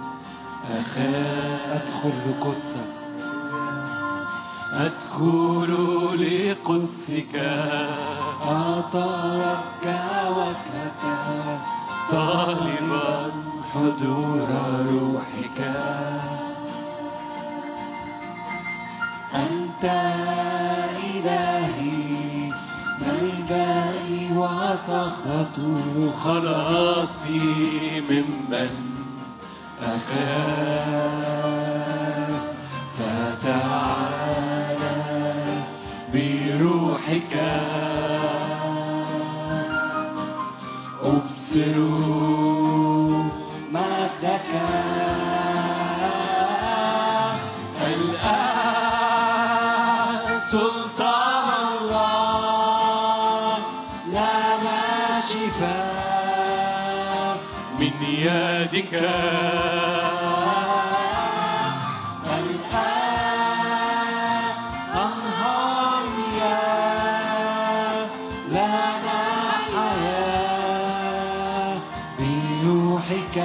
أخاف أدخل لقدسك أدخل لقدسك أترجى وجهك طالبا حضور روحك أنت إلهي ملجئي وصخرة خلاصي ممن أخاف فتعالى بروحك أبصر مجدك الآن سلطان الله لنا شفاء من يدك الآن أنهار مياه لنا حياة بروحك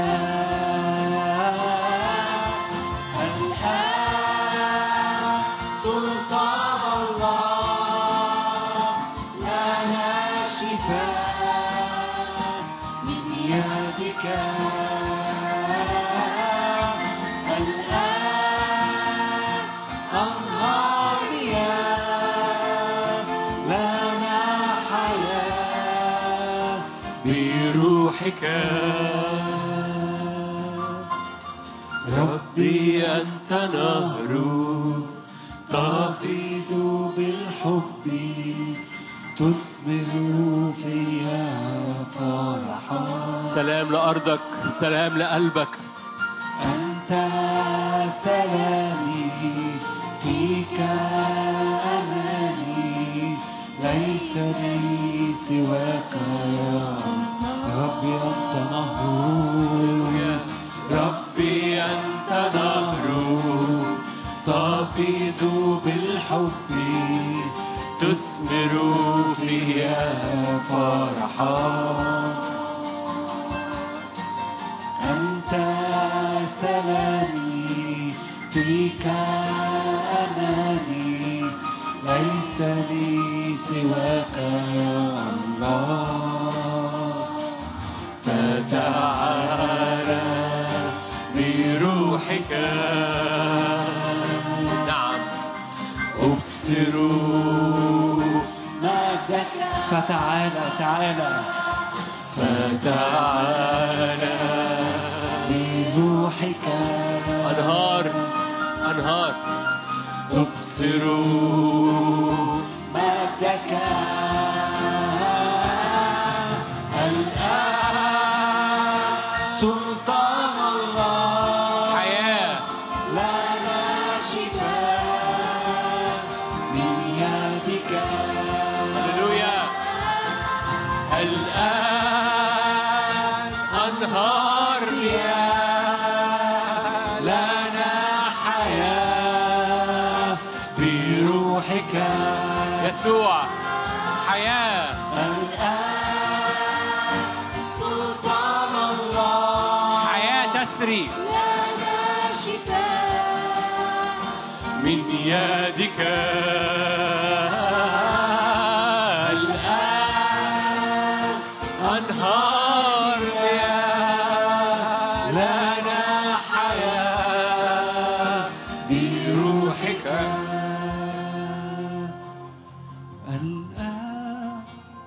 الآن سلطان الله لنا شفاء من يدك الآن أنهار مياه لنا حياة بروحك ربي أنت نهر تفيض بالحب تثمر فيها فرحا سلام لأرضك سلام لقلبك أنت سلامي فيك أماني ليس لي سواك ربي أنت نهر ربي أنت نهر تفيض بالحب تثمر فيها فرحا أنت سلامي فيك أماني ليس لي سواك يا الله فتعالى بروحك نعم أبصر مجدك فتعالى تعالى فتعالى بروحك أنهار أنهار أبصر مجدك الآن سلطان الله حياة لنا شفاء من يدك هللويا الآن أنهار مياه لنا حياة بروحك يسوع حياة الآن سلطان الله حياة تسري لنا شفاء من يدك الآن أنهار مياه لنا حياة بروحك الآن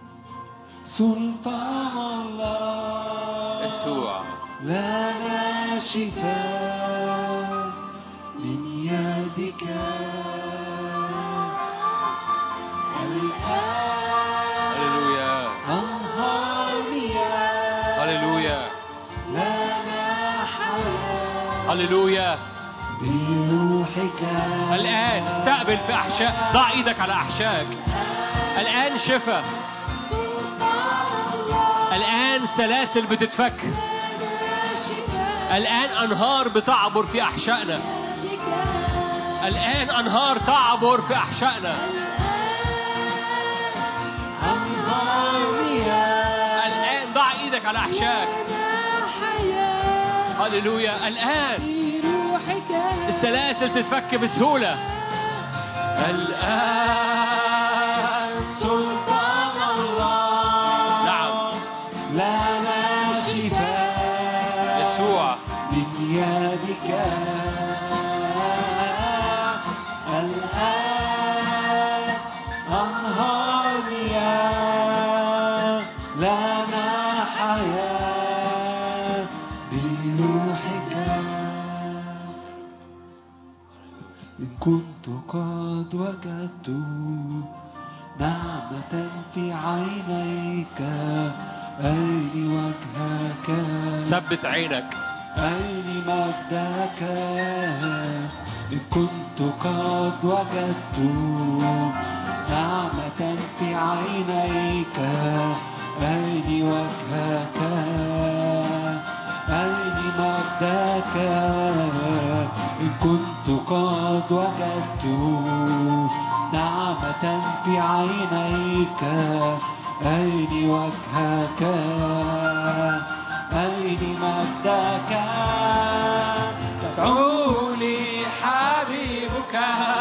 سلطان الله يسوع لنا شفاء من يدك الآن هللويا أنهار مياه هللويا لنا حياة هللويا بروحك الآن استقبل في أحشاء ضع إيدك على أحشائك الآن شفاء سلطان الله الآن سلاسل بتتفك لنا الآن أنهار بتعبر في أحشائنا الآن أنهار تعبر في أحشائنا الآن ضع إيدك على أحشائك هللويا الآن السلاسل تتفك بسهولة الآن سلطان الله نعم لنا شفاء يسوع من يدك الآن أنهار مياه لنا حياة بروحك إن كنت قد وجدت نعمة في عينيك أين وجهك ثبت عينك أين مجدك إن كنت قد وجدت نعمة في عينيك أين وجهك أين مجدك إن كنت قد وجدت نعمة في عينيك أين وجهك أين مجدك تدعوني حبيبك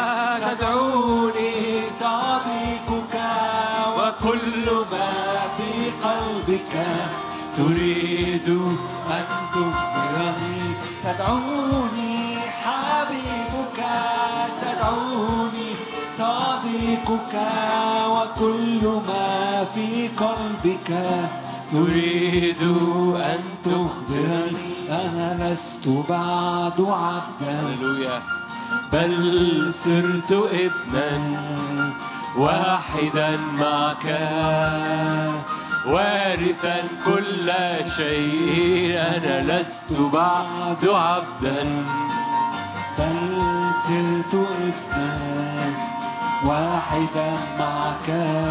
تدعوني صديقك وكل ما في قلبك تريد أن تخبرني تدعوني حبيبك تدعوني صديقك وكل ما في قلبك تريد أن تخبرني أنا لست بعد عبدا هللويا بل صرت ابنا واحدا معك وارثا كل شيء أنا لست بعد عبدا بل صرت ابنا واحدا معك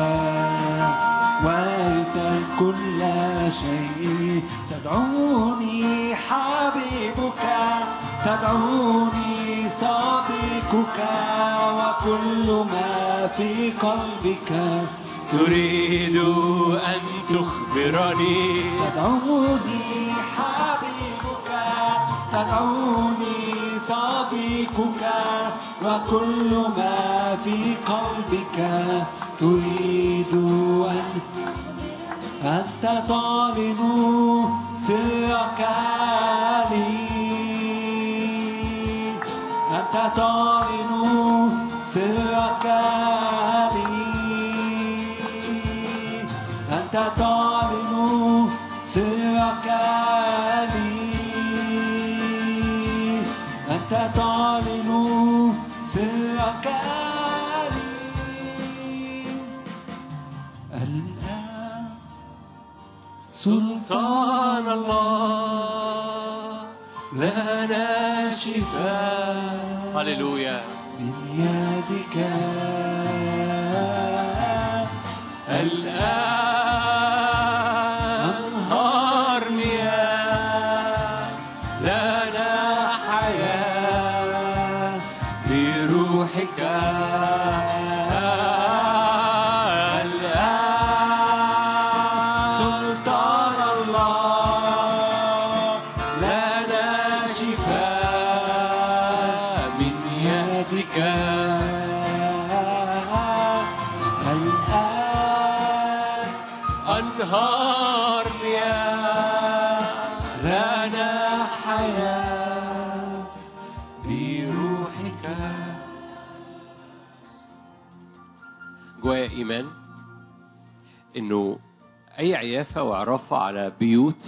وارثا كل شيء تدعوني حبيبك تدعوني صديقك وكل ما في قلبك تريد أن تخبرني تدعوني حبيبك تدعوني صديقك وكل ما في قلبك تريد أن أنت تعلن سرك لي أنت تعلن سرك لي أنت تعلن سرك لي أنت تعلن سرك لي الآن سلطان الله لنا شفاء هللويا من يدك الآن أنهار مياه لنا حياة بروحك الآن سلطان الله لنا شفاء من يدك الآن أنهار مياه لنا حياة بروحك جوايا إيمان إنه أي عيافة وعرافة على بيوت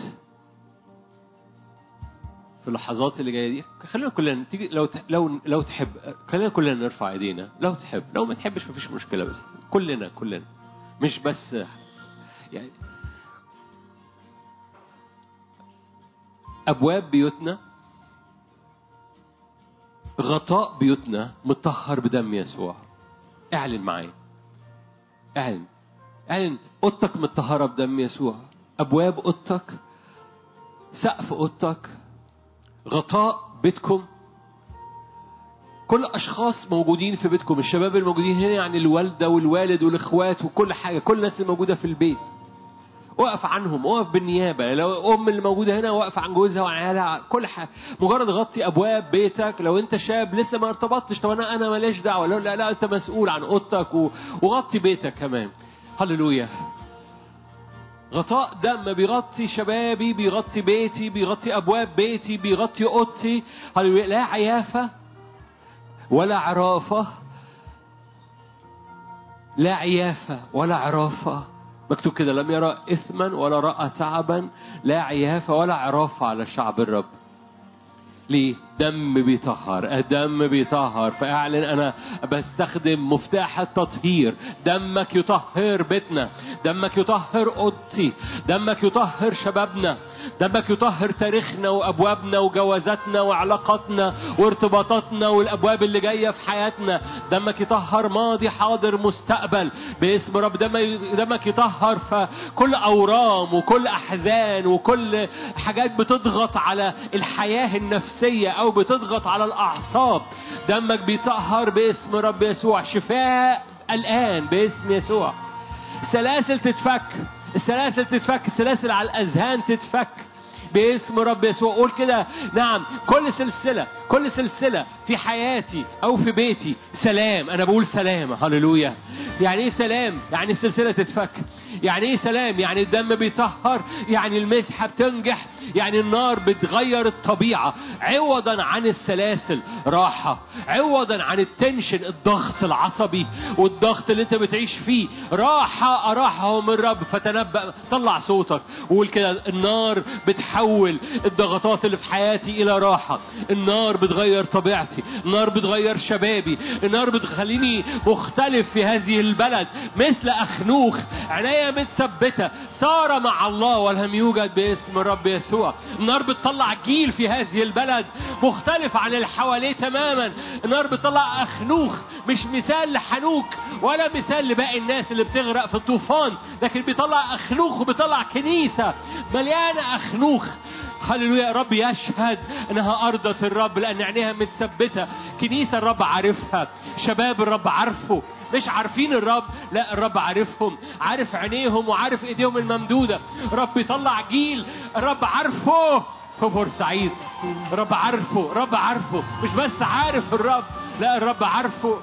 في اللحظات اللي جايه دي خلينا كلنا تيجي لو ت- لو لو تحب خلينا كلنا نرفع ايدينا لو تحب لو ما تحبش مفيش مشكله بس كلنا كلنا مش بس يعني ابواب بيوتنا غطاء بيوتنا مطهر بدم يسوع اعلن معايا اعلن اعلن اوضتك متطهره بدم يسوع ابواب اوضتك سقف اوضتك غطاء بيتكم كل اشخاص موجودين في بيتكم الشباب الموجودين هنا يعني الوالده والوالد والاخوات وكل حاجه كل الناس الموجوده في البيت وقف عنهم وقف بالنيابه لو ام اللي موجوده هنا وقف عن جوزها وعن عيالها كل حاجه مجرد غطي ابواب بيتك لو انت شاب لسه ما ارتبطتش طب انا انا ماليش دعوه لا لا, لا انت مسؤول عن اوضتك و- وغطي بيتك كمان هللويا غطاء دم بيغطي شبابي بيغطي بيتي بيغطي ابواب بيتي بيغطي اوضتي هللويا لا عيافه ولا عرافه لا عيافه ولا عرافه مكتوب كده لم يرى اثما ولا راى تعبا لا عيافه ولا عرافه على شعب الرب ليه؟ دم بيطهر، الدم بيطهر، فاعلن انا بستخدم مفتاح التطهير، دمك يطهر بيتنا، دمك يطهر اوضتي، دمك يطهر شبابنا، دمك يطهر تاريخنا وابوابنا وجوازاتنا وعلاقاتنا وارتباطاتنا والابواب اللي جايه في حياتنا، دمك يطهر ماضي حاضر مستقبل باسم رب دم- دمك يطهر فكل اورام وكل احزان وكل حاجات بتضغط على الحياه النفسيه او بتضغط على الاعصاب دمك بيطهر باسم رب يسوع شفاء الان باسم يسوع سلاسل تتفك السلاسل تتفك السلاسل على الاذهان تتفك باسم رب يسوع قول كده نعم كل سلسلة كل سلسلة في حياتي أو في بيتي سلام أنا بقول سلام هللويا يعني إيه سلام يعني السلسلة تتفك يعني إيه سلام يعني الدم بيطهر يعني المسحة بتنجح يعني النار بتغير الطبيعة عوضا عن السلاسل راحة عوضا عن التنشن الضغط العصبي والضغط اللي انت بتعيش فيه راحة أراحهم الرب فتنبأ طلع صوتك وقول كده النار بتحول الضغطات اللي في حياتي إلى راحة النار بتغير طبيعتي النار بتغير شبابي النار بتخليني مختلف في هذه البلد مثل أخنوخ عناية متثبتة صار مع الله ولم يوجد باسم الرب يسوع النار بتطلع جيل في هذه البلد مختلف عن اللي حواليه تماما النار بتطلع أخنوخ مش مثال لحنوك ولا مثال لباقي الناس اللي بتغرق في الطوفان لكن بيطلع أخنوخ وبيطلع كنيسة مليانة أخنوخ هللويا رب يشهد انها ارضت الرب لان عينيها متثبته كنيسه الرب عارفها شباب الرب عارفه مش عارفين الرب لا الرب عارفهم عارف عينيهم وعارف ايديهم الممدوده رب يطلع جيل الرب عارفه في بورسعيد رب عارفه رب عارفه مش بس عارف الرب لا الرب عارفه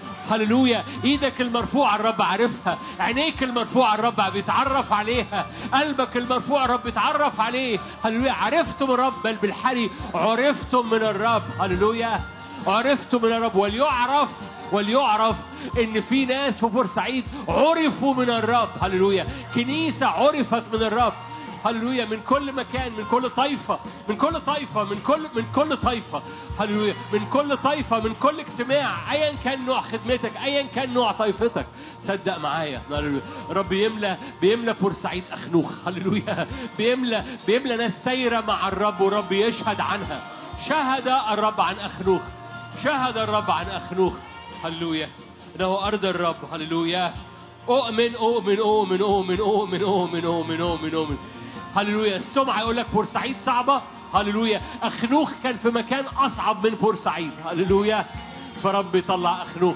هللويا ايدك المرفوعه الرب عارفها عينيك المرفوعه الرب بيتعرف عليها قلبك المرفوع الرب بيتعرف عليه هللويا عرفتم الرب بل بالحري عرفتم من الرب هللويا عرفتم من الرب وليعرف وليعرف ان في ناس في بورسعيد عرفوا من الرب هللويا كنيسه عرفت من الرب هللويا من كل مكان من كل طائفة من كل طائفة من كل من كل طائفة هللويا من كل طائفة من كل اجتماع ايا كان نوع خدمتك ايا كان نوع طائفتك صدق معايا هللويا رب يملى بيملى بورسعيد اخنوخ هللويا بيملى بيملى ناس سايرة مع الرب ورب يشهد عنها شهد الرب عن اخنوخ شهد الرب عن اخنوخ هللويا انه ارض الرب هللويا اؤمن اؤمن اؤمن اؤمن اؤمن اؤمن اؤمن اؤمن اؤمن هللويا السمعة يقول لك بورسعيد صعبة هللويا أخنوخ كان في مكان أصعب من بورسعيد هللويا فرب يطلع أخنوخ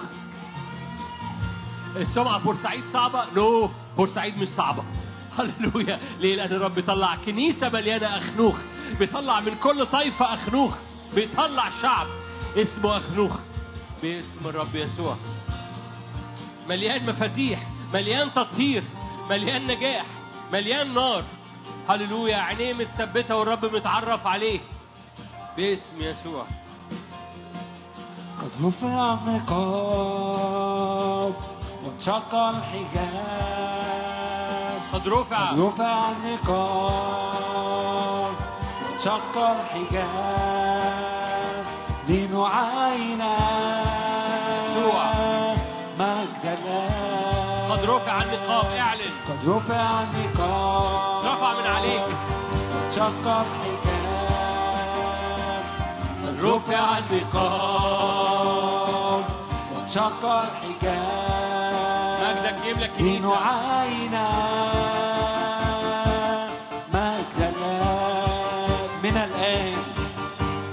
السمعة بورسعيد صعبة نو بورسعيد مش صعبة هللويا ليه لأن الرب بيطلع كنيسة مليانة أخنوخ بيطلع من كل طائفة أخنوخ بيطلع شعب اسمه أخنوخ باسم الرب يسوع مليان مفاتيح مليان تطهير مليان نجاح مليان نار هللويا عينيه متثبته والرب متعرف عليه باسم يسوع قد رفع النقاب وانشق الحجاب قد رفع قد رفع النقاب وانشق الحجاب لنعاين يسوع. مجد الله قد رفع النقاب اعلن قد رفع النقاب رفع من عليك. وانشق الحجاب قد رفع النقاب وانشق الحجاب مجدك يملى كنيسة لنعاين مجد الله من الآن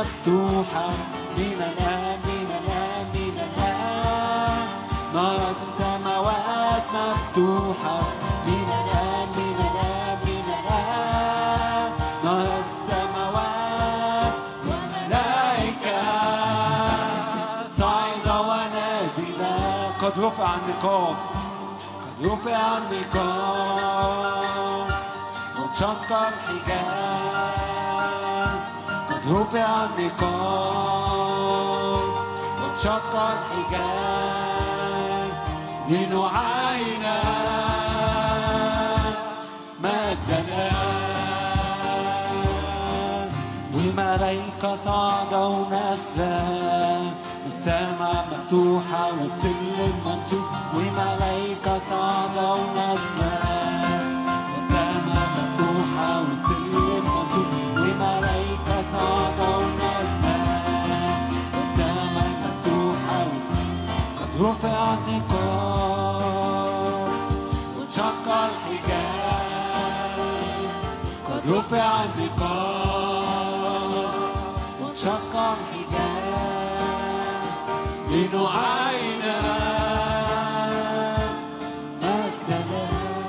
مفتوحة من الآن من الآن من الآن نرى السماوات مفتوحة من الآن من الآن من الآن نرى السماوات وملائكة صاعدة ونازلة قد رفع النقاب قد رفع النقاب وانشق الحجاب قد رفع النقاب وانشق الحجاب لنعاين مجدنا والملائكة صعدوا نازلة والسماء مفتوحة والسل المنصوب وملائكة صعدوا نازلة والسماء مفتوحة والسل المنصوب وملائكة صعدوا نازلة والسماء مفتوحة قد رفع النقاب وانشق الحجاب قد رفع النقاب وانشق الحجاب لنعاين مجدنا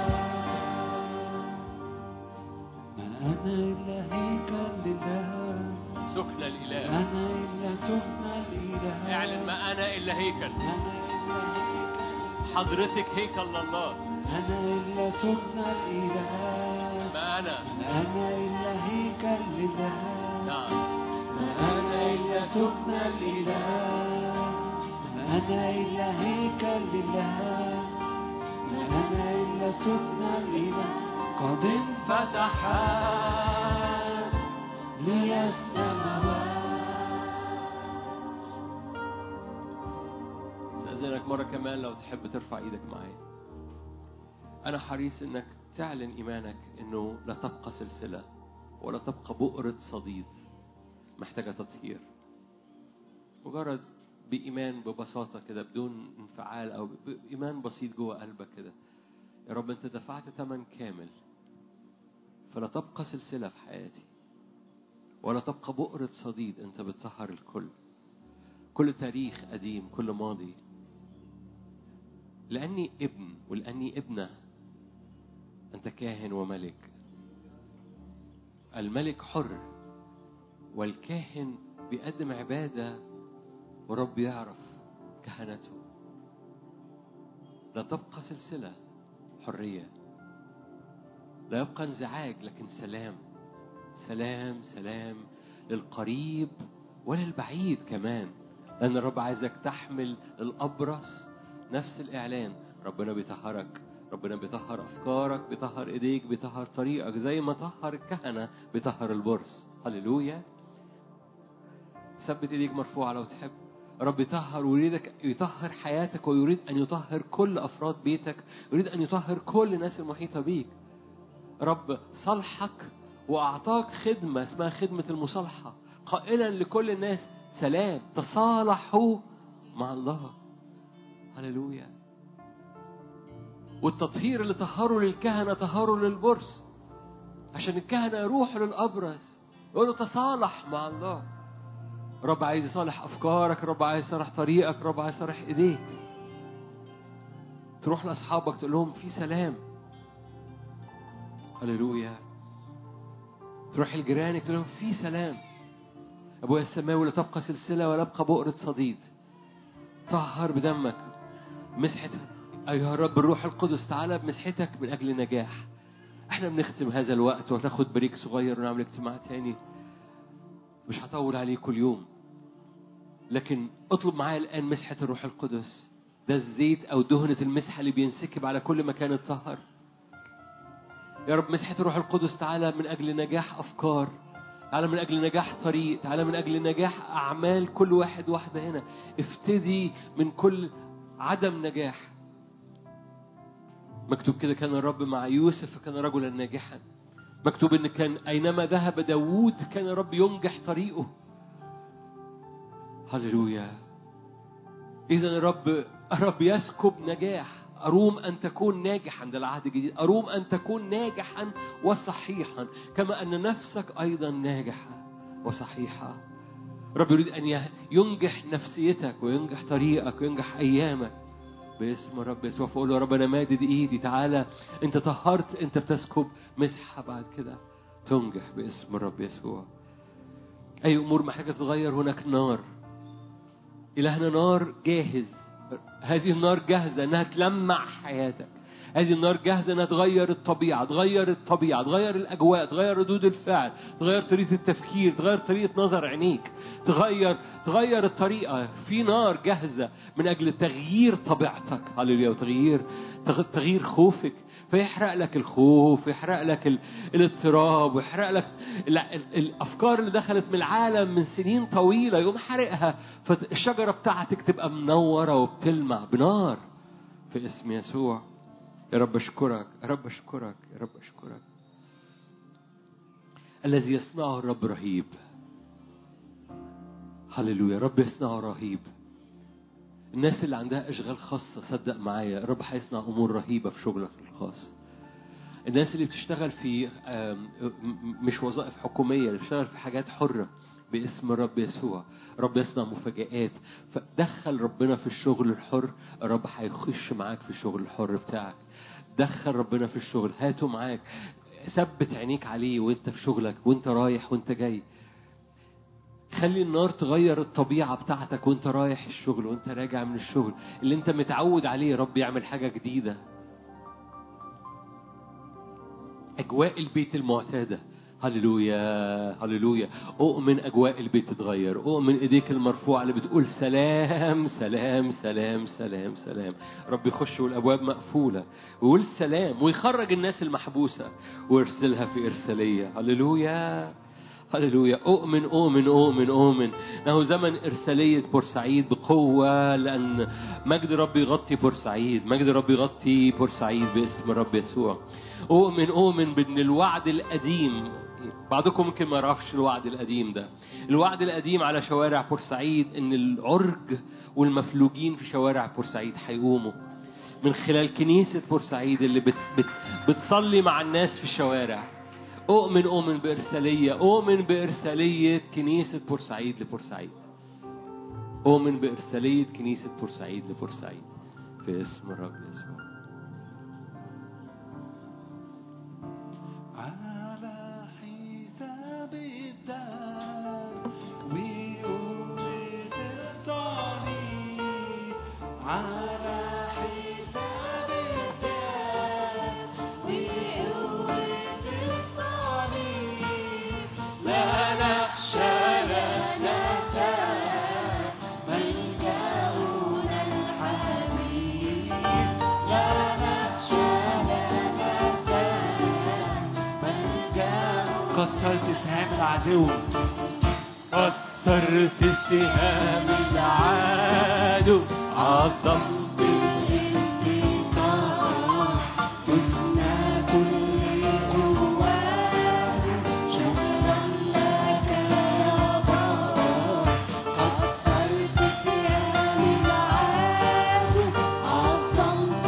ما أنا إلا هيكل لله سكن الإله أنا إلا سكن الإله اعلن ما أنا إلا هيكل أنا إلا هيكل حضرتك هيكل لله أنا إلا سكن الإله ما أنا أنا إلا هيكل لله نعم أنا إلا سكن الإله أنا إلا هيكل لله أنا إلا سكن الإله قد انفتح لي السماوات استأذنك مرة كمان لو تحب ترفع ايدك معايا أنا حريص إنك تعلن إيمانك إنه لا تبقى سلسلة ولا تبقى بؤرة صديد محتاجة تطهير مجرد بإيمان ببساطة كده بدون انفعال أو بإيمان بسيط جوه قلبك كده يا رب أنت دفعت ثمن كامل فلا تبقى سلسلة في حياتي ولا تبقى بؤرة صديد أنت بتطهر الكل كل تاريخ قديم كل ماضي لأني ابن ولأني ابنة أنت كاهن وملك الملك حر والكاهن بيقدم عبادة ورب يعرف كهنته لا تبقى سلسلة حرية لا يبقى انزعاج لكن سلام سلام سلام للقريب وللبعيد كمان لأن الرب عايزك تحمل الأبرص نفس الإعلان ربنا بيطهرك ربنا بيطهر أفكارك بيطهر إيديك بيطهر طريقك زي ما طهر الكهنة بيطهر البرص هللويا ثبت إيديك مرفوعة لو تحب رب يطهر ويريدك يطهر حياتك ويريد أن يطهر كل أفراد بيتك يريد أن يطهر كل الناس المحيطة بيك رب صلحك وأعطاك خدمة اسمها خدمة المصالحة قائلا لكل الناس سلام تصالحوا مع الله هللويا والتطهير اللي طهروا للكهنة طهروا للبرص عشان الكهنة يروحوا للأبرص يقولوا تصالح مع الله رب عايز يصالح أفكارك رب عايز يصالح طريقك رب عايز يصالح إيديك تروح لأصحابك تقول لهم في سلام هللويا تروح لجيرانك تقول لهم في سلام أبويا السماوي لا تبقى سلسلة ولا يبقى بؤرة صديد طهر بدمك مسحة أيها الرب الروح القدس تعالى بمسحتك من أجل نجاح احنا بنختم هذا الوقت وهناخد بريك صغير ونعمل اجتماع تاني مش هطول عليه كل يوم لكن اطلب معايا الآن مسحة الروح القدس ده الزيت أو دهنة المسحة اللي بينسكب على كل مكان اتطهر يا رب مسحة الروح القدس تعالى من أجل نجاح أفكار تعالى من أجل نجاح طريق تعالى من أجل نجاح أعمال كل واحد واحدة هنا افتدي من كل عدم نجاح مكتوب كده كان الرب مع يوسف فكان رجلا ناجحا مكتوب ان كان اينما ذهب داوود كان الرب ينجح طريقه هللويا اذا الرب الرب يسكب نجاح أروم أن تكون ناجحا ده العهد الجديد أروم أن تكون ناجحا وصحيحا كما أن نفسك أيضا ناجحة وصحيحة رب يريد أن يه- ينجح نفسيتك وينجح طريقك وينجح أيامك باسم الرب يسوع فقول له يا رب أنا مادد إيدي تعالى أنت طهرت أنت بتسكب مسحة بعد كده تنجح باسم الرب يسوع أي أمور محتاجة تتغير هناك نار إلهنا نار جاهز هذه النار جاهزة إنها تلمع حياتك هذه النار جاهزة إنها تغير الطبيعة تغير الطبيعة تغير الأجواء تغير ردود الفعل تغير طريقة التفكير تغير طريقة نظر عينيك تغير تغير الطريقة في نار جاهزة من أجل تغيير طبيعتك هللويا وتغيير تغ- تغيير خوفك فيحرق لك الخوف ويحرق لك ال... الاضطراب ويحرق لك ال... ال... الافكار اللي دخلت من العالم من سنين طويله يقوم حرقها فالشجره بتاعتك تبقى منوره وبتلمع بنار في اسم يسوع يا رب اشكرك يا رب اشكرك يا رب اشكرك الذي يصنعه الرب رهيب هللويا رب يصنعه رهيب الناس اللي عندها اشغال خاصه صدق معايا الرب هيصنع امور رهيبه في شغلك الخاص الناس اللي بتشتغل في آم، م- مش وظائف حكوميه اللي بتشتغل في حاجات حره باسم الرب يسوع رب يصنع مفاجآت فدخل ربنا في الشغل الحر الرب هيخش معاك في الشغل الحر بتاعك دخل ربنا في الشغل هاته معاك ثبت عينيك عليه وانت في شغلك وانت رايح وانت جاي خلي النار تغير الطبيعة بتاعتك وانت رايح الشغل وانت راجع من الشغل اللي انت متعود عليه رب يعمل حاجة جديدة أجواء البيت المعتادة هللويا هللويا أؤمن أجواء البيت تتغير أؤمن إيديك المرفوعة اللي بتقول سلام سلام سلام سلام سلام رب يخش والأبواب مقفولة ويقول سلام ويخرج الناس المحبوسة ويرسلها في إرسالية هللويا هللويا أؤمن أؤمن أؤمن أؤمن إنه زمن إرسالية بورسعيد بقوة لأن مجد ربي يغطي بورسعيد مجد ربي يغطي بورسعيد باسم الرب يسوع أؤمن أؤمن بأن الوعد القديم بعضكم ممكن ما يعرفش الوعد القديم ده الوعد القديم على شوارع بورسعيد ان العرج والمفلوجين في شوارع بورسعيد هيقوموا من خلال كنيسة بورسعيد اللي بت بت بتصلي مع الناس في الشوارع أؤمن أؤمن بإرسالية أؤمن بإرسالية كنيسة بورسعيد لبورسعيد أؤمن بإرسالية كنيسة بورسعيد لبورسعيد في اسم الرب يسوع على حساب الدم وقوة الطريق على حساب الدم وقوة الصليب لا نخشى لا نخاف ملجأنا الحبيب لا نخشى لا نخاف ملجأنا كسرت سهام العدو كسرت سهام العدو عظمت الانتصار تفنى كل قوات شكرا لك يا بار كسرت سهام العدو عظمت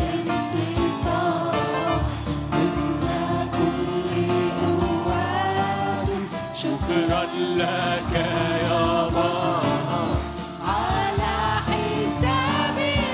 الانتصار تفنى كل قوات شكرا لك يا بابا على حساب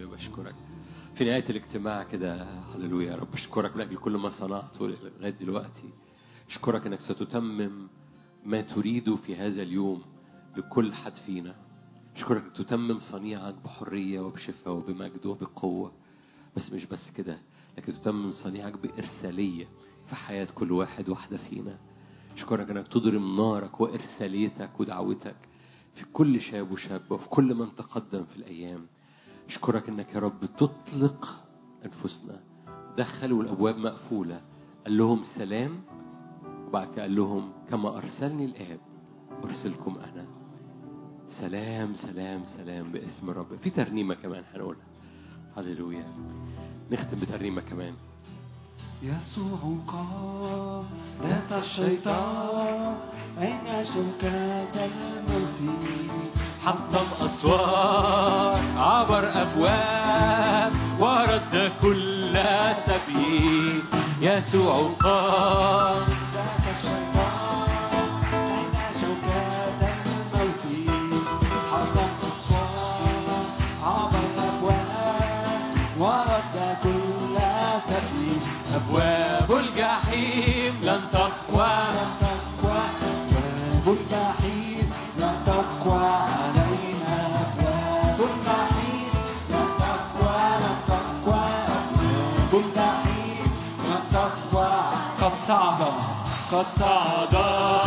هللويا بشكرك في نهاية الاجتماع كده هللويا يا رب بشكرك لأجل كل ما صنعته لغاية دلوقتي أشكرك أنك ستتمم ما تريده في هذا اليوم لكل حد فينا أشكرك أنك تتمم صنيعك بحرية وبشفاء وبمجد وبقوة بس مش بس كده لكن تتمم صنيعك بإرسالية في حياة كل واحد واحدة فينا أشكرك أنك تضرم نارك وإرساليتك ودعوتك في كل شاب وشابة وفي كل من تقدم في الأيام أشكرك أنك يا رب تطلق أنفسنا دخلوا الأبواب مقفولة قال لهم سلام وبعد كده قال لهم كما أرسلني الآب أرسلكم أنا سلام سلام سلام باسم الرب في ترنيمة كمان هنقولها هللويا نختم بترنيمة كمان يسوع قام ذات الشيطان أين شوكة الموت حطم أسوار عبر أبواب ورد كل سبيل يسوع قام ذات الشيطان أين شوكة الموت حطم أسوار عبر الأبواب ورد كل سبيل أبواب الجحيم لن تقوى لن تقوى باب الجحيم لن تقوى علينا باب الجحيم لن تقوى لن تقوى باب الجحيم لن تقوى قد صعد قد صعد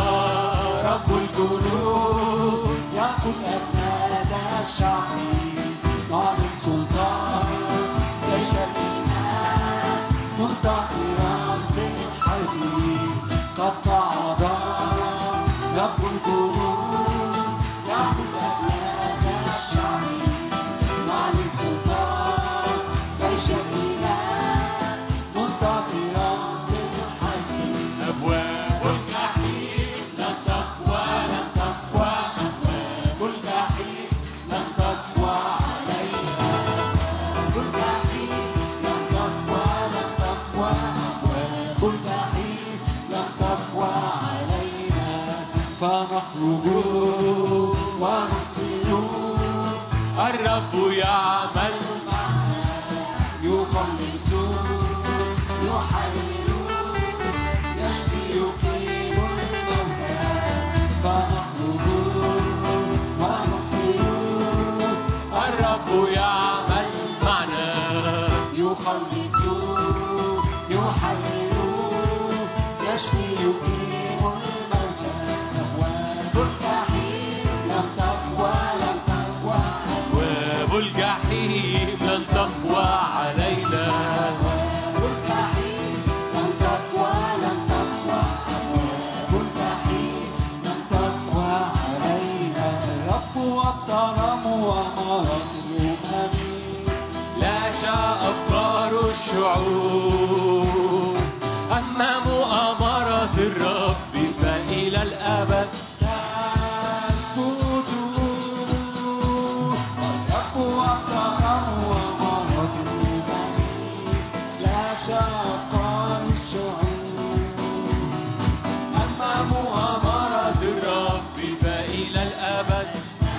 رب الجنود يأخذ أسناد الشعب نعلن سلطان جيش الإيمان منتصرا في الحرب قد صعد رب الجنود يأخذ أسناد الشعب نعلن سلطان جيش الإيمان منتصرا في الحرب أبواب الجحيم لن تقوى لن تقوى أبواب الجحيم لن تقوى علينا أبواب الجحيم لن تقوى لن تقوى أبواب الجحيم لن تقوى علينا فنخرج ونصير الرب يعمل يخلص يحرر يشفي يقيم الموتى فنخرج ونصير الرب يعمل معنا يخلص يحرر يشفي يقيم الموتى أبواب الجحيم لم تقوى لم تقوى أبواب الجحيم لن تقوى علينا أبواب الجحيم لن تقوى لن تقوى أبواب الجحيم لن تقوى علينا الرب والطرم ومرض الأمم لا شاء أفكار الشعوب أما مؤامرة الرب فإلى الأبد تسكت الرب والطرم ومرض الأمم لا شق الشعوب أما مؤامرة الرب فإلى الأبد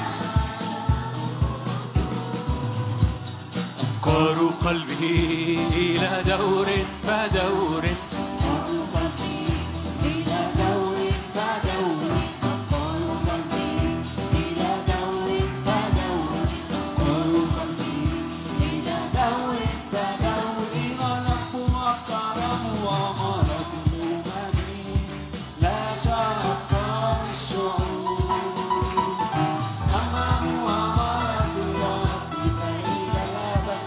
أفكار قلبي إلى دور فدور إلى دور فدور قال قلبي إلى دور فدور قال قلبي إلى دور فدور غلق وكرم ومرض الأمم لا شق الشعوب أما هو مرض الرب فإلى الأبد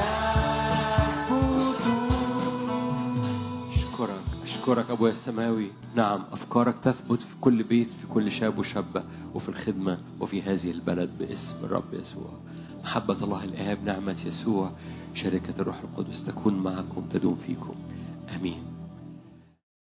تثبت أشكرك أشكرك أبويا السماوي نعم أفكارك تثبت في كل بيت في كل شاب وشابة وفي الخدمة وفي هذه البلد باسم الرب يسوع محبة الله الآب نعمة يسوع شركة الروح القدس تكون معكم تدوم فيكم آمين